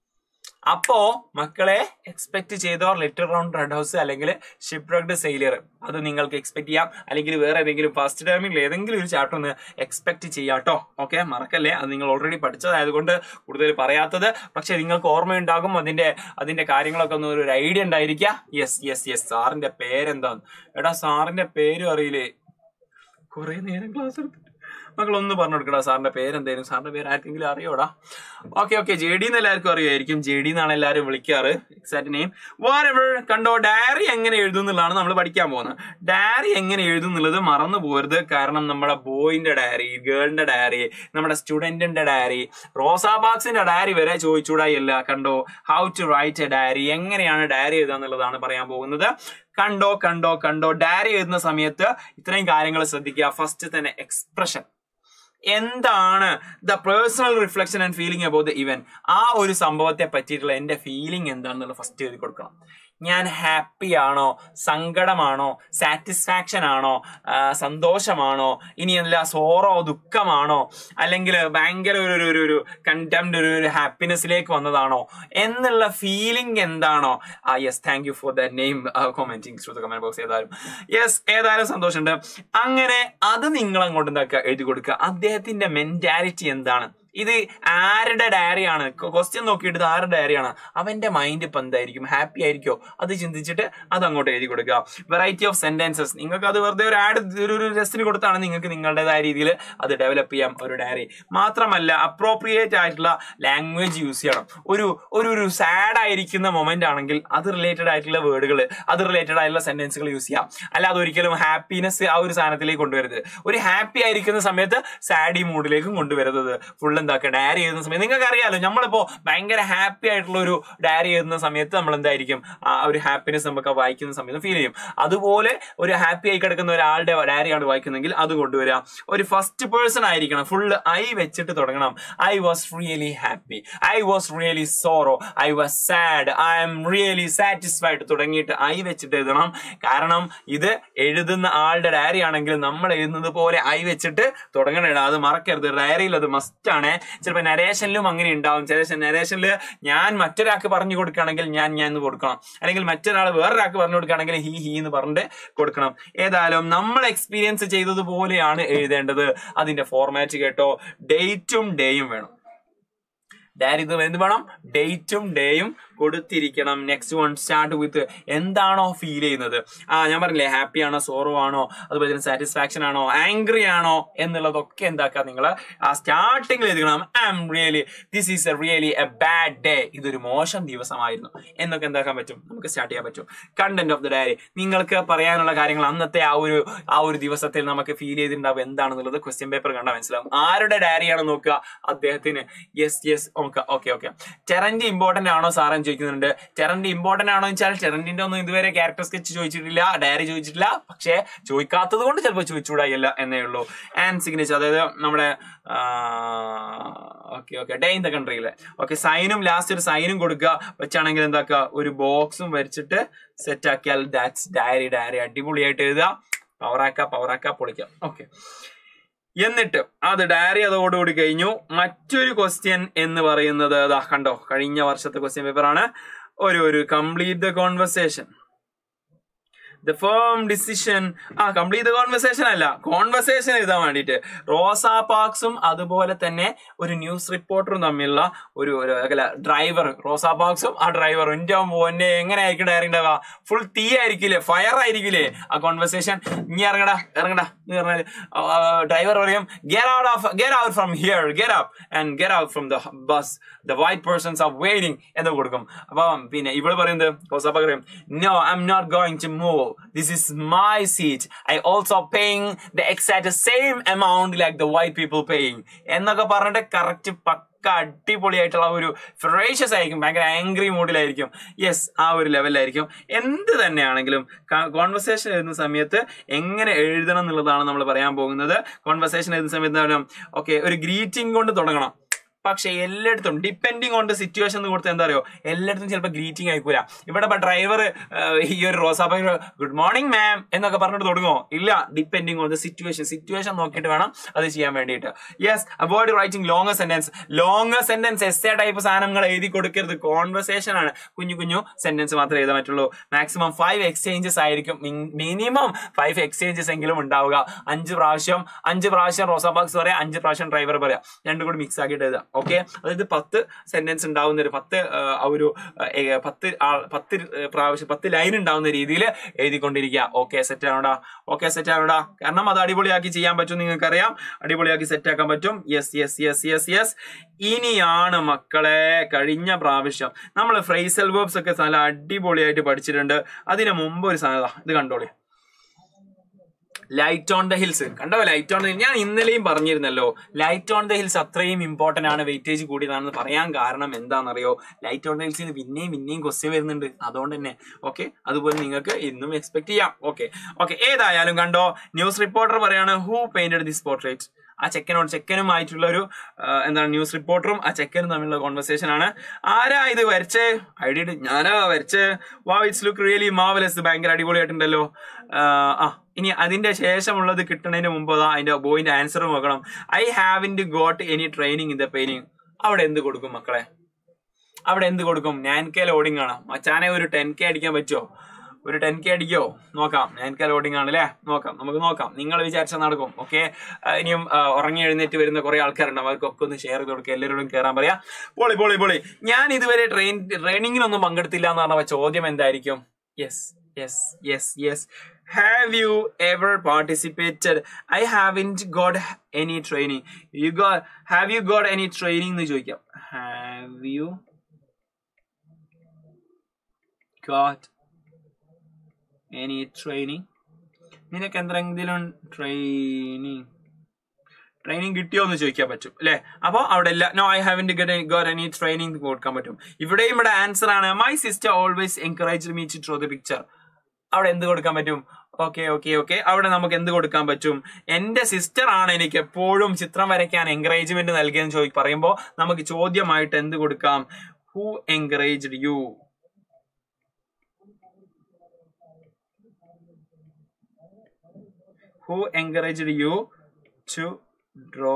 അപ്പോ മക്കളെ എക്സ്പെക്ട് ചെയ്തോ ലിറ്റിൽ റൗണ്ട് റെഡ് ഹൗസ് അല്ലെങ്കിൽ ഷിപ്പ് റഗ്ഡ് സെയിലിയർ അത് നിങ്ങൾക്ക് എക്സ്പെക്ട് ചെയ്യാം അല്ലെങ്കിൽ വേറെ ഏതെങ്കിലും ഫസ്റ്റ് ടൈമിൽ ഏതെങ്കിലും ഒരു ചാപ്റ്റർ ഒന്ന് എക്സ്പെക്ട് ചെയ്യാം കേട്ടോ ഓക്കെ മറക്കല്ലേ അത് നിങ്ങൾ ഓൾറെഡി പഠിച്ചതായതുകൊണ്ട് കൂടുതൽ പറയാത്തത് പക്ഷെ നിങ്ങൾക്ക് ഓർമ്മയുണ്ടാകും അതിന്റെ അതിന്റെ കാര്യങ്ങളൊക്കെ ഒന്ന് ഒരു ഐഡിയ ഉണ്ടായിരിക്കുക യെസ് യെസ് യെസ് സാറിന്റെ പേരെന്താന്ന് എടാ സാറിന്റെ പേരും അറിയില്ലേ കുറെ നേരം ക്ലാസ് എടുത്തിട്ട് മക്കൾ ഒന്ന് പറഞ്ഞു കൊടുക്കടാ സാറിന്റെ പേരെന്തേലും സാറിന്റെ പേര് ആർക്കെങ്കിലും അറിയോടാ ഓക്കെ ഓക്കെ ജെ ഡി എന്ന് എല്ലാവർക്കും അറിയുമായിരിക്കും ജെ ഡി എന്നാണ് എല്ലാവരും വിളിക്കാറ് എക്സാക്ട് നെയിം വാരെവർ കണ്ടോ ഡയറി എങ്ങനെ എഴുതും എന്നുള്ളതാണ് നമ്മൾ പഠിക്കാൻ പോകുന്നത് ഡയറി എങ്ങനെ എഴുതും എന്നുള്ളത് മറന്നു പോകരുത് കാരണം നമ്മുടെ ബോയിന്റെ ഡയറി ഗേളിന്റെ ഡയറി നമ്മുടെ സ്റ്റുഡന്റിന്റെ ഡയറി റോസാ ബാക്സിന്റെ ഡയറി വരെ ചോദിച്ചൂടായില്ല കണ്ടോ how to write a diary എങ്ങനെയാണ് ഡയറി എഴുതുക എന്നുള്ളതാണ് പറയാൻ പോകുന്നത് കണ്ടോ കണ്ടോ കണ്ടോ ഡയറി എഴുതുന്ന സമയത്ത് ഇത്രയും കാര്യങ്ങൾ ശ്രദ്ധിക്കുക ഫസ്റ്റ് തന്നെ എക്സ്പ്രഷൻ എന്താണ് the personal reflection and feeling about the event ആ ഒരു സംഭവത്തെ പറ്റിയിട്ടുള്ള എന്റെ ഫീലിംഗ് എന്താണെന്നുള്ള ഫസ്റ്റ് എഴുതി കൊടുക്കണം ഞാൻ ഹാപ്പി ആണോ സങ്കടമാണോ സാറ്റിസ്ഫാക്ഷൻ ആണോ ആ, സന്തോഷമാണോ ഇനി അല്ല സോറോ ദുഃഖമാണോ അല്ലെങ്കിൽ ഭയങ്കര ഒരു ഒരു- ഒരു ഒരു കണ്ടംപ്റ്റ് ഒരു ഒരു ഹാപ്പിനെസ്സിലേക്ക് വന്നതാണോ എന്നുള്ള ഫീലിംഗ് എന്താണോ ആ yes thank you for the name commenting through the comment box ഏതായാലും യെസ് ഏതായാലും സന്തോഷമുണ്ട് അങ്ങനെ അത് നിങ്ങൾ അങ്ങോട്ട് എന്താക്കുക എഴുതി കൊടുക്കുക അദ്ദേഹത്തിന്റെ മെന്റാലിറ്റി എന്താണ് ഇത് ആരുടെ ഡയറിയാണ് ക്വസ്റ്റ്യൻ നോക്കിയിട്ട് ഇത് ആരുടെ ഡയറിയാണ് അവന്റെ മൈൻഡ് ഇപ്പൊ എന്തായിരിക്കും ഹാപ്പി ആയിരിക്കോ അത് ചിന്തിച്ചിട്ട് അത് അങ്ങോട്ട് എഴുതി കൊടുക്കുക വെറൈറ്റി ഓഫ് സെന്റൻസസ് നിങ്ങൾക്ക് അത് വെറുതെ ഒരു ആഡ് ഒരു ഒരു രസത്തിന് കൊടുത്താണ് നിങ്ങൾക്ക് നിങ്ങളുടേതായ രീതിയിൽ അത് ഡെവലപ്പ് ചെയ്യാം ഒരു ഡയറി മാത്രമല്ല അപ്രോപ്രിയേറ്റ് ആയിട്ടുള്ള ലാംഗ്വേജ് യൂസ് ചെയ്യണം ഒരു ഒരു ഒരു സാഡ് ആയിരിക്കുന്ന മൊമെന്റ് ആണെങ്കിൽ അത് റിലേറ്റഡ് ആയിട്ടുള്ള വേർഡുകൾ അത് റിലേറ്റഡ് ആയിട്ടുള്ള സെന്റൻസുകൾ യൂസ് ചെയ്യാം അല്ലാതെ ഒരിക്കലും ഹാപ്പിനെസ് ആ ഒരു സാധനത്തിലേക്ക് കൊണ്ടുവരരുത് ഒരു ഹാപ്പി ആയിരിക്കുന്ന സമയത്ത് സാഡി മൂഡിലേക്കും കൊണ്ടുവരുന്നത് ഫുൾ എന്താക്കുക ഡയറി എഴുതുന്ന സമയത്ത് നിങ്ങൾക്ക് അറിയാലോ നമ്മളിപ്പോ ഭയങ്കര ഹാപ്പി ആയിട്ടുള്ള ഒരു ഡയറി എഴുതുന്ന സമയത്ത് നമ്മൾ എന്തായിരിക്കും ആ ഒരു ഹാപ്പിനെസ് നമുക്ക് ആ വായിക്കുന്ന സമയത്ത് ഫീൽ ചെയ്യും അതുപോലെ ഒരു ഹാപ്പി ആയി കിടക്കുന്ന ഒരാളുടെ ഡയറിയാണ് വായിക്കുന്നെങ്കിൽ അത് കൊണ്ടുവരിക ഒരു ഫസ്റ്റ് പേഴ്സൺ ആയിരിക്കണം ഫുൾ ഐ വെച്ചിട്ട് തുടങ്ങണം I was really happy I was really sorrow I was sad I M really satisfied തുടങ്ങിയിട്ട് ഐ വെച്ചിട്ട് എഴുതണം കാരണം ഇത് എഴുതുന്ന ആളുടെ ഡയറി ആണെങ്കിൽ നമ്മൾ എഴുതുന്നത് പോലെ ഐ വെച്ചിട്ട് തുടങ്ങണം അത് മറക്കരുത് ഡയറിയിൽ അത് മസ്റ്റ് ആണ് ചിലപ്പോൾ നരേഷനിലും അങ്ങനെ ഉണ്ടാവും ചില നരേഷനിൽ ഞാൻ മറ്റൊരാൾക്ക് പറഞ്ഞു കൊടുക്കുകയാണെങ്കിൽ ഞാൻ ഞാൻ എന്ന് കൊടുക്കണം അല്ലെങ്കിൽ മറ്റൊരാൾ വേറൊരാൾക്ക് പറഞ്ഞു കൊടുക്കുകയാണെങ്കിൽ ഹി ഹി എന്ന് പറഞ്ഞിട്ട് കൊടുക്കണം ഏതായാലും നമ്മൾ എക്സ്പീരിയൻസ് ചെയ്തതുപോലെയാണ് എഴുതേണ്ടത് അതിന്റെ ഫോർമാറ്റ് കേട്ടോ ഡേറ്റും ഡേയും വേണം ഡയറി ഇത് എന്ത് വേണം ഡേറ്റും ഡേയും കൊടുത്തിരിക്കണം നെക്സ്റ്റ് വൺ സ്റ്റാർട്ട് വിത്ത് എന്താണോ ഫീൽ ചെയ്യുന്നത് ആ ഞാൻ പറഞ്ഞില്ലേ ഹാപ്പി ആണോ സോറോ ആണോ അതുപോലെ തന്നെ സാറ്റിസ്ഫാക്ഷൻ ആണോ ആംഗ്രി ആണോ എന്നുള്ളതൊക്കെ എന്താക്കുക നിങ്ങൾ ആ സ്റ്റാർട്ടിങ്ങിൽ എഴുതണം I M really this is a really a bad day ഇതൊരു മോശം ദിവസമായിരുന്നു എന്നൊക്കെ എന്താക്കാൻ പറ്റും നമുക്ക് സ്റ്റാർട്ട് ചെയ്യാൻ പറ്റും കണ്ടന്റ് ഓഫ് ദ ഡയറി നിങ്ങൾക്ക് പറയാനുള്ള കാര്യങ്ങൾ അന്നത്തെ ആ ഒരു ആ ഒരു ദിവസത്തിൽ നമുക്ക് ഫീൽ ചെയ്തിട്ടുണ്ടാവും എന്താണെന്നുള്ളത് ക്വസ്റ്റ്യൻ പേപ്പർ കണ്ടാൽ മനസ്സിലാവും ആരുടെ ഡയറിയാണ് നോക്കുക അദ്ദേഹത്തിന് യെസ് യെസ് നോക്കാം ഓക്കെ ഓക്കെ ടെറന്റ് ഇമ്പോർട്ടന്റ് ആണോ സാറെന്ന് ചോദിക്കുന്നുണ്ട് ടെറന്റ് ഇമ്പോർട്ടന്റ് ആണോ എന്ന് വെച്ചാൽ ടെറന്റിന്റെ ഒന്നും ഇതുവരെ ക്യാരക്ടർ സ്കെച്ച് ചോദിച്ചിട്ടില്ല ഡയറി ചോദിച്ചിട്ടില്ല പക്ഷേ ചോദിക്കാത്തത് കൊണ്ട് ചിലപ്പോൾ ചോദിച്ചുകൂടായില്ല എന്നേ ഉള്ളൂ ആൻഡ് സിഗ്നേച്ചർ അതായത് നമ്മുടെ okay okay day in the കൺട്രിയിലെ ഓക്കെ സൈനും ലാസ്റ്റ് ഒരു സൈനും കൊടുക്കുക വെച്ചാണെങ്കിൽ എന്താക്കുക ഒരു ബോക്സും വരച്ചിട്ട് സെറ്റ് ആക്കിയാൽ ദാറ്റ്സ് ഡയറി ഡയറി അടിപൊളിയായിട്ട് എഴുതുക പവറാക്ക പവറാക്ക പൊളിക്കാം ഓക്കെ എന്നിട്ട് അത് ഡയറി അതോടുകൂടി കഴിഞ്ഞു മറ്റൊരു ക്വസ്റ്റ്യൻ എന്ന് പറയുന്നത് അതാ കണ്ടോ കഴിഞ്ഞ വർഷത്തെ ക്വസ്റ്റ്യൻ പേപ്പർ ആണ് ഒരു ഒരു complete the conversation the firm decision ആ കംപ്ലീറ്റ് കോൺവെർസേഷൻ അല്ല കോൺവെർസേഷൻ എഴുതാൻ വേണ്ടിയിട്ട് റോസാ പാക്സും അതുപോലെ തന്നെ ഒരു ന്യൂസ് റിപ്പോർട്ടറും തമ്മിലുള്ള ഒരു ഒരു അല്ല ഡ്രൈവർ റോസാ പാക്സും ആ ഡ്രൈവറും എൻ്റെ മോനെ എങ്ങനെയായിരിക്കും ഡയറി ഉണ്ടാവുക ഫുൾ തീ ആയിരിക്കില്ലേ ഫയർ ആയിരിക്കില്ലേ ആ കോൺവെർസേഷൻ ഇനി ഇറങ്ങടാ ഇറങ്ങടാ എന്ന് പറഞ്ഞാൽ ഡ്രൈവർ പറയും get out of get out from here get up and get out from the bus the white persons are waiting എന്ന് കൊടുക്കും അപ്പം പിന്നെ ഇവള് പറയുന്നത് റോസാ പാക്ക് പറയും no I am not going to move this is my seat. I also paying the exact same amount like the white people paying. എന്നൊക്കെ പറഞ്ഞിട്ട് correct പക്ക അടിപൊളിയായിട്ടുള്ള ഒരു ഫെറേഷ്യസ് ആയിരിക്കും ഭയങ്കര ആംഗ്രി മൂഡിലായിരിക്കും യെസ് ആ ഒരു ലെവലിലായിരിക്കും എന്ത് തന്നെയാണെങ്കിലും കോൺവെർസേഷൻ എഴുതുന്ന സമയത്ത് എങ്ങനെ എഴുതണം എന്നുള്ളതാണ് നമ്മൾ പറയാൻ പോകുന്നത് കോൺവെർസേഷൻ എഴുതുന്ന സമയത്ത് ഓക്കെ ഒരു ഗ്രീറ്റിംഗ് കൊണ്ട് തുടങ്ങണം പക്ഷെ എല്ലായിടത്തും ഡിപ്പെൻഡിങ് ഓൺ ദ സിറ്റുവേഷൻ എന്ന് കൊടുത്ത് എന്താ അറിയോ എല്ലായിടത്തും ചിലപ്പോൾ ഗ്രീറ്റിംഗ് ആയിക്കൂല ഇവിടെ ഇപ്പൊ ഡ്രൈവർ ഈ ഒരു റോസാപ്പ ഗുഡ് മോർണിംഗ് മാം എന്നൊക്കെ പറഞ്ഞിട്ട് തുടങ്ങുമോ ഇല്ല depending on the situation situation നോക്കിയിട്ട് വേണം അത് ചെയ്യാൻ വേണ്ടിയിട്ട് yes avoid writing longer sentence longer sentence as a type സാധനങ്ങൾ എഴുതി കൊടുക്കരുത് കോൺവെർസേഷൻ ആണ് കുഞ്ഞു കുഞ്ഞു സെന്റൻസ് മാത്രമേ എഴുതാൻ പറ്റുള്ളൂ മാക്സിമം ഫൈവ് എക്സ്ചേഞ്ചസ് ആയിരിക്കും മിനിമം ഫൈവ് എക്സ്ചേഞ്ചസ് എങ്കിലും ഉണ്ടാവുക അഞ്ച് പ്രാവശ്യം അഞ്ച് പ്രാവശ്യം റോസാബാക്സ് പറയാം അഞ്ച് പ്രാവശ്യം ഡ്രൈവർ പറയാം രണ്ടും കൂടി മിക്സ് ആക്കിയിട്ട് എഴുതാം ഓക്കെ അതായത് പത്ത് സെന്റൻസ് ഉണ്ടാവുന്ന ഒരു പത്ത് ആ, ആ ഒരു ആ, ഏ, പത്ത് ആൾ- പത്ത് പ്രാവശ്യം പത്ത് ലൈൻ ഉണ്ടാവുന്ന രീതിയിൽ എഴുതിക്കൊണ്ടിരിക്കുക ഓക്കെ സെറ്റ് ആണോടാ ഓക്കെ സെറ്റ് ആണോടാ കാരണം അത് അടിപൊളിയാക്കി ചെയ്യാൻ പറ്റും നിങ്ങൾക്കറിയാം അടിപൊളിയാക്കി സെറ്റ് ആക്കാൻ പറ്റും yes yes yes yes yes ഇനിയാണ് മക്കളെ കഴിഞ്ഞ പ്രാവശ്യം നമ്മൾ ഫ്രൈസൽ വേർബ്സ് ഒക്കെ നല്ല അടിപൊളിയായിട്ട് പഠിച്ചിട്ടുണ്ട് അതിന് മുമ്പ് ഒരു സാധനത ഇത് കണ്ടോളി ലൈറ്റ് ഓൺ ദ ഹിൽസ് കണ്ടോ ലൈറ്റ് ഓൺ ദ ഞാൻ ഇന്നലെയും പറഞ്ഞിരുന്നല്ലോ ലൈറ്റ് ഓൺ ദ ഹിൽസ് അത്രയും ഇമ്പോർട്ടന്റ് ആണ് വെയിറ്റേജ് കൂടിയതാണെന്ന് പറയാൻ കാരണം എന്താണെന്നറിയോ ലൈറ്റ് ഓൺ ദ ഹിൽസിന് പിന്നെയും പിന്നെയും ക്വസ്റ്റ്യൻ വരുന്നുണ്ട് അതുകൊണ്ട് തന്നെ ഓക്കെ അതുപോലെ നിങ്ങൾക്ക് ഇന്നും എക്സ്പെക്ട് ചെയ്യാം ഓക്കെ ഓക്കെ ഏതായാലും കണ്ടോ ന്യൂസ് റിപ്പോർട്ടർ പറയാണ് ഹൂ പെയിന്റഡ് ദിസ് പോർട്രേറ്റ് ആ ചെക്കനോട് ചെക്കനുമായിട്ടുള്ള ഒരു ആ, എന്താണ് ന്യൂസ് റിപ്പോർട്ടറും ആ ചെക്കനും തമ്മിലുള്ള കോൺവെർസേഷൻ ആണ് ആരാ ഇത് വരച്ചേ ഐഡിയ ഞാനാ വരച്ചേ വാ ഇറ്റ്സ് ലുക്ക് റിയലി മാവലസ് ഭയങ്കര അടിപൊളിയായിട്ടുണ്ടല്ലോ ആ, ആ ഇനി അതിന്റെ ശേഷമുള്ളത് കിട്ടുന്നതിന് മുമ്പ് ദാ അതിന്റെ ബോയിന്റെ ആൻസർ നോക്കണം I haven't got any training in the പെയിനിങ് അവിടെ എന്ത് കൊടുക്കും മക്കളെ അവിടെ എന്ത് കൊടുക്കും നയൻ കെ ലോഡിംഗ് ആണ് മച്ചാനെ ഒരു ടെൻ കെ അടിക്കാൻ പറ്റുമോ ഒരു ടെൻ കെ അടിക്കോ നോക്കാം നയൻ കെ ലോഡിംഗ് ആണ് അല്ലേ നോക്കാം നമുക്ക് നോക്കാം നിങ്ങൾ വിചാരിച്ചാൽ നടക്കും ഓക്കെ ഇനിയും ആ, ഉറങ്ങി എഴുന്നേറ്റ് വരുന്ന കുറെ ആൾക്കാരുണ്ട് അവർക്കൊക്കെ ഒന്ന് ഷെയർ ചെയ്ത് കൊടുക്കുക എല്ലാവരോടും കയറാൻ പറയാം പൊളി പൊളി പൊളി ഞാൻ ഇതുവരെ ട്രെയിൻ ട്രെയിനിങ്ങിനൊന്നും പങ്കെടുത്തില്ല എന്ന് പറഞ്ഞ ചോദ്യം എന്തായിരിക്കും yes yes yes yes have you ever participated I haven't got any training you go have you got any training എന്ന് ചോദിക്കാം have you got any training നിനക്ക് എന്തെങ്കിലും ട്രെയിനിങ് ട്രെയിനിങ് കിട്ടിയോ എന്ന് ചോദിക്കാൻ പറ്റും അല്ലെ അപ്പൊ അവിടെ ഇല്ല no I haven't got any training കൊടുക്കാൻ പറ്റും ഇവിടെയും ഇവിടെ ആൻസർ ആണ് my sister always encourage me to draw the picture അവിടെ എന്ത് കൊടുക്കാൻ പറ്റും ഓക്കെ ഓക്കെ ഓക്കെ അവിടെ നമുക്ക് എന്ത് കൊടുക്കാൻ പറ്റും എന്റെ സിസ്റ്റർ ആണ് എനിക്ക് എപ്പോഴും ചിത്രം വരയ്ക്കാൻ എൻകറേജ്മെന്റ് നൽകിയെന്ന് ചോദി പറയുമ്പോൾ നമുക്ക് ചോദ്യമായിട്ട് എന്ത് കൊടുക്കാം who encouraged you who encouraged you to draw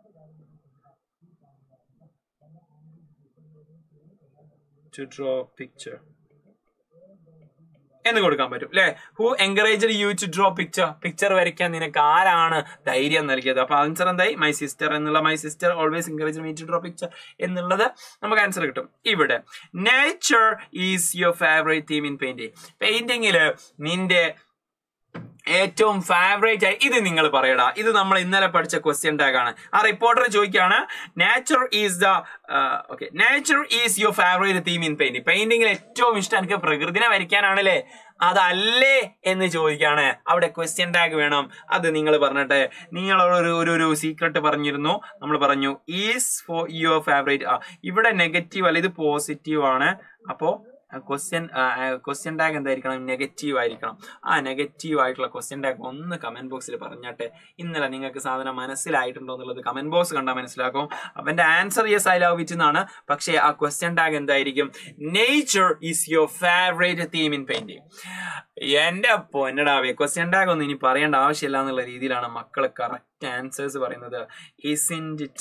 to draw picture എന്ന് കൊടുക്കാൻ പറ്റും അല്ലെ who encourage you to draw picture picture വരയ്ക്കാൻ നിനക്ക് ആരാണ് ധൈര്യം നൽകിയത് അപ്പൊ ആൻസർ എന്തായി മൈ സിസ്റ്റർ എന്നുള്ള my sister always encourage me to draw picture എന്നുള്ളത് നമുക്ക് ആൻസർ കിട്ടും ഇവിടെ nature is your favourite theme in painting പെയിന്റിങ്ങില് നിന്റെ ഏറ്റവും ഫേവറേറ്റ് ആയി ഇത് നിങ്ങൾ പറയടാ ഇത് നമ്മൾ ഇന്നലെ പഠിച്ച ക്വസ്റ്റ്യൻ ടാഗ് ആണ് ആ റിപ്പോർട്ടർ ചോദിക്കുകയാണ് nature is the okay nature is your favourite theme in painting പെയിന്റിംഗിൽ ഏറ്റവും ഇഷ്ടം എനിക്ക് പ്രകൃതിനെ വരയ്ക്കാനാണല്ലേ അതല്ലേ എന്ന് ചോദിക്കാണ് അവിടെ ക്വസ്റ്റ്യൻ ടാഗ് വേണം അത് നിങ്ങൾ പറഞ്ഞിട്ട് നിങ്ങളോട് ഒരു ഒരു ഒരു സീക്രട്ട് പറഞ്ഞിരുന്നു നമ്മൾ പറഞ്ഞു ഈസ് ഫോർ യുവർ ഫേവറേറ്റ് ആ ഇവിടെ നെഗറ്റീവ് അല്ല ഇത് പോസിറ്റീവ് ആണ് അപ്പോ ക്വസ്റ്റ്യൻ ക്വസ്റ്റ്യൻ ടാഗ് എന്തായിരിക്കണം നെഗറ്റീവ് ആയിരിക്കണം ആ നെഗറ്റീവ് ആയിട്ടുള്ള ക്വസ്റ്റ്യൻ ടാഗ് ഒന്ന് കമന്റ് ബോക്സിൽ പറഞ്ഞാട്ടെ ഇന്നലെ നിങ്ങൾക്ക് സാധനം മനസ്സിലായിട്ടുണ്ടോ എന്നുള്ളത് കമന്റ് ബോക്സ് കണ്ടാൽ മനസ്സിലാക്കും അവന്റെ answer yes I love it എന്നാണ് പക്ഷേ ആ ക്വസ്റ്റ്യൻ ടാഗ് എന്തായിരിക്കും nature is your favourite theme in painting എന്റെ പൊന്നടാവേ ക്വസ്റ്റ്യൻ ടാഗ് ഒന്നും ഇനി പറയേണ്ട ആവശ്യമില്ല എന്നുള്ള രീതിയിലാണ് മക്കൾ കറക്റ്റ് ആൻസേഴ്സ് പറയുന്നത് ഇസിൻഡ് ഇറ്റ്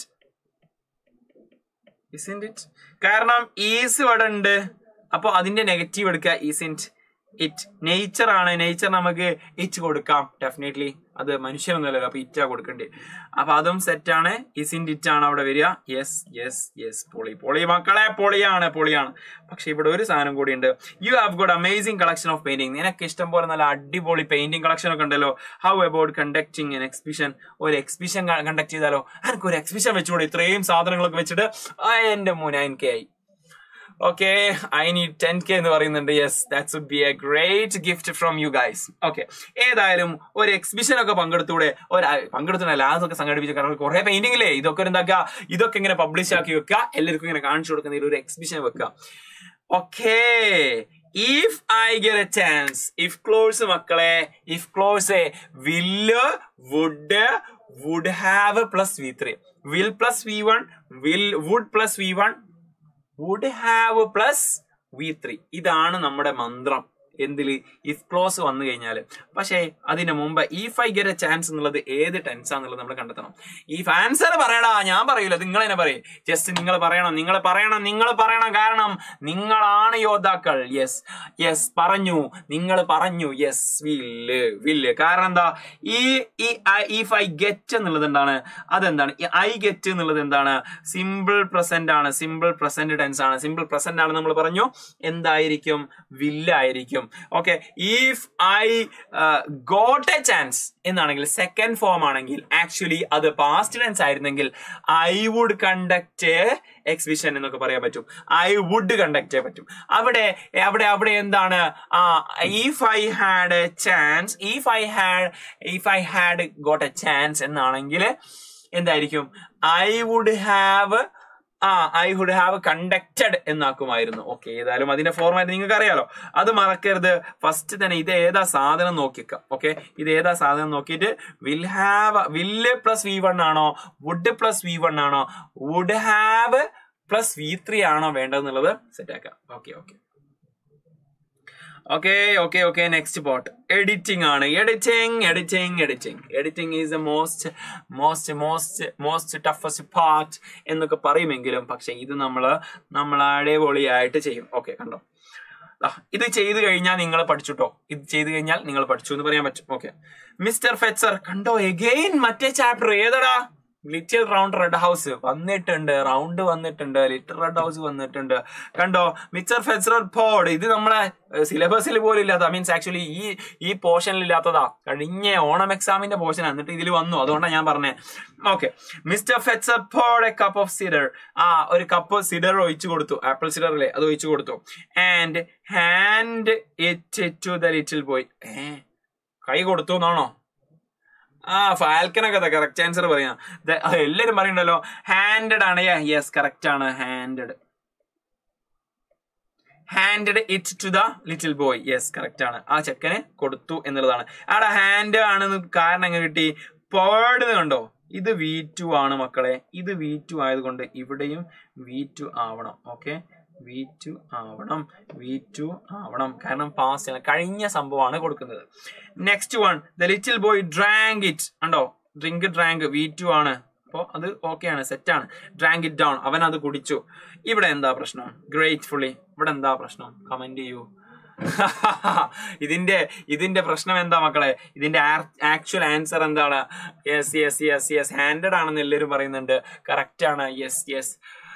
ഇസിൻഡ് ഇറ്റ് കാരണം ഈസ് ഇവിടെ ഉണ്ട് അപ്പൊ അതിന്റെ നെഗറ്റീവ് എടുക്കുക ഈസിൻറ്റ് ഇറ്റ് നേച്ചർ ആണ് നേച്ചർ നമുക്ക് ഇറ്റ് കൊടുക്കാം ഡെഫിനറ്റ്ലി അത് മനുഷ്യനൊന്നുമല്ലല്ലോ അപ്പൊ ഇറ്റാ കൊടുക്കണ്ടേ അപ്പൊ അതും സെറ്റാണ് ഇസിൻറ്റ് ഇറ്റ് ആണ് അവിടെ വരിക യെസ് യെസ് യെസ് പൊളി പൊളി മക്കളെ പൊളിയാണ് പൊളിയാണ് പക്ഷെ ഇവിടെ ഒരു സാധനം കൂടി ഉണ്ട് you have got amazing collection of painting നിനക്ക് ഇഷ്ടം പോലെ നല്ല അടിപൊളി പെയിന്റിംഗ് കളക്ഷൻ ഒക്കെ ഉണ്ടല്ലോ how about conducting an exhibition ഒരു എക്സിബിഷൻ കണ്ടക്ട് ചെയ്താലോ എനിക്ക് ഒരു എക്സിബിഷൻ വെച്ചുകൂടെ ഇത്രയും സാധനങ്ങളൊക്കെ വെച്ചിട്ട് ആ, എന്റെ മൂന്ന് എനിക്ക് ആയി okay I need ten K എന്ന് പറയുന്നുണ്ട് yes that's would be a great gift from you guys okay ഏതായാലും ഒരു എക്സിബിഷൻ ഒക്കെ പങ്കെടുത്തൂടെ ഒരു പങ്കെടുത്തില്ല അതൊക്കെ സംഘടിപ്പിച്ച കാരണം കുറെ പെയിന്റിംഗ് ഇല്ലേ ഇതൊക്കെ ഒരു എന്താക്കുക ഇതൊക്കെ ഇങ്ങനെ പബ്ലിഷ് ആക്കി വെക്കുക എല്ലാവർക്കും ഇങ്ങനെ കാണിച്ചു കൊടുക്കുന്ന ഒരു എക്സിബിഷൻ വെക്കുക okay if I get a chance if clause മക്കളെ if clause will would would have plus V three will plus V one will would plus V one would have plus V three ഇതാണ് നമ്മുടെ മന്ത്രം എന്തില് if close വന്നു കഴിഞ്ഞാൽ പക്ഷേ അതിന് മുമ്പ് if I get a chance എന്നുള്ളത് ഏത് ടെൻസ് ആണെന്നുള്ളത് നമ്മൾ കണ്ടെത്തണം ഈ ആൻസർ പറയടാ ഞാൻ പറയില്ല നിങ്ങൾ തന്നെ പറയും ജസ്റ്റ് നിങ്ങൾ പറയണം നിങ്ങൾ പറയണം നിങ്ങൾ പറയണം കാരണം നിങ്ങളാണ് യോദ്ധാക്കൾ യെസ് യെസ് പറഞ്ഞു നിങ്ങൾ പറഞ്ഞു യെസ് വില്ല് വില്ല് കാരണം എന്താ ഈ ഈ ഇഫ് ഐ ഗെറ്റ് എന്നുള്ളത് എന്താണ് അതെന്താണ് ഈ ഐ ഗെറ്റ് എന്നുള്ളത് എന്താണ് സിമ്പിൾ പ്രസന്റ് ആണ് സിമ്പിൾ പ്രസന്റ് ടെൻസ് ആണ് സിമ്പിൾ പ്രസന്റ് ആണ് നമ്മൾ പറഞ്ഞു എന്തായിരിക്കും വില്ലായിരിക്കും okay if I got a chance എന്നാണെങ്കിൽ സെക്കൻഡ് ഫോം ആണെങ്കിൽ ആക്ച്വലി അത് പാസ്റ്റ് ടെൻസ് ആയിരുന്നെങ്കിൽ ഐ വുഡ് കണ്ടക്ട് എക്സിബിഷൻ എന്നൊക്കെ പറയാൻ പറ്റും ഐ വുഡ് കണ്ടക്ട് പറ്റും അവിടെ അവിടെ അവിടെ എന്താണ് ആ if I had a chance if I had if I had got a chance എന്നാണെങ്കിൽ എന്തായിരിക്കും ഐ വുഡ് ഹാവ് ആ ഐ വുഡ് ഹാവ് കണ്ടക്റ്റഡ് എന്നാക്കുമായിരുന്നു ഓക്കെ ഏതായാലും അതിന്റെ ഫോർമാറ്റ് നിങ്ങൾക്ക് അറിയാലോ അത് മറക്കരുത് ഫസ്റ്റ് തന്നെ ഇത് ഏതാ സാധനം നോക്കിക്കാം ഓക്കെ ഇത് ഏതാ സാധനം നോക്കിയിട്ട് will have will plus V one ആണോ വുഡ് പ്ലസ് വി വൺ ആണോ would have plus V three ആണോ വേണ്ടതെന്നുള്ളത് സെറ്റ് ആക്കാം okay okay okay okay okay next പോട്ട് എഡിറ്റിംഗ് ആണ് editing editing editing editing is the most most most most toughest part എന്നൊക്കെ പറയുമെങ്കിലും പക്ഷെ ഇത് നമ്മൾ നമ്മൾ അടിപൊളിയായിട്ട് ചെയ്യും ഓക്കെ കണ്ടോ ദാ, ഇത് ചെയ്ത് കഴിഞ്ഞാൽ നിങ്ങൾ പഠിച്ചുട്ടോ ഇത് ചെയ്ത് കഴിഞ്ഞാൽ നിങ്ങൾ പഠിച്ചു എന്ന് പറയാൻ പറ്റും ഓക്കെ മിസ്റ്റർ ഫെച്ചർ കണ്ടോ എഗെയിൻ മറ്റേ ചാപ്റ്റർ ഏതടാ ലിറ്റിൽ റൗണ്ട് റെഡ് ഹൗസ് വന്നിട്ടുണ്ട് റൗണ്ട് വന്നിട്ടുണ്ട് ലിറ്റിൽ റെഡ് ഹൗസ് വന്നിട്ടുണ്ട് കണ്ടോ മിസ്റ്റർ ഫെച്ചർ പോഡ് ഇത് നമ്മളെ സിലബസിൽ പോലും ഇല്ലാത്ത മീൻസ് ആക്ച്വലി ഈ ഈ പോർഷനിൽ ഇല്ലാത്തതാ കഴിഞ്ഞ ഓണം എക്സാമിന്റെ പോർഷൻ എന്നിട്ട് ഇതിൽ വന്നു അതുകൊണ്ടാണ് ഞാൻ പറഞ്ഞത് okay mister Fetcher poured a cup of cider ആ ഒരു കപ്പ് സിഡർ ഒഴിച്ചു കൊടുത്തു ആപ്പിൾ സിഡർ അല്ലേ അത് ഒഴിച്ചു കൊടുത്തു and hand it to the little boy ഏ കൈ കൊടുത്തു എന്നാണോ ആ ഫാൽക്കനൊക്കെ കറക്റ്റ് ആൻസർ പറയാം ദ- എല്ലാരും പറയണ്ടല്ലോ ഹാൻഡഡ് ആണ് യെസ് കറക്റ്റ് ആണ് handed handed it to the little boy yes correct ആണ് ആ ചെക്കന് കൊടുത്തു എന്നുള്ളതാണ് അവിടെ ഹാൻഡ് ആണെന്ന് കാരണം എങ്ങനെ കിട്ടി പേർഡ് കണ്ടോ ഇത് വി ടു ആണ് മക്കളെ ഇത് വി ടു ആയതുകൊണ്ട് ഇവിടെയും വി ടു ആവണം ഓക്കെ വി ടു ആവണം വി ടു ആവണം കാരണം പാസ്റ്റ് ആണ് കഴിഞ്ഞ സംഭവമാണ് കൊടുക്കുന്നത് next one the little boy drank it ഉണ്ടോ ഡ്രിങ്ക് ഡ്രാങ്ക് വി ടു ആണ് അപ്പോൾ അത് ഓക്കെ ആണ് സെറ്റ് ആണ് ഡ്രാങ്ക് ഇറ്റ് ഡൗൺ അവൻ അത് കുടിച്ചു ഇവിടെ എന്താ പ്രശ്നം ഗ്രേറ്റ്ഫുള്ളി ഇവിടെ എന്താ പ്രശ്നം കമന്റ് ചെയ്യൂ ഇതിന്റെ ഇതിന്റെ പ്രശ്നം എന്താ മക്കളെ ഇതിന്റെ ആക്ച്വൽ ആൻസർ എന്താണ് yes yes yes yes handed ആണെന്ന് എല്ലാവരും പറയുന്നുണ്ട് കറക്റ്റ് ആണ് യെസ് യെസ്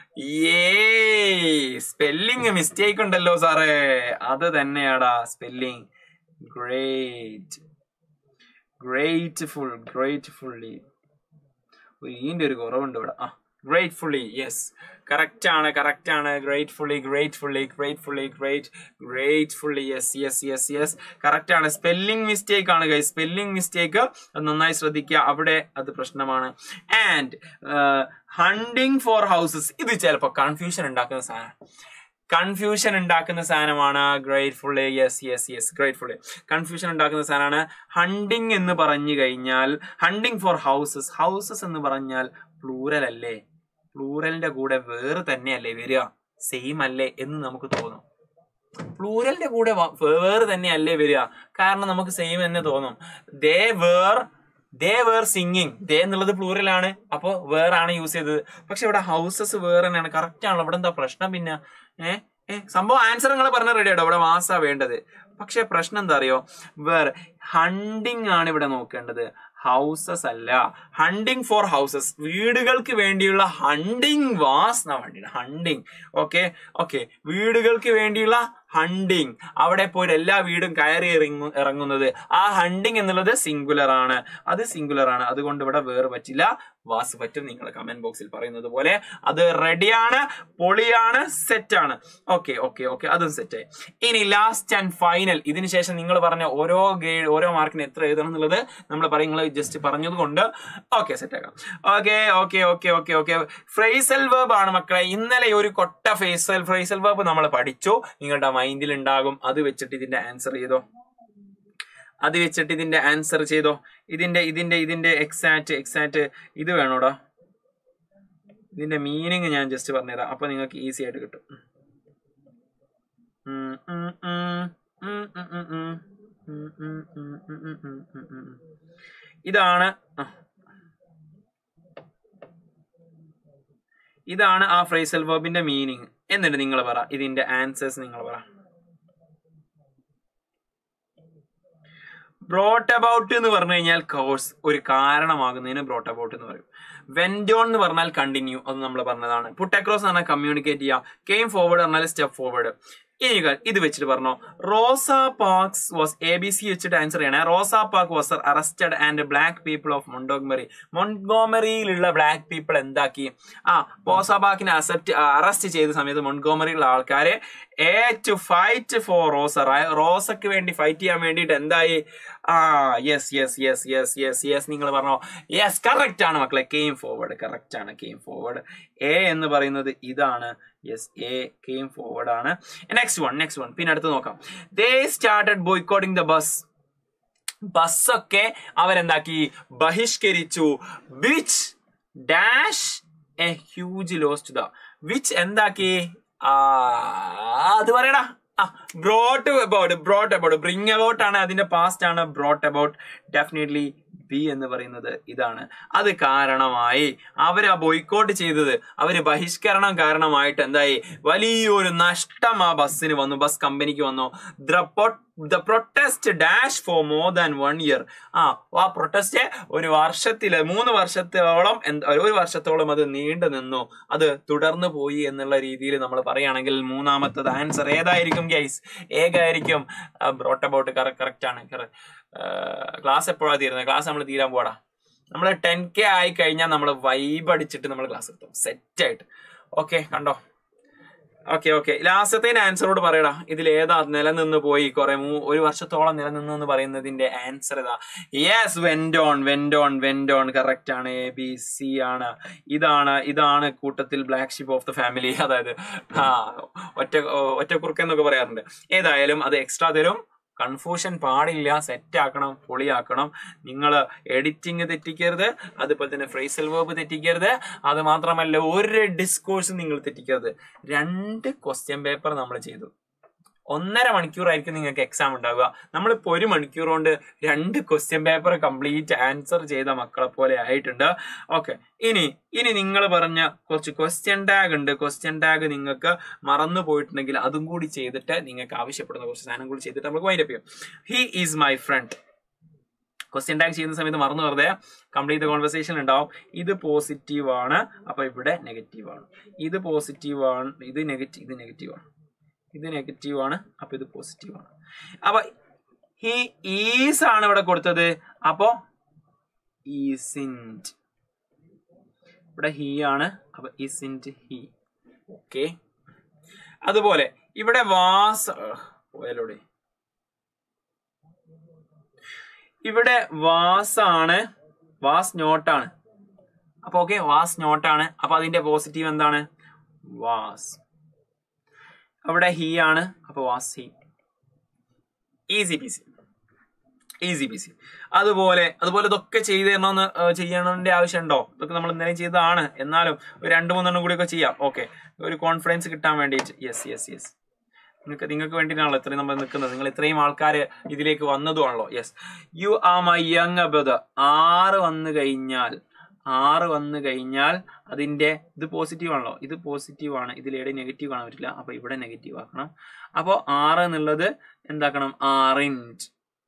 ഏ സ്പെല്ലിംഗ് മിസ്റ്റേക്ക് ഉണ്ടല്ലോ സാറേ അത് തന്നെയാടാ സ്പെല്ലിംഗ് ഗ്രേറ്റ് ഗ്രേറ്റ്ഫുൾ ഗ്രേറ്റ്ഫുള്ളി ഒരു ഈൻ്റെ ഒരു കുറവുണ്ട് ഇവിടെ ആ ഗ്രേറ്റ്ഫുള്ളി യെസ് കറക്റ്റ് ആണ് കറക്റ്റ് ആണ് gratefully gratefully gratefully great gratefully yes yes yes yes correct ആണ് സ്പെല്ലിംഗ് മിസ്റ്റേക്ക് ആണ് ഗൈസ് സ്പെല്ലിംഗ് മിസ്റ്റേക്ക് അത് നന്നായി ശ്രദ്ധിക്കുക അവിടെ അത് പ്രശ്നമാണ് ആൻഡ് ഹണ്ടിങ് ഫോർ ഹൗസസ് ഇത് ചിലപ്പോൾ കൺഫ്യൂഷൻ ഉണ്ടാക്കുന്ന സാധനം കൺഫ്യൂഷൻ ഉണ്ടാക്കുന്ന സാധനമാണ് gratefully yes yes yes gratefully confusion ഉണ്ടാക്കുന്ന സാധനമാണ് ഹണ്ടിങ് എന്ന് പറഞ്ഞു കഴിഞ്ഞാൽ ഹണ്ടിങ് ഫോർ ഹൗസസ് ഹൗസസ് എന്ന് പറഞ്ഞാൽ പ്ലൂറൽ അല്ലേ പ്ലൂറലിന്റെ കൂടെ വേറെ തന്നെയല്ലേ വരിക സെയിം അല്ലേ എന്ന് നമുക്ക് തോന്നും പ്ലൂറലിന്റെ കൂടെ വ- വേറെ തന്നെയല്ലേ വരിക കാരണം നമുക്ക് സെയിം തന്നെ തോന്നും they were they were singing they എന്നുള്ളത് പ്ലൂറലാണ് അപ്പോൾ വേറാണ് യൂസ് ചെയ്തത് പക്ഷെ ഇവിടെ ഹൗസസ് വേറെ തന്നെയാണ് കറക്റ്റ് ആണല്ലോ ഇവിടെ എന്താ പ്രശ്നം പിന്നെ ഏ ഏ സംഭവം ആൻസർ നിങ്ങൾ പറഞ്ഞ റെഡി ആട്ടോ ഇവിടെ മാസാ വേണ്ടത് പക്ഷെ പ്രശ്നം എന്താ അറിയോ വേറെ ഹണ്ടിങ് ആണ് ഇവിടെ നോക്കേണ്ടത് ഹൗസസ് അല്ല ഹണ്ടിങ് ഫോർ ഹൗസസ് വീടുകൾക്ക് വേണ്ടിയുള്ള ഹണ്ടിങ് വാസ് എന്നാ വേണ്ടിയത് ഹണ്ടിങ് ഓക്കെ ഓക്കെ വീടുകൾക്ക് വേണ്ടിയുള്ള ഹണ്ടിങ് അവിടെ പോയിട്ട് എല്ലാ വീടും കയറി ഇറങ്ങു ഇറങ്ങുന്നത് ആ ഹണ്ടിങ് എന്നുള്ളത് സിംഗുലർ ആണ് അത് സിംഗുലർ ആണ് അതുകൊണ്ട് ഇവിടെ വേറെ പറ്റില്ല വാസ് പറ്റും നിങ്ങൾ കമന്റ് ബോക്സിൽ പറയുന്നത് പോലെ അത് റെഡിയാണ് പൊളിയാണ് സെറ്റ് ആണ് ഓക്കെ ഓക്കെ ഓക്കെ അതും സെറ്റ് ഇനി ലാസ്റ്റ് ആൻഡ് ഫൈനൽ ഇതിന് ശേഷം നിങ്ങൾ പറഞ്ഞ ഓരോ ഗ്രേഡ് ഓരോ മാർക്കിന് എത്ര എഴുതണം എന്നുള്ളത് നമ്മൾ പറയും നിങ്ങൾ ജസ്റ്റ് പറഞ്ഞത് കൊണ്ട് ഓക്കെ സെറ്റ് ആക്കാം okay okay okay okay okay phrasal verb ആണ് മക്കളെ ഇന്നലെ ഒരു കൊട്ട ഫേസൽ ഫ്രേസൽ വേർബ് നമ്മൾ പഠിച്ചു നിങ്ങളുടെ മൈൻഡിൽ ഉണ്ടാകും അത് വെച്ചിട്ട് ഇതിന്റെ ആൻസർ ചെയ്തോ അത് വെച്ചിട്ട് ഇതിന്റെ ആൻസർ ചെയ്തോ ഇതിന്റെ ഇതിന്റെ ഇതിന്റെ എക്സാക്ട് എക്സാക്ട് ഇത് വേണോടാ ഇതിന്റെ മീനിങ് ഞാൻ ജസ്റ്റ് പറഞ്ഞുതരാം അപ്പൊ നിങ്ങൾക്ക് ഈസി ആയിട്ട് കിട്ടും ഉം, ഉം, ഉം, ഉം, ഉം, ഉം, ഉം. ഉം, ഉം, ഉം, ഉം, ഉം, ഉം, ഉം, ഉം. ഇതാണ് ആ. ഇതാണ് ആ ഫ്രേസൽ വേർബിന്റെ മീനിങ് എന്നിട്ട് നിങ്ങൾ പറ ഇതിന്റെ ആൻസേഴ്സ് നിങ്ങൾ പറ ബ്രോട്ട് അബൌട്ട് എന്ന് പറഞ്ഞു കഴിഞ്ഞാൽ കോഴ്സ് ഒരു കാരണമാകുന്നതിന് ബ്രോട്ട് അബൌട്ട് എന്ന് പറയും വെൻഡോൺ എന്ന് പറഞ്ഞാൽ കണ്ടിന്യൂ അത് നമ്മൾ പറഞ്ഞതാണ് പുട്ട് അക്രോസ് എന്ന് പറഞ്ഞാൽ കമ്മ്യൂണിക്കേറ്റ് ചെയ്യാം കെയിം ഫോർവേഡ് പറഞ്ഞാൽ സ്റ്റെപ്പ് ഫോർവേഡ് ഇനി ക- ഇത് വെച്ചിട്ട് പറഞ്ഞോ Rosa Parks was A B C വെച്ചിട്ട് ആൻസർ ചെയ്യണേ Rosa Park was arrested and black people of Montgomery മൊൺഗോമറിയിലുള്ള ബ്ലാക്ക് പീപ്പിൾ എന്താക്കി ആ റോസ പാർക്കിനെ അസെപ്റ്റ് അറസ്റ്റ് ചെയ്ത സമയത്ത് മൊൺഗോമറിയിലുള്ള ആൾക്കാരെ A to fight for Rosa റ- റോസക്ക് വേണ്ടി ഫൈറ്റ് ചെയ്യാൻ വേണ്ടിയിട്ട് എന്തായി ആ yes yes yes yes yes yes നിങ്ങൾ പറഞ്ഞോ യെസ് കറക്റ്റ് ആണ് മക്കളെ കെയിം ഫോർവേഡ് കറക്റ്റ് ആണ് കെയിം ഫോർവേഡ് എ എന്ന് പറയുന്നത് ഇതാണ് യെസ് എ കെയിം ഫോർവേഡ് ആണ് നെക്സ്റ്റ് വൺ നെക്സ്റ്റ് വൺ പിന്നെ അടുത്ത് നോക്കാം they started boycotting the bus ബസ്സൊക്കെ അവരെന്താക്കി ബഹിഷ്കരിച്ചു which dash a huge lost the which എന്താക്കി ആ അത് പറയടാ ആ brought about brought about bring about ആണ് അതിന്റെ പാസ്റ്റ് ആണ് ബ്രോട്ട് അബൌട്ട് ഡെഫിനറ്റ്ലി ബി എന്ന് പറയുന്നത് ഇതാണ് അത് കാരണമായി അവർ ആ ബോയ്ക്കോട്ട് ചെയ്തത് അവര് ബഹിഷ്കരണം കാരണമായിട്ട് എന്തായി വലിയൊരു നഷ്ടം ആ ബസ്സിന് വന്നു ബസ് കമ്പനിക്ക് വന്നു the protest dash for more than one year ആ ആ പ്രൊട്ടസ്റ്റ് ഒരു വർഷത്തില് മൂന്ന് വർഷത്തോളം എന്ത് ഒരു വർഷത്തോളം അത് നീണ്ടു നിന്നു അത് തുടർന്നു പോയി എന്നുള്ള രീതിയിൽ നമ്മൾ പറയുകയാണെങ്കിൽ മൂന്നാമത്തത് ആൻസർ ഏതായിരിക്കും ഗൈസ് ഏകായിരിക്കും ബ്രോട്ട് അബൌട്ട് കറക്റ്റ് ആണ് ക്ലാസ് എപ്പോഴാണ് തീരുന്നത് ക്ലാസ് നമ്മൾ തീരാൻ പോടാ നമ്മൾ ടെൻ കെ ആയി കഴിഞ്ഞാൽ നമ്മൾ വൈബ് അടിച്ചിട്ട് നമ്മൾ ക്ലാസ് എടുത്തും സെറ്റ് ആയിട്ട് ഓക്കെ കണ്ടോ ഓക്കെ ഓക്കെ ലാസ്റ്റത്തെ ആൻസറോട് പറയടാ ഇതിൽ ഏതാ നിലനിന്ന് പോയി കുറെ മൂ- ഒരു വർഷത്തോളം നിലനിന്നു എന്ന് പറയുന്നതിന്റെ ആൻസർ ഇതാ yes went on went on went on correct ആണ് എ ബി സി ആണ് ഇതാണ് ഇതാണ് കൂട്ടത്തിൽ black sheep of the family അതായത് ആ ഒറ്റ ഒറ്റ കുറുക്കെന്നൊക്കെ പറയാറുണ്ട് ഏതായാലും അത് എക്സ്ട്രാ തരും കൺഫ്യൂഷൻ പാടില്ല സെറ്റ് ആക്കണം പൊളിയാക്കണം നിങ്ങൾ എഡിറ്റിംഗ് തെറ്റിക്കരുത് അതുപോലെ തന്നെ ഫ്രേസൽ വേർബ് തെറ്റിക്കരുത് അത് മാത്രമല്ല ഒരു ഡിസ്കോഴ്സും നിങ്ങൾ തെറ്റിക്കരുത് രണ്ട് ക്വസ്റ്റ്യൻ പേപ്പർ നമ്മൾ ചെയ്തു ഒന്നര മണിക്കൂറായിരിക്കും നിങ്ങൾക്ക് എക്സാം ഉണ്ടാവുക നമ്മളിപ്പോൾ ഒരു മണിക്കൂർ കൊണ്ട് രണ്ട് ക്വസ്റ്റ്യൻ പേപ്പർ കംപ്ലീറ്റ് ആൻസർ ചെയ്ത മക്കളെ പോലെ ആയിട്ടുണ്ട് ഓക്കെ ഇനി ഇനി നിങ്ങൾ പറഞ്ഞ കുറച്ച് ക്വസ്റ്റ്യൻ ടാഗ് ഉണ്ട് ക്വസ്റ്റ്യൻ ടാഗ് നിങ്ങൾക്ക് മറന്നു പോയിട്ടുണ്ടെങ്കിൽ അതും കൂടി ചെയ്തിട്ട് നിങ്ങൾക്ക് ആവശ്യപ്പെടുന്ന കുറച്ച് സാധനം കൂടി ചെയ്തിട്ട് നമുക്ക് വൈൻഡപ്പ് ചെയ്യും he is my friend question tag ചെയ്യുന്ന സമയത്ത് മറന്നു വെറുതെ കംപ്ലീറ്റ് കോൺവെർസേഷൻ ഉണ്ടാവും ഇത് പോസിറ്റീവ് ആണ് അപ്പൊ ഇവിടെ നെഗറ്റീവ് ആണ് ഇത് പോസിറ്റീവ് ആണ് ഇത് നെഗറ്റീവ് ഇത് നെഗറ്റീവ് ആണ് ഇത് നെഗറ്റീവ് ആണ് അപ്പൊ ഇത് പോസിറ്റീവ് ആണ് അപ്പൊ ഹി ഈസ് ആണ് ഇവിടെ കൊടുത്തത് അപ്പോ ഈസിൻറ്റ് ഇവിടെ ഹി ആണ് അപ്പൊ ഇസിൻറ്റ് ഹി ഓക്കെ അതുപോലെ ഇവിടെ വാസ് പോയാലോടെ ഇവിടെ വാസ് ആണ് വാസ് നോട്ടാണ് അപ്പൊ ഓക്കെ വാസ് നോട്ടാണ് അപ്പൊ അതിന്റെ പോസിറ്റീവ് എന്താണ് വാസ് അവിടെ ഹി ആണ് അപ്പൊ was he is he P C is he P C അതുപോലെ അതുപോലെ ഇതൊക്കെ ചെയ്ത് തരണമെന്ന് ഏഹ്, ചെയ്യണതിന്റെ ആവശ്യമുണ്ടോ ഇതൊക്കെ നമ്മൾ ഇന്നലെ ചെയ്തതാണ് എന്നാലും ഒരു രണ്ട് മൂന്നെണ്ണം കൂടി ഒക്കെ ചെയ്യാം ഓക്കെ ഒരു കോൺഫിഡൻസ് കിട്ടാൻ വേണ്ടിയിട്ട് യെസ് യെസ് യെസ് നിങ്ങൾക്ക് നിങ്ങൾക്ക് വേണ്ടിയിട്ടാണല്ലോ ഇത്രയും നമ്മൾ നിൽക്കുന്നത് നിങ്ങൾ ഇത്രയും ആൾക്കാർ ഇതിലേക്ക് വന്നതുമാണല്ലോ yes you are my young brother are വന്നു കഴിഞ്ഞാൽ ആറ് വന്നു കഴിഞ്ഞാൽ അതിന്റെ ഇത് പോസിറ്റീവ് ആണല്ലോ ഇത് പോസിറ്റീവ് ആണ് ഇതിലേടെ നെഗറ്റീവ് കാണാൻ പറ്റില്ല അപ്പൊ ഇവിടെ നെഗറ്റീവ് ആക്കണം അപ്പോൾ ആറ് എന്നുള്ളത് എന്താക്കണം ആറിഞ്ച്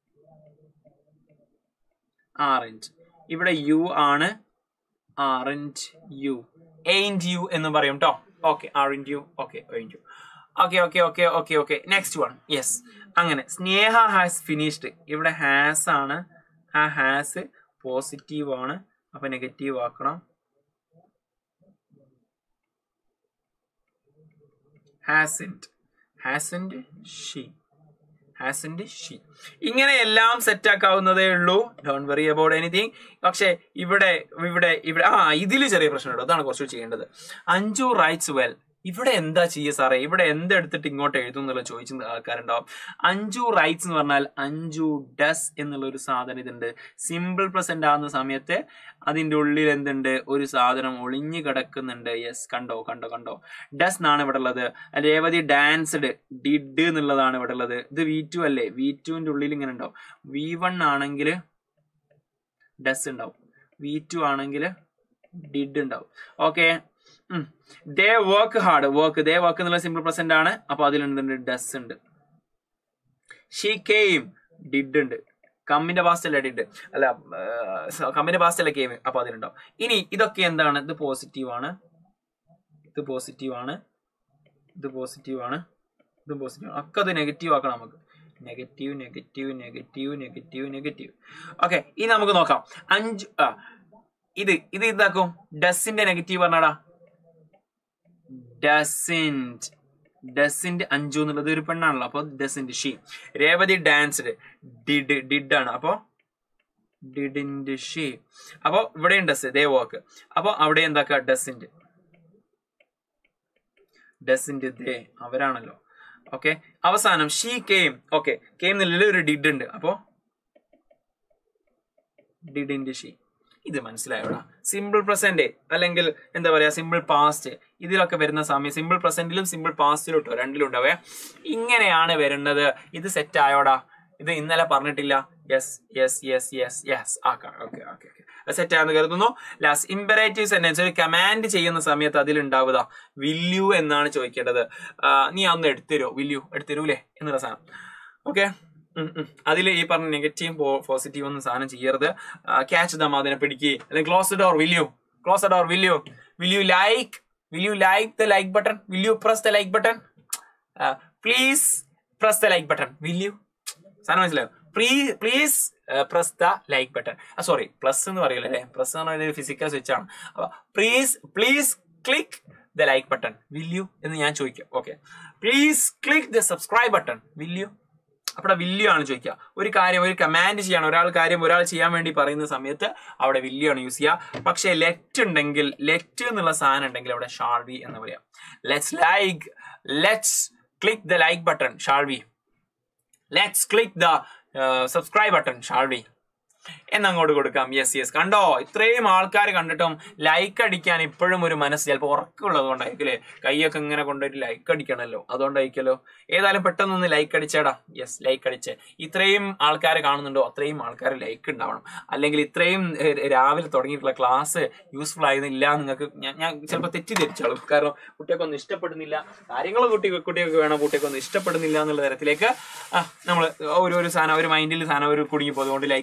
ആറിഞ്ച് ഇവിടെ യു ആണ് ആറിഞ്ച് യു എയിൻറ്റ് യു എന്ന് പറയും കേട്ടോ ഓക്കെ ആറിഞ്ച് you okay ain't you okay okay okay okay okay next one yes അങ്ങനെ സ്നേഹ ഹാസ് ഫിനിഷ്ഡ് ഇവിടെ ഹാസ് ആണ് ആ ഹാസ് പോസിറ്റീവ് ആണ് അപ്പൊ നെഗറ്റീവ് ആക്കണം hasn't hasn't she hasn't she ഇങ്ങനെ എല്ലാം സെറ്റ് ആക്കാവുന്നതേ ഉള്ളൂ ഡോണ്ട് വെറി അബൌട്ട് എനിത്തിങ് പക്ഷേ ഇവിടെ ഇവിടെ ഇവിടെ ആ ഇതിൽ ചെറിയ പ്രശ്നമുണ്ട് അതാണ് കുറച്ച് ചെയ്യേണ്ടത് അഞ്ചു റൈറ്റ്സ് വെൽ ഇവിടെ എന്താ ചെയ്യുക സാറേ ഇവിടെ എന്തെടുത്തിട്ട് ഇങ്ങോട്ട് എഴുതും എന്നുള്ള ചോദിച്ച ആൾക്കാരുണ്ടാവും അഞ്ചു റൈറ്റ്സ് എന്ന് പറഞ്ഞാൽ അഞ്ചു ഡസ് എന്നുള്ള ഒരു സാധനം ഇതുണ്ട് സിമ്പിൾ പ്രസന്റ് ആവുന്ന സമയത്ത് അതിന്റെ ഉള്ളിൽ എന്തുണ്ട് ഒരു സാധനം ഒളിഞ്ഞു കിടക്കുന്നുണ്ട് യെസ് കണ്ടോ കണ്ടോ കണ്ടോ ഡസ് എന്നാണ് ഇവിടെ ഉള്ളത് രേവതി ഡാൻസ്ഡ് ഡിഡ് എന്നുള്ളതാണ് ഇവിടെ ഉള്ളത് ഇത് വി ടു അല്ലേ വി ടുവിന്റെ ഉള്ളിൽ ഇങ്ങനെ ഉണ്ടാവും വി വൺ ആണെങ്കിൽ ഡസ് ഉണ്ടാവും വി ടു ആണെങ്കിൽ ഡിഡ് ഉണ്ടാവും okay they work hard work they work എന്നുള്ള സിമ്പിൾ പ്രസന്റ് ആണ് അപ്പൊ അതിലുണ്ട് ഡസ് ഉണ്ട് ഷീ കെയിം ഡിഡ് ഉണ്ട് കമ്മിന്റെ പാസ്റ്റ് അല്ല ഡിഡ് അല്ല കമ്മിന്റെ പാസ്റ്റ് അല്ല കെയിം അപ്പൊ അതിലുണ്ടാവും ഇനി ഇതൊക്കെ എന്താണ് ഇത് പോസിറ്റീവ് ആണ് ഇത് പോസിറ്റീവ് ആണ് ഇത് പോസിറ്റീവ് ആണ് ഇത് പോസിറ്റീവ് ആണ് ഒക്കെ അത് നെഗറ്റീവ് ആക്കണം നമുക്ക് negative negative negative negative negative okay ഇനി നമുക്ക് നോക്കാം അഞ്ച് ആ ഇത് ഇത് ഇതാക്കും ഡസിന്റെ നെഗറ്റീവ് പറഞ്ഞാടാ ഡസിൻറ്റ് ഡസിന്റ് അഞ്ചു എന്നുള്ളത് ഒരു പെണ്ണാണല്ലോ അപ്പൊ doesn't she Revathi danced did did ആണ് അപ്പൊ ഡിഡിന്റെ ഷീ അപ്പൊ ഇവിടെയും ഡസ് ദേ വർക്ക് അപ്പൊ അവിടെ എന്താക്കുക ഡസിന്റ് ഡസിന്റ് ദേ അവരാണല്ലോ ഓക്കെ അവസാനം ഷീ കെയിം ഓക്കെ കെയിം എന്നുള്ളിൽ ഒരു ഡിഡ് ഉണ്ട് അപ്പോ ഡിഡിന്റെ ഷീ ഇത് മനസ്സിലായോടാ സിമ്പിൾ പ്രസന്റ് അല്ലെങ്കിൽ എന്താ പറയാ സിമ്പിൾ പാസ്റ്റ് ഇതിലൊക്കെ വരുന്ന സമയം സിമ്പിൾ പ്രസന്റിലും സിമ്പിൾ പാസ്റ്റിലും ഇട്ടോ രണ്ടിലും ഉണ്ടാവേ ഇങ്ങനെയാണ് വരുന്നത് ഇത് സെറ്റ് ആയോടാ ഇത് ഇന്നലെ പറഞ്ഞിട്ടില്ല yes yes yes yes yes ആക്കാം ഓക്കെ ഓക്കെ ഓക്കെ സെറ്റ് ആണെന്ന് കരുതുന്നു ലാസ്റ്റ് ഇമ്പറേറ്റീവ് സെന്റൻസ് ഒരു കമാൻഡ് ചെയ്യുന്ന സമയത്ത് അതിലുണ്ടാവുക വില്യു എന്നാണ് ചോദിക്കേണ്ടത് ആ, നീ അന്ന് എടുത്തരോ വില്യു എടുത്തരൂലേ എന്നുള്ള സാധനം ഓക്കെ അതിൽ ഈ പറഞ്ഞ നെഗറ്റീവ് പോസിറ്റീവ് ഒന്നും സാധനം ചെയ്യരുത് ക്യാച്ച് ദം അതിനെ പിടിക്കുക അല്ലെങ്കിൽ close door will you close door will you will you like will you like the like button will you press the like button please press the like button will you സാധനം മനസ്സിലായോ please press the like button sorry plus എന്ന് പറയില്ല അല്ലേ plus എന്ന് പറയുന്നത് physical switch ആണ് അപ്പൊ please please click the like button will you എന്ന് ഞാൻ ചോദിക്കാം okay please click the subscribe button will you അവിടെ വില്യു ആണ് ചോദിക്കുക ഒരു കാര്യം ഒരു കമാൻഡ് ചെയ്യണം ഒരാൾ കാര്യം ഒരാൾ ചെയ്യാൻ വേണ്ടി പറയുന്ന സമയത്ത് അവിടെ വില്യു ആണ് യൂസ് ചെയ്യുക പക്ഷേ ലെറ്റ് ഉണ്ടെങ്കിൽ ലെറ്റ് എന്നുള്ള സാധനം ഉണ്ടെങ്കിൽ അവിടെ ഷാൾവി എന്ന് പറയാം let's like let's click the like button shall we let's click the subscribe button shall we എന്നങ്ങോട്ട് കൊടുക്കാം യെസ് യെസ് കണ്ടോ ഇത്രയും ആൾക്കാർ കണ്ടിട്ടും ലൈക്ക് അടിക്കാൻ ഇപ്പോഴും ഒരു മനസ്സ് ചിലപ്പോൾ ഉറക്കമുള്ളത് കൊണ്ടായിരിക്കും അല്ലേ കൈയൊക്കെ ഇങ്ങനെ കൊണ്ടുപോയിട്ട് ലൈക്ക് അടിക്കണമല്ലോ അതുകൊണ്ടായിരിക്കല്ലോ ഏതായാലും പെട്ടെന്നൊന്ന് ലൈക്ക് അടിച്ചേടാ യെസ് ലൈക്ക് അടിച്ചേ ഇത്രയും ആൾക്കാർ കാണുന്നുണ്ടോ അത്രയും ആൾക്കാർ ലൈക്ക് ഉണ്ടാവണം അല്ലെങ്കിൽ ഇത്രയും ഏഹ്, രാവിലെ തുടങ്ങിയിട്ടുള്ള ക്ലാസ് യൂസ്ഫുൾ ആയിരുന്നില്ല നിങ്ങൾക്ക് ഞാൻ ഞാൻ ചിലപ്പോൾ തെറ്റിദ്ധരിച്ചോളും കാരണം കുട്ടിയൊക്കെ ഇഷ്ടപ്പെടുന്നില്ല കാര്യങ്ങൾ കുട്ടി കുട്ടികൾക്ക് വേണം കുട്ടിയൊക്കെ ഇഷ്ടപ്പെടുന്നില്ല എന്നുള്ള തരത്തിലേക്ക് നമ്മൾ ഒരു ഒരു സാധനം ഒരു മൈൻഡിൽ സാധനം ഒരു കുടുങ്ങി പോയതുകൊണ്ട് ലൈക്ക് അടിക്കാത്ത ആൾക്കാർ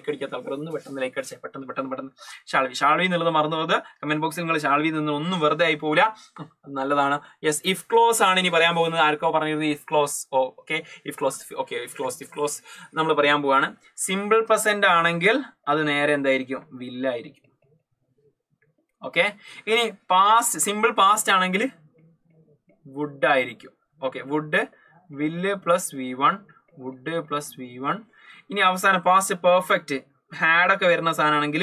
മക്കൾ ഒന്ന് പെട്ടെന്ന് ലൈക്ക് അടിച്ചേ പെട്ടെന്ന് പെട്ടെന്ന് പെട്ടെന്ന് ഷാൾവി ഷാൾവി എന്നുള്ളത് മറന്നു പോയത് കമന്റ് ബോക്സിൽ നിങ്ങൾ ഷാൾവി നിന്ന് ഒന്നും വെറുതെ ആയി പോവില്ല അത് നല്ലതാണ് യെസ് ഇഫ് ക്ലോസ് ആണ് ഇനി പറയാൻ പോകുന്നത് ആർക്കോ പറഞ്ഞിരുന്നത് if clause oh okay if clause okay if clause if clause നമ്മൾ പറയാൻ പോവാണ് സിമ്പിൾ പ്രസന്റ് ആണെങ്കിൽ അത് നേരെ എന്തായിരിക്കും വില്ലായിരിക്കും ഓക്കെ ഇനി പാസ്റ്റ് സിമ്പിൾ പാസ്റ്റ് ആണെങ്കിൽ വുഡ് ആയിരിക്കും okay would will plus V one would plus V one ഇനി അവസാനം പാസ്റ്റ് പെർഫെക്റ്റ് ഹാഡ് ഒക്കെ വരുന്ന സാധനമാണെങ്കിൽ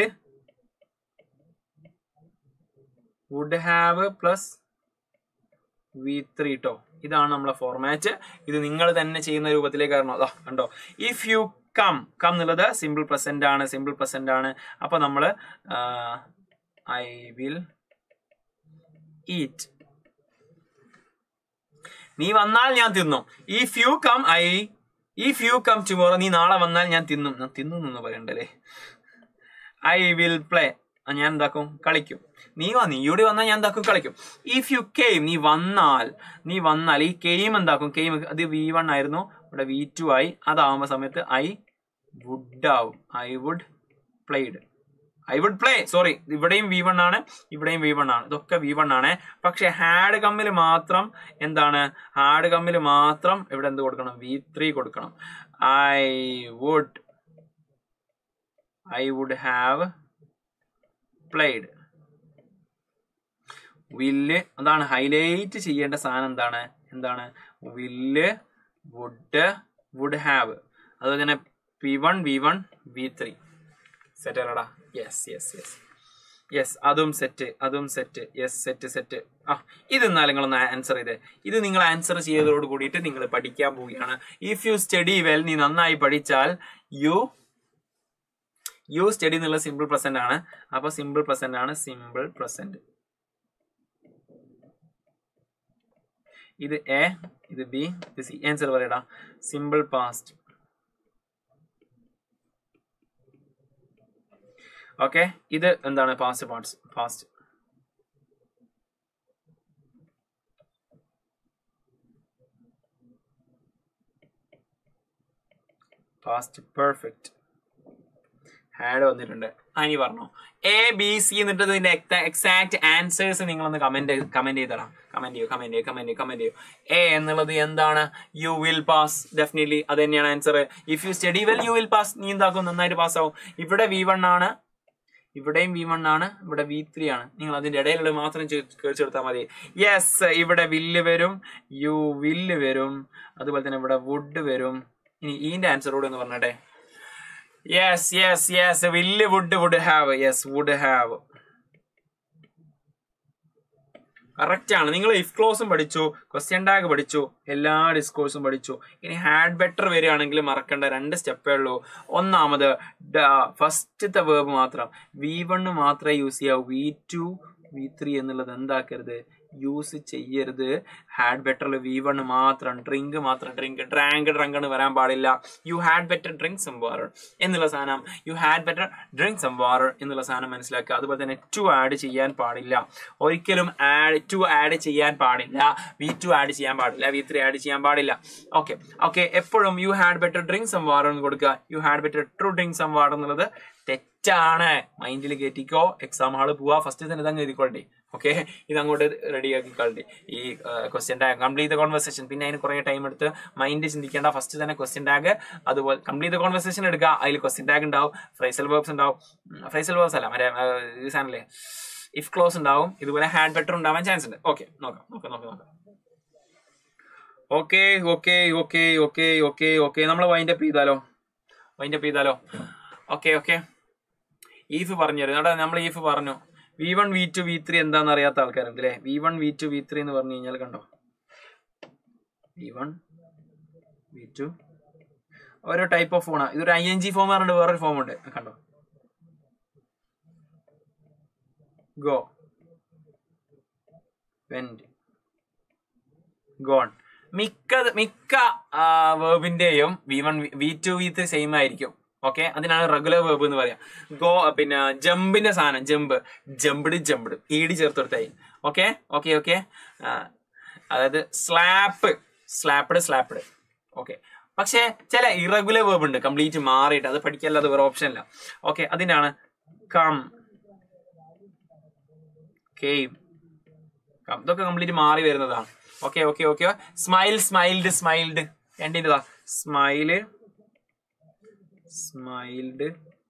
would have plus V three ട്ടോ ഇതാണ് നമ്മളെ ഫോർമാറ്റ് ഇത് നിങ്ങൾ തന്നെ ചെയ്യുന്ന രൂപത്തിലേക്ക് വരണം അതാ കണ്ടോ ഇഫ് യു കം കം എന്നുള്ളത് സിമ്പിൾ പ്രസന്റ് ആണ് സിമ്പിൾ പ്രസന്റ് ആണ് അപ്പൊ നമ്മൾ ഐ വിൽ ഈറ്റ് നീ വന്നാൽ ഞാൻ തിന്നും if you come I if you come tomorrow നീ നാളെ വന്നാൽ ഞാൻ തിന്നും ഞാൻ തിന്നും എന്ന് പറയണ്ടല്ലേ ഐ വിൽ പ്ലേ ഞാൻ എന്താക്കും കളിക്കും നീ വാ നീ ഇവിടെ വന്നാൽ ഞാൻ എന്താക്കും കളിക്കും ഇഫ് യു കെയിം നീ വന്നാൽ നീ വന്നാൽ ഈ കെയിം എന്താക്കും കെയിം അത് വി വൺ ആയിരുന്നു ഇവിടെ വി ടു ആയി അതാവുമ്പോ സമയത്ത് ഐ വുഡ് ആവും I would played I would play sorry ഇവിടെയും വി വൺ ആണ് ഇവിടെയും വി വൺ ആണ് ഇതൊക്കെ വി വൺ ആണ് പക്ഷെ ഹാഡ് കമ്മിൽ മാത്രം എന്താണ് ഹാഡ് കമ്മിൽ മാത്രം ഇവിടെ എന്ത് കൊടുക്കണം വി ത്രീ കൊടുക്കണം I would I would have played will അതാണ് ഹൈലൈറ്റ് ചെയ്യേണ്ട സാധനം എന്താണ് എന്താണ് വില്ല് വുഡ് വുഡ് ഹാവ് അതുപോലെ തന്നെ P one V one V three set അല്ലടാ യെസ് യെസ് യെസ് യെസ് അതും സെറ്റ് അതും സെറ്റ് യെസ് സെറ്റ് സെറ്റ് ആ ഇത് എന്നാൽ നിങ്ങളൊന്ന് ആൻസർ ചെയ്തേ ഇത് നിങ്ങൾ ആൻസർ ചെയ്തതോട് കൂടിയിട്ട് നിങ്ങൾ പഠിക്കാൻ പോവുകയാണ് ഇഫ് യു സ്റ്റഡി വെൽ നീ നന്നായി പഠിച്ചാൽ യു യു സ്റ്റഡി എന്നുള്ള സിമ്പിൾ പ്രസന്റ് ആണ് അപ്പൊ സിമ്പിൾ പ്രസന്റ് ആണ് സിമ്പിൾ പ്രസന്റ് ഇത് എ ഇത് ബി ഇത് സി ആൻസർ പറയടാ സിമ്പിൾ പാസ്റ്റ് ഓക്കെ ഇത് എന്താണ് past parts past past perfect had വന്നിട്ടുണ്ട് അനി പറഞ്ഞു എ ബി സി എന്നിട്ട് ഇതിന്റെ എക്സാക്ട് ആൻസേഴ്സ് നിങ്ങളൊന്ന് കമന്റ് കമന്റ് ചെയ്തടാം കമന്റ് ചെയ്യൂ കമന്റ് ചെയ്യൂ കമന്റ് ചെയ്യൂ കമന്റ് ചെയ്യൂ എ എന്നുള്ളത് എന്താണ് യു വിൽ പാസ് ഡെഫിനറ്റ്ലി അത് തന്നെയാണ് answer if you study well you will pass നീ എന്താക്കും നന്നായിട്ട് പാസ് ആവും ഇവിടെ വി വൺ ആണ് ഇവിടെയും വി വൺ ആണ് ഇവിടെ വി ത്രീ ആണ് നിങ്ങൾ അതിന്റെ ഇടയിലുള്ള മാത്രം കേൾച്ചെടുത്താൽ മതി യെസ് ഇവിടെ വില്ല് വരും യു വില്ല് വരും അതുപോലെ തന്നെ ഇവിടെ വുഡ് വരും ഇനി ഈന്റെ ആൻസർ കൂടെ ഒന്ന് പറഞ്ഞട്ടെ yes yes yes will would would have yes would have correct ആണ് നിങ്ങൾ ഇഫ് ക്ലോസും പഠിച്ചു ക്വസ്റ്റ്യൻ ടാഗ് പഠിച്ചു എല്ലാ ഡിസ്കോഴ്സും പഠിച്ചു ഇനി ഹാഡ് ബെറ്റർ വരികയാണെങ്കിൽ മറക്കേണ്ട രണ്ട് സ്റ്റെപ്പേ ഉള്ളൂ ഒന്നാമത് ഫസ്റ്റത്തെ വേർബ് മാത്രം വി വണ്ണ് മാത്രമേ യൂസ് ചെയ്യാവൂ വി ടു വി ത്രീ എന്നുള്ളത് എന്താക്കരുത് യൂസ് ചെയ്യരുത് ഹാഡ് ബെറ്ററിൽ വി വൺ മാത്രം ഡ്രിങ്ക് മാത്രം ഡ്രിങ്ക് ഡ്രാങ്ക് ഡ്രങ്ക് എന്ന് വരാൻ പാടില്ല you had better drink some water എന്നുള്ള സാധനം you had better drink some water എന്നുള്ള സാധനം മനസ്സിലാക്കുക അതുപോലെ തന്നെ ടു ആഡ് ചെയ്യാൻ പാടില്ല ഒരിക്കലും ആഡ് ടു ആഡ് ചെയ്യാൻ പാടില്ല വി ടു ആഡ് ചെയ്യാൻ പാടില്ല വി ത്രീ ആഡ് ചെയ്യാൻ പാടില്ല ഓക്കെ ഓക്കെ എപ്പോഴും you had better drink some water എന്ന് കൊടുക്കുക you had better true drink some water എന്നുള്ളത് തെറ്റാണ് മൈൻഡിൽ കയറ്റിക്കോ എക്സാം ഹാള് പോവാ ഫസ്റ്റ് തന്നെ ഇതങ്ങ് എഴുതിക്കൊള്ളി ഓക്കെ ഇത് അങ്ങോട്ട് റെഡി ആക്കിക്കൊള്ളി ഈ question tag complete the conversation പിന്നെ അതിന് കുറേ ടൈം എടുത്ത് മൈൻഡ് ചിന്തിക്കേണ്ട ഫസ്റ്റ് തന്നെ ക്വസ്റ്റ്യൻ ടാഗ് അതുപോലെ കംപ്ലീറ്റ് ദ കോൺവെർസേഷൻ എടുക്കുക അതിൽ ക്വസ്റ്റ്യൻ ടാഗ് ഉണ്ടാവും ഫ്രൈസൽ വേർബ്സ് ഉണ്ടാവും ഫ്രൈസൽ വേർബ്സ് അല്ല മറ്റേ ഈ സാധനല്ലേ ഇഫ് ക്ലോസ് ഉണ്ടാവും ഇതുപോലെ ഹാഡ് ബെറ്റർ ഉണ്ടാവാൻ ചാൻസ് ഉണ്ട് ഓക്കെ നോക്കാം നോക്കാം നോക്കാം നോക്കാം okay okay okay okay okay okay നമ്മൾ വൈൻഡ് അപ്പ് ചെയ്താലോ വൈൻഡ് അപ്പ് ചെയ്താലോ ഓക്കെ ഓക്കെ ഈഫ് പറഞ്ഞു തരും നമ്മൾ ഈഫ് പറഞ്ഞു V one V two V three എന്താണെന്ന് അറിയാത്ത ആൾക്കാരുണ്ട് അല്ലേ V one V two V three എന്ന് പറഞ്ഞു കഴിഞ്ഞാൽ കണ്ടോ വി വൺ വി ടു ഓരോ ടൈപ്പ് ഓഫ് ഫോണാണ് ഇതൊരു ഐ എൻ ജി ഫോം പറഞ്ഞിട്ട് വേറൊരു ഫോം ഉണ്ട് കണ്ടോ ഗോ വെൻഡ് ഗോൺ മിക്ക മിക്ക വേർബിന്റെയും V one V two V three same ആയിരിക്കും ഓക്കെ അതിനാണ് റെഗുലർ വേർബ് എന്ന് പറയാം ഗോ പിന്നെ ജമ്പിന്റെ സാധനം ജമ്പ് ജമ്പിഡ് ജമ്പിഡ് ഈടി ചേർത്ത് കൊടുത്തായി ഓക്കെ ഓക്കെ ഓക്കെ അതായത് സ്ലാപ്പ് സ്ലാപ്പിഡ് സ്ലാപ്പിഡ് ഓക്കെ പക്ഷേ ചില ഇറഗുലർ വേർബ് ഉണ്ട് കംപ്ലീറ്റ് മാറിയിട്ട് അത് പഠിക്കല്ലാതെ വേറെ ഓപ്ഷൻ ഇല്ല ഓക്കെ അതിനാണ് കം കെയിം കം ഇതൊക്കെ കംപ്ലീറ്റ് മാറി വരുന്നതാണ് okay okay okay smile smiled smiled രണ്ടിൻ്റെതാ സ്മൈല് സ്മൈൽഡ്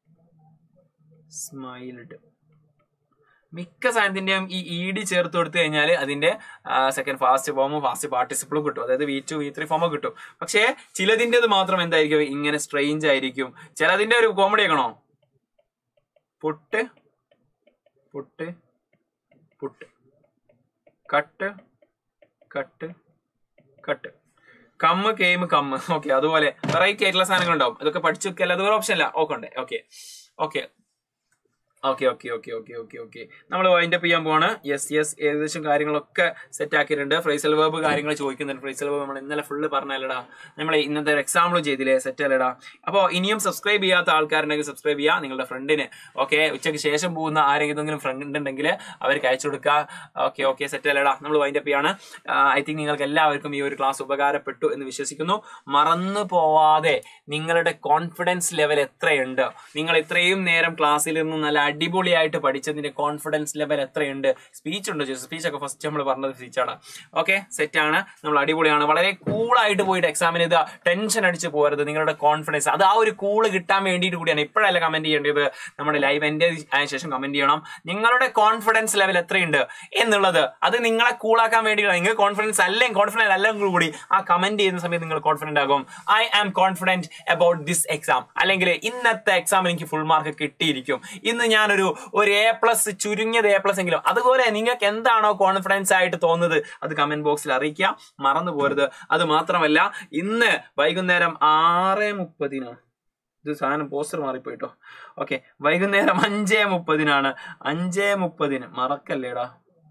സ്മൈൽഡ് മിക്ക സാധനത്തിന്റെയും ഈ ഇ ഡി ചേർത്ത് കൊടുത്തു കഴിഞ്ഞാൽ അതിന്റെ സെക്കൻഡ് ഫാസ്റ്റ് ഫോമും ഫാസ്റ്റ് പാർട്ടിസിപ്പിളും കിട്ടും അതായത് വി ടു വി ത്രീ ഫോമും കിട്ടും പക്ഷേ ചിലതിൻ്റെത് മാത്രം എന്തായിരിക്കും ഇങ്ങനെ സ്ട്രെയിഞ്ച് ആയിരിക്കും ചിലതിന്റെ ഒരു കോമഡി ആക്കണോ put put put cut cut cut come came come okay അതുപോലെ വെറൈറ്റി ആയിട്ടുള്ള സാധനങ്ങൾ ഉണ്ടാവും അതൊക്കെ പഠിച്ചു വെക്കല്ല അത് വേറെ ഓപ്ഷൻ അല്ല ഓക്കെ ഉണ്ട് okay okay okay okay okay okay okay okay നമ്മൾ വൈൻഡപ്പ് ചെയ്യാൻ പോവാണ് യെസ് യെസ് ഏകദേശം കാര്യങ്ങളൊക്കെ സെറ്റ് ആക്കിയിട്ടുണ്ട് ഫ്രൈസൽ വേബ് കാര്യങ്ങൾ ചോദിക്കുന്നുണ്ട് ഫ്രൈസൽ വേബ് നമ്മൾ ഇന്നലെ ഫുള്ള് പറഞ്ഞല്ലടാ നമ്മൾ ഇന്നത്തെ ഒരു എക്സാമ്പിൾ ചെയ്തില്ലേ സെറ്റ് അല്ലടാ അപ്പോൾ ഇനിയും സബ്സ്ക്രൈബ് ചെയ്യാത്ത ആൾക്കാരുണ്ടെങ്കിൽ സബ്സ്ക്രൈബ് ചെയ്യുക നിങ്ങളുടെ ഫ്രണ്ടിന് ഓക്കെ ഉച്ചയ്ക്ക് ശേഷം പോകുന്ന ആരെങ്കിലും ഫ്രണ്ട് ഉണ്ടെങ്കിൽ അവർക്ക് അയച്ചു കൊടുക്കുക ഓക്കെ ഓക്കെ സെറ്റ് അല്ലടാ നമ്മൾ വൈൻഡപ്പ് ചെയ്യാണ് ഐ തിങ്ക് നിങ്ങൾക്ക് എല്ലാവർക്കും ഈ ഒരു ക്ലാസ് ഉപകാരപ്പെട്ടു എന്ന് വിശ്വസിക്കുന്നു മറന്നു പോവാതെ നിങ്ങളുടെ കോൺഫിഡൻസ് ലെവൽ എത്രയുണ്ട് നിങ്ങൾ ഇത്രയും നേരം ക്ലാസ്സിൽ നിന്ന് നല്ല അടിപൊളിയായിട്ട് പഠിച്ചതിന്റെ കോൺഫിഡൻസ് ലെവൽ എത്രയുണ്ട് സ്പീച്ച് ഉണ്ട് സ്പീച്ച് ഒക്കെ ഫസ്റ്റ് നമ്മൾ പറഞ്ഞത് സ്പീച്ചാണ് ഓക്കെ സെറ്റ് ആണ് നമ്മൾ അടിപൊളിയാണ് വളരെ കൂളായിട്ട് പോയിട്ട് എക്സാമിന് ഇത് ടെൻഷൻ അടിച്ച് പോകരുത് നിങ്ങളുടെ കോൺഫിഡൻസ് അത് ആ ഒരു കൂള് കിട്ടാൻ വേണ്ടിയിട്ട് കൂടിയാണ് ഇപ്പോഴല്ല കമന്റ് ചെയ്യേണ്ടത് നമ്മുടെ ലൈവ് എൻ്റെ അതിന് ശേഷം കമന്റ് ചെയ്യണം നിങ്ങളുടെ കോൺഫിഡൻസ് ലെവൽ എത്രയുണ്ട് എന്നുള്ളത് അത് നിങ്ങളെ കൂളാക്കാൻ വേണ്ടിയിട്ടാണ് നിങ്ങൾ കോൺഫിഡൻസ് അല്ലെങ്കിൽ കോൺഫിഡൻസ് അല്ലെങ്കിൽ കൂടി ആ കമന്റ് ചെയ്യുന്ന സമയത്ത് നിങ്ങൾ കോൺഫിഡന്റ് ആകും I am confident about this exam അല്ലെങ്കിൽ ഇന്നത്തെ എക്സാമിൽ എനിക്ക് ഫുൾ മാർക്ക് കിട്ടിയിരിക്കും ഇന്ന് ഞാനൊരു ഒരു എ പ്ലസ് ചുരുങ്ങിയത് എ പ്ലസ് എങ്കിലും അതുപോലെ നിങ്ങൾക്ക് എന്താണോ കോൺഫിഡൻസ് ആയിട്ട് തോന്നുന്നത് അത് കമന്റ് ബോക്സിൽ അറിയിക്കുക മറന്നു പോരുത് അത് മാത്രമല്ല ഇന്ന് വൈകുന്നേരം ആറ് മുപ്പതിനോ ഇത് സാധനം പോസ്റ്റർ മാറിപ്പോയിട്ടോ ഓക്കെ വൈകുന്നേരം അഞ്ചേ മുപ്പതിനാണ് അഞ്ചേ മുപ്പതിന് മറക്കല്ലേടാ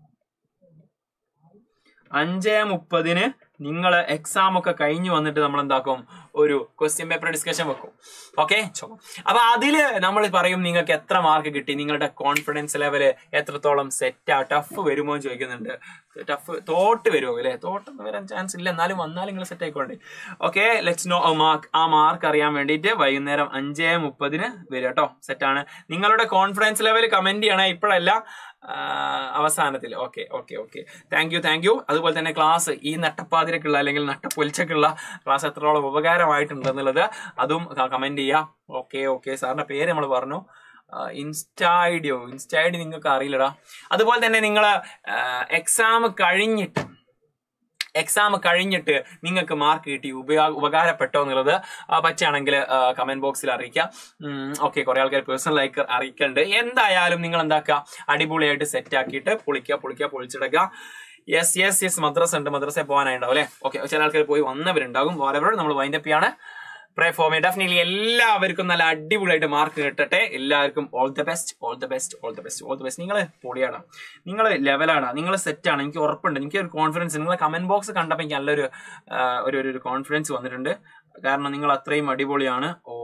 അഞ്ചേ മുപ്പതിന് നിങ്ങൾ എക്സാം ഒക്കെ കഴിഞ്ഞു വന്നിട്ട് നമ്മൾ എന്താക്കും ഒരു ക്വസ്റ്റ്യൻ പേപ്പർ ഡിസ്കഷൻ വെക്കും ഓക്കെ അപ്പൊ അതില് നമ്മൾ പറയും നിങ്ങൾക്ക് എത്ര മാർക്ക് കിട്ടി നിങ്ങളുടെ കോൺഫിഡൻസ് ലെവല് എത്രത്തോളം സെറ്റാ ടഫ് വരുമോ എന്ന് ചോദിക്കുന്നുണ്ട് ടഫ് തോട്ട് വരുമോ അല്ലെ തോട്ടൊന്നും വരാൻ ചാൻസ് ഇല്ല എന്നാലും വന്നാലും നിങ്ങൾ സെറ്റ് ആയിക്കോണ്ടേ ഓക്കെ ലെറ്റ്സ് നോ മാർക്ക് ആ മാർക്ക് അറിയാൻ വേണ്ടിയിട്ട് വൈകുന്നേരം അഞ്ചേ മുപ്പതിന് വരും കേട്ടോ സെറ്റാണ് നിങ്ങളുടെ കോൺഫിഡൻസ് ലെവൽ കമന്റ് ചെയ്യണേ ഇപ്പോഴല്ല അവസാനത്തിൽ okay okay okay thank you thank you അതുപോലെ തന്നെ ക്ലാസ് ഈ നട്ടപ്പാതിരക്കുള്ള അല്ലെങ്കിൽ നട്ടപ്പൊലിച്ചക്കുള്ള ക്ലാസ് എത്രത്തോളം ഉപകാരമായിട്ടുണ്ട് എന്നുള്ളത് അതും കമന്റ് ചെയ്യാം ഓക്കെ ഓക്കെ സാറിന്റെ പേര് നമ്മൾ പറഞ്ഞു ഇൻസ്റ്റാ ഐഡിയോ ഇൻസ്റ്റാ ഐഡി നിങ്ങൾക്ക് അറിയില്ലടാ അതുപോലെ തന്നെ നിങ്ങൾ എക്സാം കഴിഞ്ഞിട്ട് എക്സാം കഴിഞ്ഞിട്ട് നിങ്ങൾക്ക് മാർക്ക് കിട്ടി ഉപയോഗ ഉപകാരപ്പെട്ടോ എന്നുള്ളത് പറ്റുകയാണെങ്കിൽ കമന്റ് ബോക്സിൽ അറിയിക്കാം ഓക്കെ കുറെ ആൾക്കാർ പേഴ്സണൽ ലൈക്ക് അറിയിക്കുന്നുണ്ട് എന്തായാലും നിങ്ങൾ എന്താക്കുക അടിപൊളിയായിട്ട് സെറ്റ് ആക്കിയിട്ട് പൊളിക്കുക പൊളിക്കുക പൊളിച്ചെടുക്കുക യെസ് യെസ് യെസ് മദ്രസ ഉണ്ട് മദ്രസ പോകാനായിട്ടുണ്ടാവും അല്ലെ ഓക്കെ ചില ആൾക്കാർ പോയി വന്നവരുണ്ടാകും വരവരോട് നമ്മൾ വൈൻഡപ്പ് ചെയ്യാണ് പ്രേ ഫോർ മീ ഡെഫിനറ്റ്ലി എല്ലാവർക്കും നല്ല അടിപൊളിയായിട്ട് മാർക്ക് കിട്ടട്ടെ എല്ലാവർക്കും all the best all the best all the best all the best നിങ്ങൾ പൊളിയാണ് നിങ്ങൾ ലെവലാണ് നിങ്ങൾ സെറ്റാണ് എനിക്ക് ഉറപ്പുണ്ട് എനിക്ക് ഒരു കോൺഫിഡൻസ് നിങ്ങളെ കമന്റ് ബോക്സ് കണ്ടപ്പോൾ എനിക്ക് നല്ലൊരു ഒരു ഒരു കോൺഫിഡൻസ് വന്നിട്ടുണ്ട് കാരണം നിങ്ങൾ അത്രയും അടിപൊളിയാണ് ഓ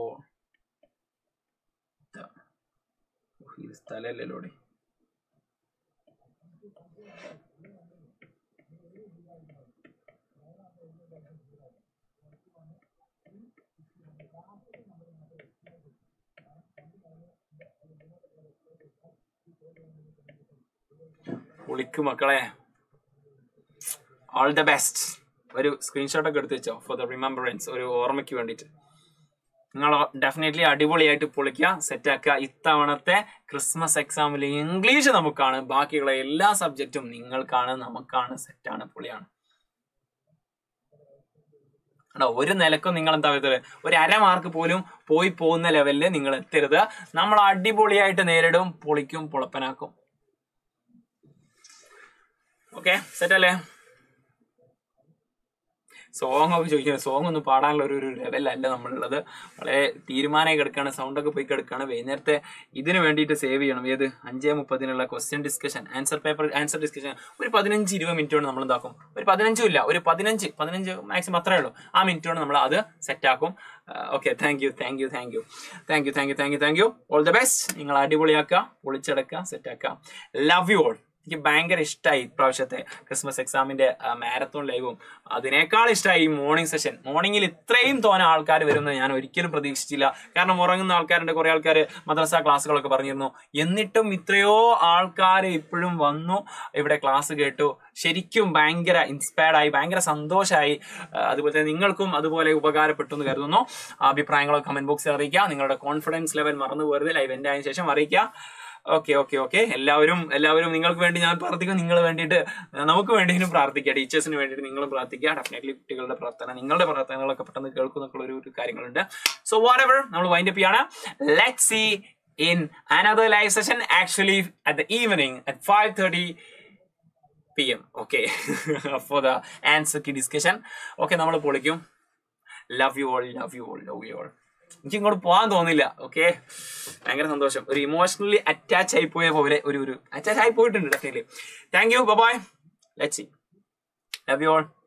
ഇത് സ്ഥലമല്ലല്ലോടെ പൊളിക്ക് മക്കളെ ഓൾ ദ ബെസ്റ്റ് ഒരു സ്ക്രീൻഷോട്ട് ഒക്കെ എടുത്ത് വെച്ചോ ഫോർ ദ റിമെമ്പറൻസ് ഒരു ഓർമ്മയ്ക്ക് വേണ്ടിയിട്ട് നിങ്ങൾ ഡെഫിനറ്റ്ലി അടിപൊളിയായിട്ട് പൊളിക്കുക സെറ്റ് ആക്കുക ഇത്തവണത്തെ ക്രിസ്മസ് എക്സാമിൽ ഇംഗ്ലീഷ് നമുക്കാണ് ബാക്കിയുള്ള എല്ലാ സബ്ജക്റ്റും നിങ്ങൾക്കാണ് നമുക്കാണ് സെറ്റാണ് പൊളിയാണ് ആണോ ഒരു നിലക്കും നിങ്ങൾ എന്താ വരുന്നത് ഒരു അര മാർക്ക് പോലും പോയി പോകുന്ന ലെവലിൽ നിങ്ങൾ എത്തരുത് നമ്മൾ അടിപൊളിയായിട്ട് നേരിടും പൊളിക്കും പൊളപ്പനാക്കും ഓക്കെ സെറ്റ് അല്ലേ സോങ് ഒക്കെ ചോദിക്കുന്നത് സോങ് ഒന്നും പാടാനുള്ള ഒരു ഒരു ലെവലല്ല നമ്മളുള്ളത് വളരെ തീരുമാനമായി കിടക്കുകയാണ് സൗണ്ടൊക്കെ പോയി കിടക്കുകയാണ് വൈകുന്നേരത്തെ ഇതിന് വേണ്ടിയിട്ട് സേവ് ചെയ്യണം ഏത് അഞ്ചേ മുപ്പതിനുള്ള question discussion answer paper answer discussion ഒരു പതിനഞ്ച് ഇരുപത് മിനിറ്റ് കൊണ്ട് നമ്മൾ എന്താക്കും ഒരു പതിനഞ്ചും ഇല്ല ഒരു പതിനഞ്ച് പതിനഞ്ച് മാക്സിമം അത്രേ ഉള്ളൂ ആ മിനിറ്റ് കൊണ്ട് നമ്മൾ അത് സെറ്റ് ആക്കും okay thank you thank you thank you thank you thank you thank you thank you all the best നിങ്ങൾ അടിപൊളിയാക്കുക പൊളിച്ചടക്കുക സെറ്റ് ആക്കുക ലവ് യു ഓൾ എനിക്ക് ഭയങ്കര ഇഷ്ടമായി ഇപ്രാവശ്യത്തെ ക്രിസ്മസ് എക്സാമിന്റെ മാരത്തോൺ ലൈവും അതിനേക്കാൾ ഇഷ്ടമായി ഈ മോർണിംഗ് സെഷൻ മോർണിംഗിൽ ഇത്രയും തോന്നെ ആൾക്കാർ വരുമെന്ന് ഞാൻ ഒരിക്കലും പ്രതീക്ഷിച്ചില്ല കാരണം ഉറങ്ങുന്ന ആൾക്കാരുണ്ട് കുറെ ആൾക്കാർ മദ്രസ ക്ലാസ്സുകളൊക്കെ പറഞ്ഞിരുന്നു എന്നിട്ടും ഇത്രയോ ആൾക്കാർ ഇപ്പോഴും വന്നു ഇവിടെ ക്ലാസ് കേട്ടു ശരിക്കും ഭയങ്കര ഇൻസ്പയർഡ് ആയി ഭയങ്കര സന്തോഷമായി അതുപോലെ തന്നെ നിങ്ങൾക്കും അതുപോലെ ഉപകാരപ്പെട്ടു എന്ന് കരുതുന്നു അഭിപ്രായങ്ങളോ കമന്റ് ബോക്സിൽ അറിയിക്കുക നിങ്ങളുടെ കോൺഫിഡൻസ് ലെവൽ മറന്നു പോകരുത് ലൈവ് എൻഡ് ആയതിനു ശേഷം അറിയിക്കുക ഓക്കെ ഓക്കെ ഓക്കെ എല്ലാവരും എല്ലാവരും നിങ്ങൾക്ക് വേണ്ടി ഞാൻ പ്രാർത്ഥിക്കും നിങ്ങൾ വേണ്ടിയിട്ട് നമുക്ക് വേണ്ടിയും പ്രാർത്ഥിക്കുക ടീച്ചേഴ്സിന് വേണ്ടിയിട്ട് നിങ്ങളും പ്രാർത്ഥിക്കുക ഡെഫിനറ്റ്ലി കുട്ടികളുടെ പ്രാർത്ഥന നിങ്ങളുടെ പ്രാർത്ഥനകളൊക്കെ പെട്ടെന്ന് കേൾക്കുന്നൊക്കെ ഒരു ഒരു കാര്യങ്ങളുണ്ട് സോ വാട്ട് എവർ നമ്മൾ വൈൻഡ് അപ്പ് ചെയ്യാണ് let see in another live session actually at the evening at five thirty P M okay for the answer key discussion okay നമ്മൾ പൊളിക്കും love you all love you all love you all എനിക്ക് ഇങ്ങോട്ട് പോകാൻ തോന്നില്ല okay ഭയങ്കര സന്തോഷം ഒരു emotionally attach ആയി പോയ പോലെ ഒരു ഒരു അറ്റാച്ച് ആയി പോയിട്ടുണ്ട് definitely thank you bye let see love you all